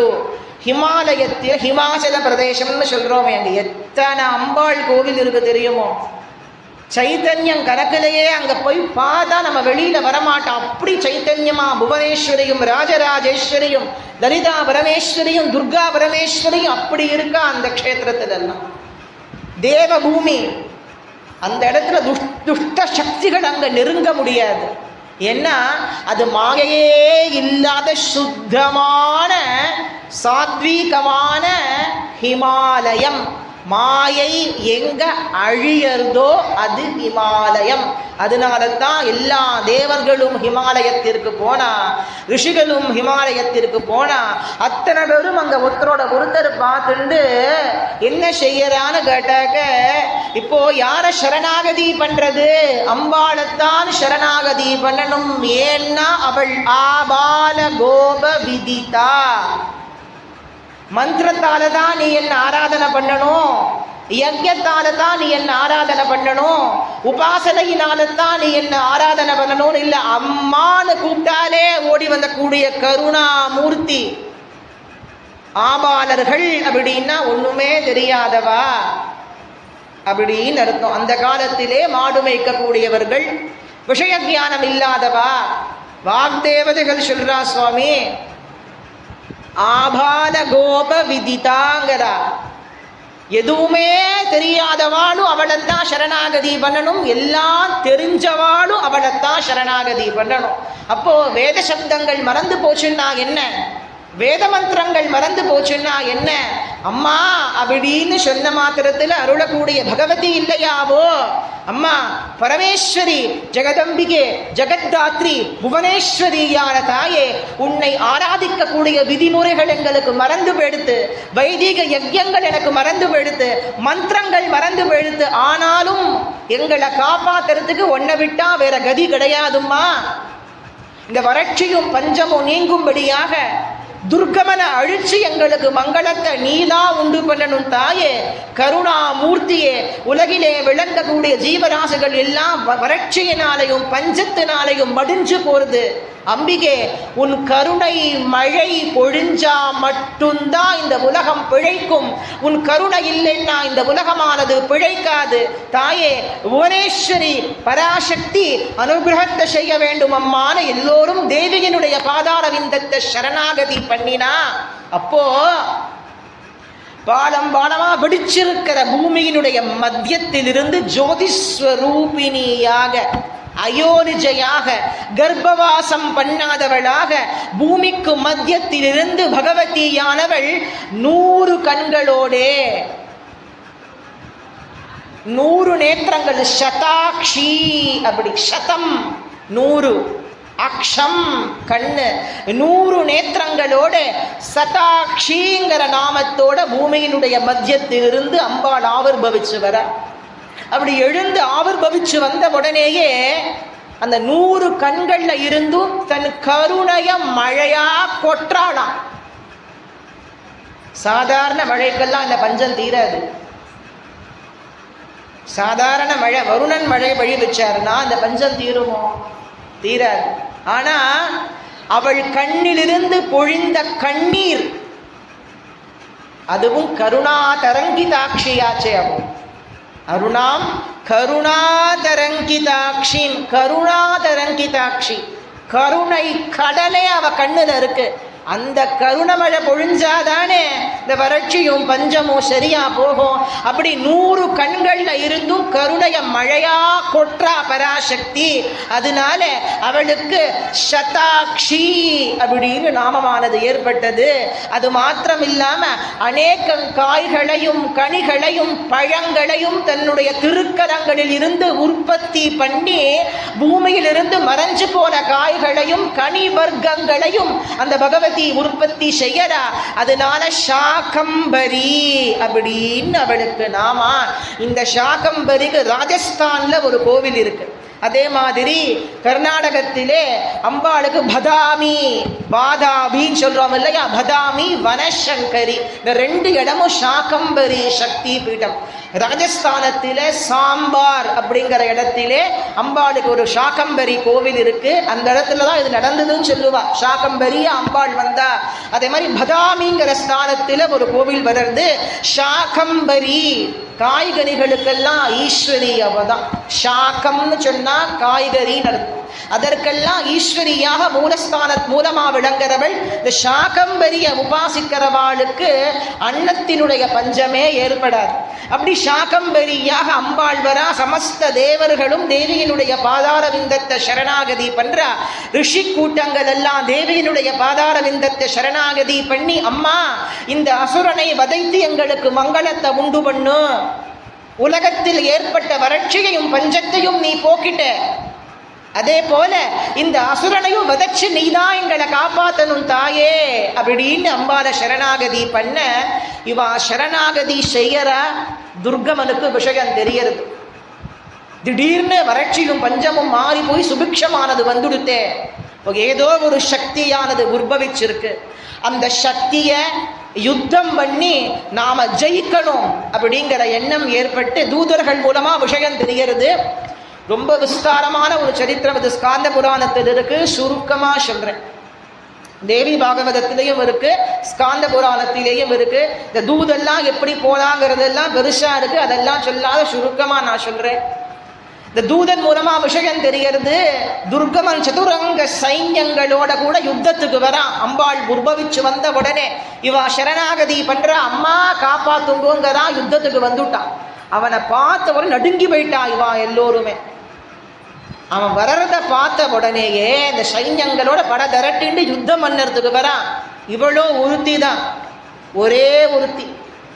ஹிமாலயத்தில் ஹிமாச்சல பிரதேசம்னு சொல்றோமே அங்க எத்தனை அம்பாள் கோவில் இருக்கு தெரியுமோ சைத்தன்யம் கணக்கிலேயே அங்க போய் பார்த்தா நம்ம வெளியில வரமாட்டோம் அப்படி சைத்தன்யமா புவனேஸ்வரியும் ராஜராஜேஸ்வரியும் லலிதா பரமேஸ்வரியும் துர்கா பரமேஸ்வரியும் அப்படி இருக்கா அந்த க்ஷேத்திரத்துல எல்லாம் தேவ பூமி அந்த இடத்துல துஷ் துஷ்ட சக்திகள் அங்க நெருங்க முடியாது ஏன்னா அது மாயையே இல்லாத சுத்தமான சாத்வீகமான ஹிமாலயம் மாயை எங்க அழியறதோ அது ஹிமாலயம் அதனால தான் எல்லா தேவர்களும் ஹிமாலயத்திற்கு போனா ரிஷிகளும் ஹிமாலயத்திற்கு போனா அத்தனை பேரும் அங்க ஒருத்தரோட ஒருத்தர் பார்த்துண்டு என்ன செய்யறான்னு கேட்டாக்க இப்போ யார சரணாகதி பண்றது அம்பாளைத்தான் சரணாகதி பண்ணணும் ஏன்னா அவள் ஆபால கோப விதிதா மந்திரத்தால தான் நீ என்ன ஆராதனை பண்ணணும் யஜ்யத்தால தான் நீ என்ன ஆராதனை பண்ணணும் உபாசனையினால தான் நீ என்ன ஆராதனை பண்ணணும் இல்ல அம்மான்னு கூப்பிட்டாலே ஓடி வந்த கூடிய கருணா மூர்த்தி ஆபாலர்கள் அப்படின்னா ஒண்ணுமே தெரியாதவா அப்படின்னு அர்த்தம் அந்த காலத்திலே மாடு மேய்க்கக்கூடியவர்கள் விஷய ஞானம் இல்லாதவா வாக்தேவதைகள் சொல்றா சுவாமி ஆபால கோப விதிதாங்கிறா எதுவுமே தெரியாதவாளும் அவளைத்தான் சரணாகதி பண்ணணும் எல்லாம் தெரிஞ்சவாளும் அவளைத்தான் சரணாகதி பண்ணணும் அப்போ வேத சப்தங்கள் மறந்து போச்சுன்னா என்ன வேத மந்திரங்கள் மறந்து போச்சுன்னா என்ன அம்மா அப்படின்னு சொன்ன மாத்திரத்துல அருளக்கூடிய பகவதி இல்லையாவோ அம்மா பரமேஸ்வரி ஜெகதம்பிகே ஜெகத்தாத்ரி புவனேஸ்வரியான தாயே உன்னை ஆராதிக்கக்கூடிய விதிமுறைகள் எங்களுக்கு மறந்து போயிடுத்து வைதிக யஜ்யங்கள் எனக்கு மறந்து போயிடுத்து மந்திரங்கள் மறந்து போயிடுத்து ஆனாலும் எங்களை காப்பாத்துறதுக்கு ஒன்னை விட்டா வேற கதி கிடையாதும்மா இந்த வறட்சியும் பஞ்சமும் நீங்கும்படியாக துர்கமன அழிச்சு எங்களுக்கு மங்களத்தை நீலா உண்டு பண்ணணும் தாயே கருணா மூர்த்தியே உலகிலே விளங்கக்கூடிய ஜீவராசிகள் எல்லாம் வ- வறட்சியினாலையும் பஞ்சத்தினாலையும் மடிஞ்சு போறது அம்பிகே உன் கருணை மழை பொழிஞ்சா மட்டும்தான் இந்த உலகம் பிழைக்கும் உன் கருணை இல்லைன்னா இந்த உலகமானது பிழைக்காது தாயே புவனேஸ்வரி பராசக்தி அனுகிரகத்தை செய்ய வேண்டும் அம்மான எல்லோரும் தேவியினுடைய பாதார விந்தத்தை சரணாகதி பண்ணினா அப்போ பாலம் பாலமா வெடிச்சிருக்கிற பூமியினுடைய மத்தியத்திலிருந்து ஜோதிஸ்வரூபிணியாக அயோனிஜையாக கர்ப்பவாசம் பண்ணாதவளாக பூமிக்கு மத்தியத்திலிருந்து பகவதியானவள் நூறு கண்களோடே நூறு நேத்திரங்கள் சதாக்ஷி அப்படி சதம் நூறு அக்ஷம் கண்ணு நூறு நேத்திரங்களோட சதாக்ஷிங்கிற நாமத்தோட பூமியினுடைய மத்தியத்திலிருந்து அம்பாள் ஆவிர்பவிச்சு வர அப்படி எழுந்து ஆவிர்பவிச்சு வந்த உடனேயே அந்த நூறு கண்கள்ல இருந்தும் தன் கருணைய மழையா கொற்றாளாம் சாதாரண மழைக்கெல்லாம் இந்த பஞ்சம் தீராது சாதாரண மழை வருணன் மழை வழி வச்சாருன்னா அந்த பஞ்சம் தீருமோ தீராது ஆனா அவள் கண்ணிலிருந்து பொழிந்த கண்ணீர் அதுவும் கருணா தரங்கிதாட்சியாச்சே ஆகும் அருணாம் கருணாதரங்கிதாட்சின் கருணாதரங்கிதாட்சி கருணை கடலே அவ கண்ணுல இருக்கு அந்த கருணமழை பொழிஞ்சாதானே இந்த வறட்சியும் பஞ்சமும் சரியா போகும் அப்படி நூறு கண்கள்ல இருந்தும் கருணைய மழையா கொற்றா பராசக்தி அதனால அவளுக்கு சதாக்ஷி அப்படின்னு நாமமானது ஏற்பட்டது அது மாத்திரம் இல்லாம அநேக காய்களையும் கனிகளையும் பழங்களையும் தன்னுடைய திருக்கரங்களில் இருந்து உற்பத்தி பண்ணி பூமியிலிருந்து மறைஞ்சு போன காய்களையும் கனி வர்க்கங்களையும் அந்த பகவதி உற்பத்தி செய்யறா அதனால சாகம்பரி அப்படின்னு அவளுக்கு நாமா இந்த சாகம்பரிக்கு ராஜஸ்தான்ல ஒரு கோவில் இருக்கு அதே மாதிரி கர்நாடகத்திலே அம்பாளுக்கு பதாமி பாதாபின்னு சொல்றோம் இல்லையா பதாமி வனசங்கரி இந்த ரெண்டு இடமும் சாகம்பரி சக்தி பீடம் ராஜஸ்தானத்திலே சாம்பார் அப்படிங்கிற இடத்திலே அம்பாளுக்கு ஒரு சாகம்பரி கோவில் இருக்கு அந்த இடத்துல தான் இது நடந்ததுன்னு சொல்லுவா சாகம்பரியா அம்பாள் வந்தா அதே மாதிரி பதாமிங்கிற ஸ்தானத்துல ஒரு கோவில் வளர்ந்து சாகம்பரி காய்கனிகளுக்கெல்லாம் ஈஸ்வரி அவதான் ஷாக்கம்னு சொன்னா காய்கறின்னு அர்த்தம் அதற்கெல்லாம் ஈஸ்வரியாக மூலஸ்தான மூலமா விளங்குறவள் இந்த ஷாகம்பரிய உபாசிக்கிறவாளுக்கு அன்னத்தினுடைய பஞ்சமே ஏற்படாது அப்படி ஷாகம்பரியாக அம்பாள் வரா சமஸ்த தேவர்களும் தேவியினுடைய பாதார விந்தத்தை சரணாகதி பண்றா ரிஷி கூட்டங்கள் எல்லாம் தேவியினுடைய பாதார விந்தத்தை சரணாகதி பண்ணி அம்மா இந்த அசுரனை வதைத்து எங்களுக்கு மங்களத்தை உண்டு பண்ணு உலகத்தில் ஏற்பட்ட வறட்சியையும் பஞ்சத்தையும் நீ போக்கிட்ட அதே போல இந்த அசுரனையும் வதச்சு நீதான் எங்களை காப்பாத்தணும் தாயே அப்படின்னு அம்பால சரணாகதி பண்ண இவா சரணாகதி செய்யற துர்கமனுக்கு விஷயம் தெரியறது திடீர்னு வறட்சியும் பஞ்சமும் மாறி போய் சுபிக்ஷமானது வந்துடுத்தே ஏதோ ஒரு சக்தியானது உற்பவிச்சிருக்கு அந்த சக்தியை யுத்தம் பண்ணி நாம ஜெயிக்கணும் அப்படிங்கிற எண்ணம் ஏற்பட்டு தூதர்கள் மூலமா விஷயம் தெரியறது ரொம்ப விஸ்தாரமான ஒரு சரித்திரம் இது ஸ்காந்த புராணத்தில் இருக்கு சுருக்கமா சொல்றேன் தேவி பாகவதத்திலையும் இருக்கு ஸ்காந்த புராணத்திலேயும் இருக்கு இந்த தூதெல்லாம் எப்படி போலாங்கிறதெல்லாம் பெருசா இருக்கு அதெல்லாம் சொல்லாத சுருக்கமா நான் சொல்றேன் இந்த தூதன் மூலமா விஷயம் தெரியறது துர்கமன் சதுரங்க சைன்யங்களோட கூட யுத்தத்துக்கு வரான் அம்பாள் உற்பவிச்சு வந்த உடனே இவா சரணாகதி பண்ற அம்மா காப்பாத்துங்கோங்கதான் யுத்தத்துக்கு வந்துட்டான் அவனை பார்த்தவரை நடுங்கி போயிட்டான் இவா எல்லோருமே அவன் வர்றத பார்த்த உடனேயே இந்த சைன்யங்களோட பட திரட்டிண்டு யுத்தம் பண்ணறதுக்கு வரான் இவளோ ஒருத்தி தான் ஒரே ஒருத்தி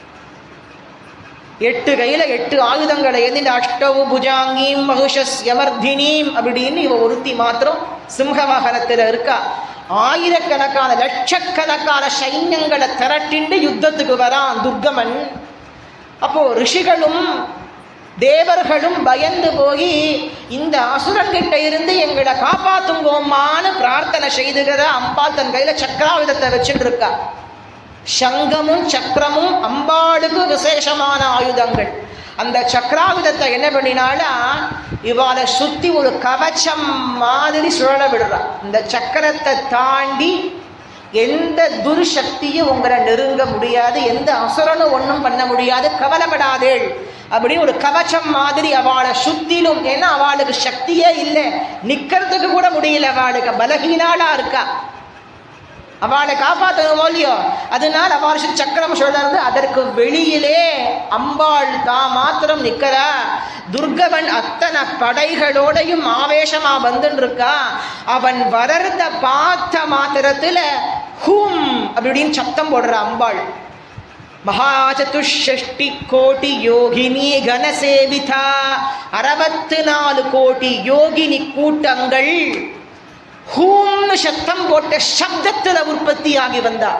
எட்டு கையில எட்டு ஆயுதங்களை ஏந்தி இந்த அஷ்டவு புஜாங்கீம் மகுஷஸ் யமர்தினீம் அப்படின்னு இவ ஒருத்தி மாத்திரம் சிம்ஹ வாகனத்தில் இருக்கா ஆயிரக்கணக்கான லட்சக்கணக்கான சைன்யங்களை திரட்டிண்டு யுத்தத்துக்கு வரான் துர்கமன் அப்போ ரிஷிகளும் தேவர்களும் பயந்து போய் இந்த அசுரன்கிட்ட இருந்து எங்களை காப்பாத்துங்கோமான்னு பிரார்த்தனை செய்துகிற அம்பாள் தன் கையில சக்கராயுதத்தை வச்சுட்டு இருக்கா சங்கமும் சக்கரமும் அம்பாளுக்கு விசேஷமான ஆயுதங்கள் அந்த சக்கராயுதத்தை என்ன பண்ணினாலா இவாளை சுத்தி ஒரு கவச்சம் மாதிரி சுழல விடுறா இந்த சக்கரத்தை தாண்டி எந்த துர்சக்தியும் உங்களை நெருங்க முடியாது எந்த அசுரனும் ஒன்றும் பண்ண முடியாது கவலைப்படாதேள் அப்படி ஒரு கவச்சம் மாதிரி அவளை சுத்திலும் ஏன்னா அவளுக்கு சக்தியே இல்லை நிக்கிறதுக்கு கூட முடியல அவளுக்கு பலகீனாளா இருக்கா அவளை காப்பாற்றணுமோ இல்லையோ அதனால் அவள் சக்கரம் சுழறது அதற்கு வெளியிலே அம்பாள் தான் மாத்திரம் நிற்கிறா துர்கவன் அத்தனை படைகளோடையும் ஆவேசமா வந்துன்னு இருக்கா அவன் வரத பார்த்த மாத்திரத்துல ஹூம் அப்படின்னு சத்தம் போடுற அம்பாள் மகாச்சதுஷ்டி கோடி யோகினி கனசேவிதா அறுபத்து நாலு கோடி யோகினி கூட்டங்கள் ஹூம்னு சத்தம் போட்ட சப்தத்துல உற்பத்தி ஆகி வந்தா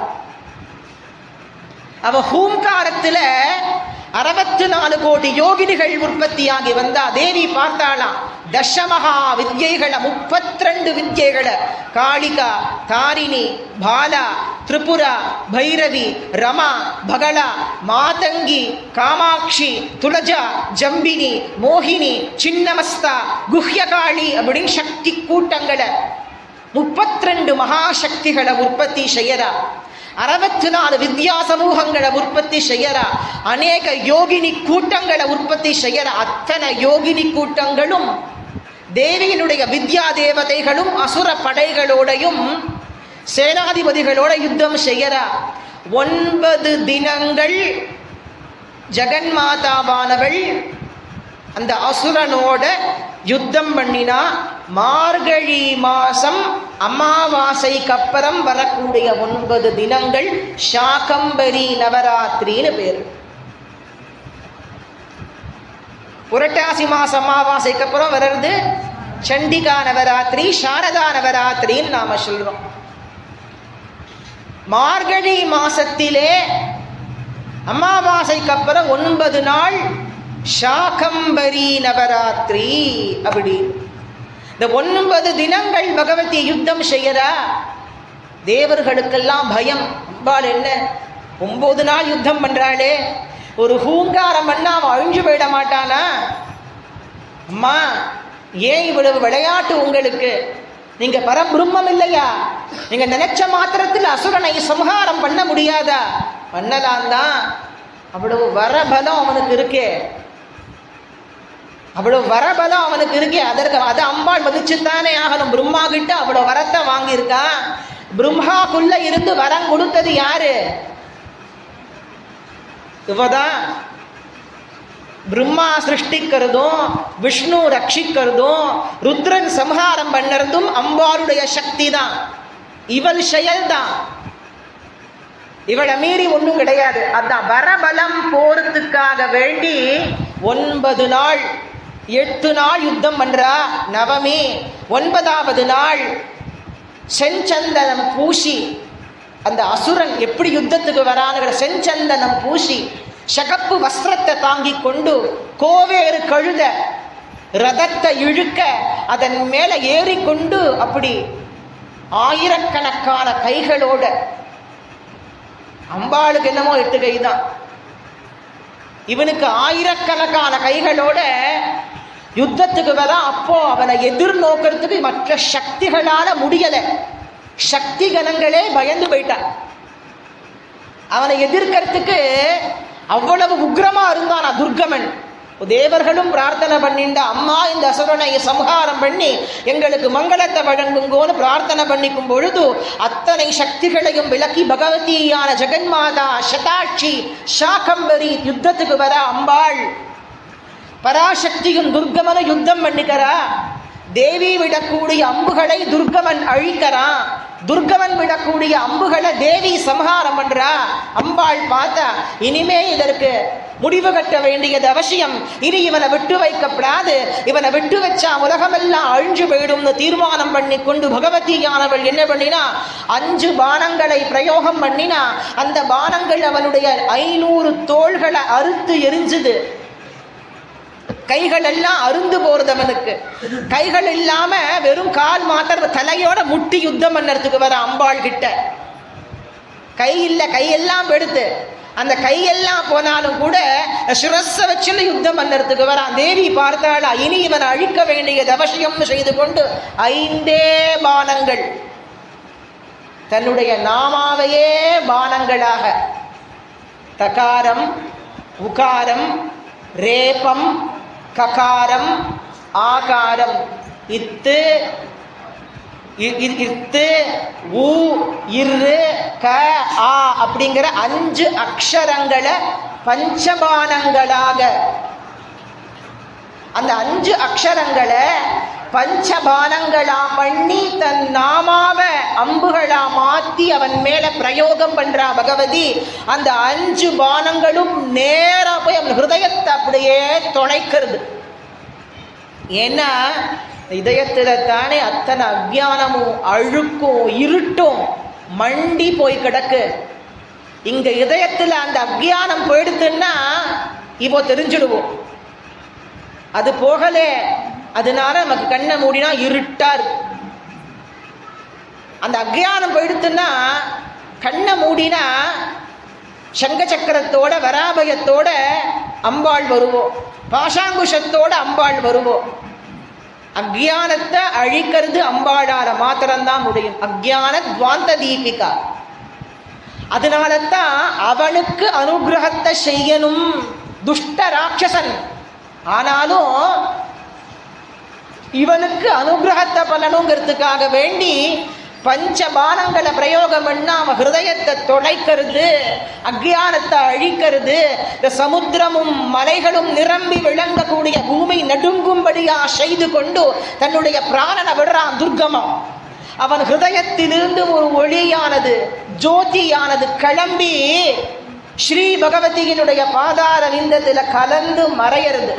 அவ ஹூங்காரத்துல அறுபத்து நாலு கோடி யோகினிகள் உற்பத்தியாகி வந்தா தேவி பார்த்தாளாம் தசமகா வித்யைகளை முப்பத்தி ரெண்டு வித்யைகளை காளிகா தாரிணி பாலா திரிபுரா பைரவி ரமா பகளா மாதங்கி காமாட்சி துளஜா ஜம்பினி மோகினி சின்னமஸ்தா குஹ்யகாளி அப்படின்னு சக்தி கூட்டங்களை முப்பத்தி ரெண்டு மகாசக்திகளை உற்பத்தி செய்யறா அறுபத்தி நாலு வித்யா சமூகங்களை உற்பத்தி செய்யறா அநேக யோகினி கூட்டங்களை உற்பத்தி செய்யற அத்தனை யோகினி கூட்டங்களும் தேவியினுடைய வித்யா தேவதைகளும் அசுர படைகளோடையும் சேனாதிபதிகளோட யுத்தம் செய்யறா ஒன்பது தினங்கள் ஜெகன்மாதாவானவள் அந்த அசுரனோட யுத்தம் பண்ணினா மார்கழி மாசம் அமாவாசைக்கு அப்புறம் வரக்கூடிய ஒன்பது தினங்கள் சாகம்பரி நவராத்திரின்னு பேரு புரட்டாசி மாசம் அமாவாசைக்கு அப்புறம் வர்றது சண்டிகா நவராத்திரி சாரதா நவராத்திரின்னு நாம சொல்றோம் மார்கழி மாசத்திலே அமாவாசைக்கு அப்புறம் ஒன்பது நாள் சாகம்பரி நவராத்திரி அப்படி இந்த ஒன்பது தினங்கள் பகவதி யுத்தம் செய்யறா தேவர்களுக்கெல்லாம் பயம் அம்பாள் என்ன ஒன்பது நாள் யுத்தம் பண்றாளே ஒரு ஹூங்காரம் பண்ணா அவன் அழிஞ்சு போயிட மாட்டானா அம்மா ஏன் இவ்வளவு விளையாட்டு உங்களுக்கு நீங்க பரபிரம்மம் இல்லையா நீங்க நினைச்ச மாத்திரத்தில் அசுரனை சம்ஹாரம் பண்ண முடியாதா பண்ணலாம் தான் அவ்வளவு வரபலம் அவனுக்கு இருக்கே அவ்வளவு வரபலம் அவனுக்கு இருக்கே அதற்கு அது அம்பாள் மதிச்சுத்தானே ஆகணும் பிரம்மா கிட்ட அவ்வளவு வரத்தை வாங்கியிருக்கான் பிரம்மாக்குள்ள இருந்து வரம் கொடுத்தது யாரு இவதான் பிரம்மா சிருஷ்டிக்கிறதும் விஷ்ணு ரட்சிக்கிறதும் ருத்ரன் சம்ஹாரம் பண்ணறதும் அம்பாளுடைய சக்தி தான் இவள் செயல்தான் இவளை மீறி ஒன்றும் கிடையாது அதான் வரபலம் போறதுக்காக வேண்டி ஒன்பது நாள் எட்டு நாள் யுத்தம் பண்றா நவமி ஒன்பதாவது நாள் செஞ்சந்தனம் பூசி அந்த அசுரன் எப்படி யுத்தத்துக்கு வரானுங்கிற செஞ்சந்தனம் பூசி சகப்பு வஸ்திரத்தை தாங்கி கொண்டு கோவேறு கழுத ரதத்தை இழுக்க அதன் மேல ஏறிக்கொண்டு அப்படி ஆயிரக்கணக்கான கைகளோட அம்பாளுக்கு என்னமோ எட்டு கை தான் இவனுக்கு ஆயிரக்கணக்கான கைகளோட யுத்தத்துக்கு வர அப்போ அவனை எதிர்நோக்கிறதுக்கு மற்ற சக்திகளால முடியல சக்தி கணங்களே பயந்து போயிட்டான் அவனை எதிர்க்கிறதுக்கு அவ்வளவு உக்ரமா இருந்தான் துர்கமன் தேவர்களும் பிரார்த்தனை பண்ணிண்ட அம்மா இந்த அசுரனை சம்ஹாரம் பண்ணி எங்களுக்கு மங்களத்தை வழங்குங்கோன்னு பிரார்த்தனை பண்ணிக்கும் பொழுது அத்தனை சக்திகளையும் விலக்கி பகவதியான ஜெகன்மாதா சதாட்சி சாகம்பரி யுத்தத்துக்கு வர அம்பாள் பராசக்தியும் துர்கமனும் யுத்தம் பண்ணிக்கிறா தேவி விடக்கூடிய அம்புகளை துர்கமன் அழிக்கிறான் துர்கமன் விடக்கூடிய அம்புகளை தேவி சம்ஹாரம் பண்றா அம்பாள் பார்த்தா இனிமே இதற்கு முடிவு கட்ட வேண்டியது அவசியம் இனி இவனை விட்டு வைக்கப்படாது இவனை விட்டு வச்சா உலகமெல்லாம் அழிஞ்சு போயிடும்னு தீர்மானம் பண்ணி கொண்டு பகவதியானவள் என்ன பண்ணினா அஞ்சு பானங்களை பிரயோகம் பண்ணினா அந்த பானங்கள் அவனுடைய ஐநூறு தோள்களை அறுத்து எரிஞ்சுது கைகள் எல்லாம் அருந்து போறது அவனுக்கு கைகள் இல்லாம வெறும் கால் மாத்திர தலையோட முட்டி யுத்தம் பண்ணறதுக்கு வர அம்பாள் கிட்ட கை இல்ல கையெல்லாம் எடுத்து அந்த கையெல்லாம் போனாலும் கூட சிரஸ வச்சுன்னு யுத்தம் பண்ணறதுக்கு வரான் தேவி பார்த்தாளா இனி இவன் அழிக்க வேண்டியது அவசியம் செய்து கொண்டு ஐந்தே பானங்கள் தன்னுடைய நாமாவையே பானங்களாக தகாரம் உகாரம் ரேபம் ககாரம் ஆகாரம் இத்து இ- இ- இத்து உ இரு க ஆ அப்படிங்கிற அஞ்சு அக்ஷரங்களை பஞ்சபானங்களாக அந்த அஞ்சு அக்ஷரங்களை பஞ்சபானங்களா பண்ணி தன் நாமாவ அம்புகளா மாத்தி அவன் மேல பிரயோகம் பண்றா பகவதி அந்த அஞ்சு பானங்களும் நேரா போய் அவன் ஹிருதயத்தை அப்படியே தொலைக்கிறது ஏன்னா இதயத்துல தானே அத்தனை அஜ்ஞானமும் அழுக்கும் இருட்டும் மண்டி போய் கிடக்கு இங்க இதயத்துல அந்த அஜ்ஞானம் போயிடுத்துன்னா இப்போ தெரிஞ்சிடுவோம் அது போகலே அதனால நமக்கு கண்ணை மூடினா இருட்டா இருக்கு அந்த அக்ஞானம் போயிடுத்துன்னா கண்ணை மூடினா சங்க சக்கரத்தோட வராபயத்தோட அம்பாள் வருவோம் பாஷாங்குஷத்தோட அம்பாள் வருவோம் அக்ஞானத்தை அழிக்கிறது அம்பாளால மாத்திரம்தான் முடியும் அக்ஞான துவாந்த தீபிகா அதனால தான் அவனுக்கு அனுகிரகத்தை செய்யணும் துஷ்ட ராட்சசன் ஆனாலும் இவனுக்கு அனுகிரகத்தை பண்ணணுங்கிறதுக்காக வேண்டி பஞ்சபானங்களை பிரயோகம் பண்ணா அவன் ஹிருதயத்தை தொலைக்கிறது அக்ஞானத்தை அழிக்கிறது இந்த சமுத்திரமும் மலைகளும் நிரம்பி விளங்கக்கூடிய பூமி நடுங்கும்படியா செய்து கொண்டு தன்னுடைய பிராணனை விடுறான் துர்கமம் அவன் ஹிருதயத்திலிருந்து ஒரு ஒளியானது ஜோதியானது கிளம்பி ஸ்ரீ பகவதியினுடைய பாதார விந்தத்துல கலந்து மறையிறது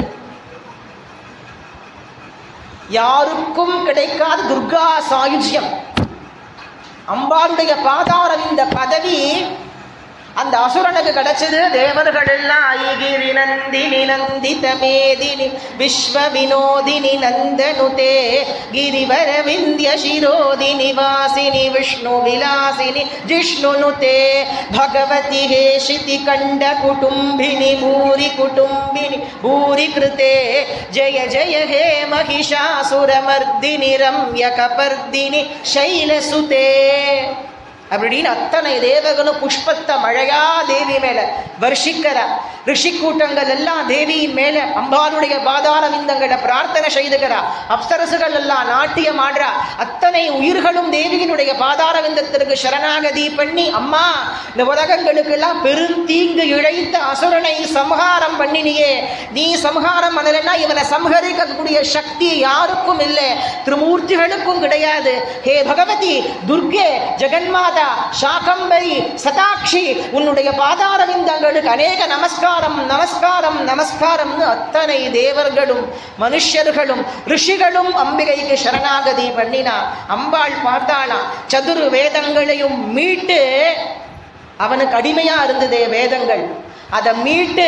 யாருக்கும் கிடைக்காத துர்கா சாயுஜ்யம் அம்பாளுடைய பாதாரம் இந்த பதவி அந்த அசுரனுக்கு கிடைச்சது தேவர்கள் எல்லாம் ஐகிரி நந்தினி நந்தித மேதினி விஸ்வ வினோதினி நந்தனுதே கிரிவர விந்திய சிரோதினி வாசினி விஷ்ணு விலாசினி ஜிஷ்ணுனுதே பகவதி ஹே சிதி கண்ட குடும்பினி பூரி குடும்பினி பூரி கிருதே ஜய ஜய ஹே மகிஷாசுரமர்தினி ரம்ய கபர்தினி சைலசுதே அப்படின்னு அத்தனை தேவர்களும் புஷ்பத்தை மழையா தேவி மேல வர்ஷிக்கிறா ரிஷி கூட்டங்கள் எல்லாம் தேவியின் மேல அம்பாளுடைய பாதார விந்தங்களை பிரார்த்தனை செய்துகிறா அப்சரசுகள் எல்லாம் நாட்டியம் ஆடுறா அத்தனை உயிர்களும் தேவியினுடைய பாதார விந்தத்திற்கு சரணாகதி பண்ணி அம்மா இந்த உலகங்களுக்கு எல்லாம் பெருந்தீங்கு இழைத்த அசுரனை சம்ஹாரம் பண்ணினியே நீ சம்ஹாரம் பண்ணலைன்னா இவனை சம்ஹரிக்கக்கூடிய சக்தி யாருக்கும் இல்லை திருமூர்த்திகளுக்கும் கிடையாது ஹே பகவதி துர்கே ஜெகன்மாதா சாகம்பரி சதாட்சி உன்னுடைய பாதார விந்தங்களுக்கு அநேக நமஸ்காரம் நமஸ்காரம் நமஸ்காரம்னு அத்தனை தேவர்களும் மனுஷர்களும் ரிஷிகளும் அம்பிகைக்கு சரணாகதி பண்ணினா அம்பாள் பார்த்தாளாம் சதுரு வேதங்களையும் மீட்டு அவனுக்கு அடிமையா இருந்ததே வேதங்கள் அதை மீட்டு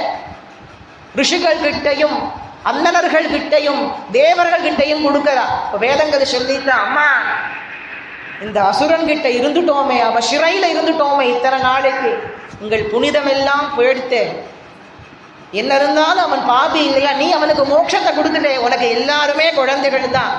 ரிஷிகள் கிட்டையும் அந்தணர்கள் கிட்டையும் தேவர்கள் கிட்டையும் கொடுக்கறா இப்ப வேதங்கள் சொல்லிட்டா அம்மா இந்த அசுரன் கிட்ட இருந்துட்டோமே அவ சிறையில இருந்துட்டோமே இத்தனை நாளைக்கு உங்கள் புனிதமெல்லாம் போயிடுத்து என்ன இருந்தாலும் அவன் பாபி இல்லையா நீ அவனுக்கு மோட்சத்தை கொடுத்துட்டே உனக்கு எல்லாருமே குழந்தைகள் தான்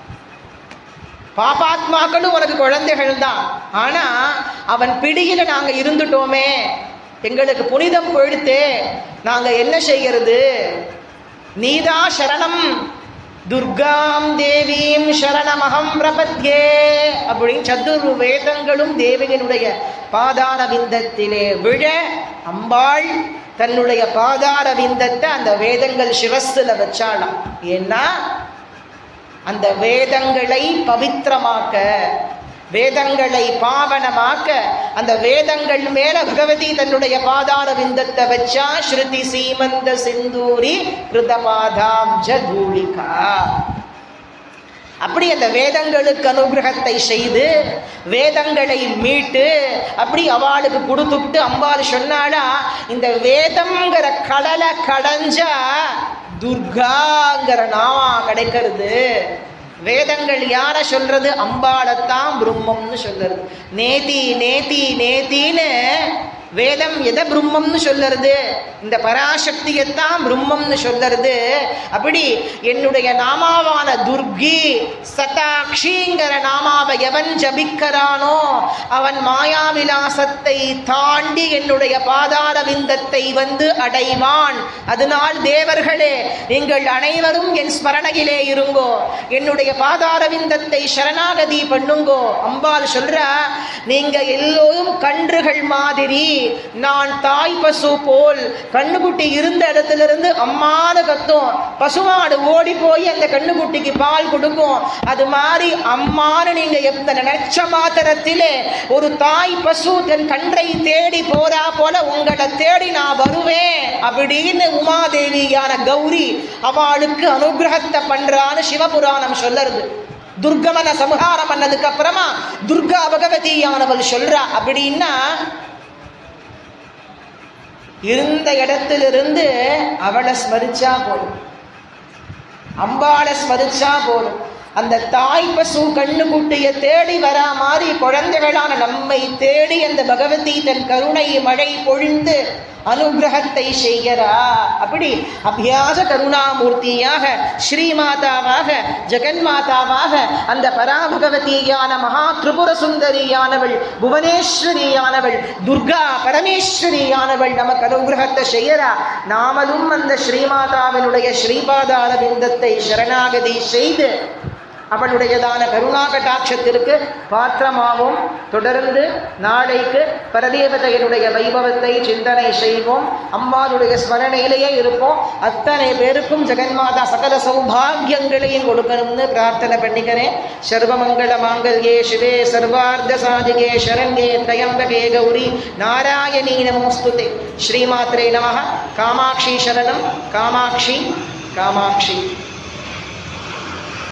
பாபாத்மாக்களும் உனக்கு குழந்தைகள் தான் ஆனா அவன் பிடியில நாங்க இருந்துட்டோமே எங்களுக்கு புனிதம் போயிடுத்தே நாங்க என்ன செய்யறது நீதா சரணம் துர்காம் தேவீம் சரணமகம் பிரபத்யே அப்படின்னு சதுர் வேதங்களும் தேவியினுடைய பாதார விந்தத்திலே விழ அம்பாள் தன்னுடைய பாதார விந்தத்தை அந்த வேதங்கள் சிரஸ்ல வச்சாளாம் ஏன்னா அந்த வேதங்களை பவித்திரமாக்க வேதங்களை பாவனமாக்க அந்த வேதங்கள் மேல பகவதி தன்னுடைய பாதார விந்தத்தை வச்சா ஸ்ருதி சீமந்த சிந்தூரி கிருதபாதாம் ஜூலிகா அப்படி அந்த வேதங்களுக்கு அனுகிரகத்தை செய்து வேதங்களை மீட்டு அப்படி அவளுக்கு கொடுத்துட்டு அம்பாள் சொன்னாளா இந்த வேதம்ங்கிற கடலை கடைஞ்சா துர்காங்கிற நாமா கிடைக்கிறது வேதங்கள் யார சொல்றது அம்பாளைத்தான் பிரம்மம்னு சொல்றது நேதி நேதி நேத்தின்னு வேதம் எதை பிரம்மம்னு சொல்லுறது இந்த பராசக்தியைத்தான் பிரம்மம்னு சொல்லுறது அப்படி என்னுடைய நாமாவான துர்கி சதாட்சிங்கிற நாமாவை எவன் ஜபிக்கிறானோ அவன் மாயாவிலாசத்தை தாண்டி என்னுடைய பாதார விந்தத்தை வந்து அடைவான் அதனால் தேவர்களே நீங்கள் அனைவரும் என் ஸ்மரணையிலே இருங்கோ என்னுடைய பாதார விந்தத்தை சரணாகதி பண்ணுங்கோ அம்பாள் சொல்றா நீங்க எல்லோரும் கன்றுகள் மாதிரி நான் தாய் பசு போல் கண்ணுக்குட்டி இருந்த இடத்துல இருந்து அம்மானு கத்தும் பசுமாடு ஓடி போய் அந்த கண்ணுக்குட்டிக்கு பால் கொடுக்கும் அது மாதிரி அம்மானு நீங்க எந்த நினைச்ச மாத்திரத்திலே ஒரு தாய் பசு தன் கன்றை தேடி போறா போல உங்களை தேடி நான் வருவேன் அப்படின்னு உமாதேவியான கௌரி அவளுக்கு அனுகிரகத்தை பண்றான்னு சிவபுராணம் சொல்லறது துர்கமன சம்ஹாரம் பண்ணதுக்கு அப்புறமா துர்கா பகவதியானவள் சொல்றா அப்படின்னா இருந்த இடத்திலிருந்து அவளை ஸ்மரிச்சா போதும் அம்பாளை ஸ்மரிச்சா போதும் அந்த தாய் பசு கண்ணு குட்டிய தேடி வரா மாதிரி குழந்தைகளான நம்மை தேடி அந்த பகவதி தன் கருணை மழை பொழிந்து அனுகிரகத்தை செய்கிறா அப்படி அபியாச கருணாமூர்த்தியாக ஸ்ரீமாதாவாக ஜெகன்மாதாவாக அந்த பராபகவதியான மகா திரிபுர சுந்தரியானவள் புவனேஸ்வரியானவள் துர்கா பரமேஸ்வரியானவள் நமக்கு அனுகிரகத்தை செய்யறா நாமளும் அந்த ஸ்ரீமாதாவினுடைய ஸ்ரீபாதார பிந்தத்தை சரணாகதி செய்து அவளுடையதான கருணா கட்டாட்சத்திற்கு பாத்திரமாவோம் தொடர்ந்து நாளைக்கு பரதேவதையனுடைய வைபவத்தை சிந்தனை செய்வோம் அம்மாளுடைய ஸ்மரணையிலேயே இருப்போம் அத்தனை பேருக்கும் ஜெகன்மாதா சகல சௌபாகியங்களையும் கொடுக்கணும்னு பிரார்த்தனை பண்ணிக்கிறேன் சர்வமங்கள மாங்கல்யே சிவே சர்வார்த்த சாதிகே சரண்யே திரையம்பகே கௌரி நாராயணீ நமோஸ்துதே ஸ்ரீமாத்ரே நம காமாட்சி சரணம் காமாட்சி காமாட்சி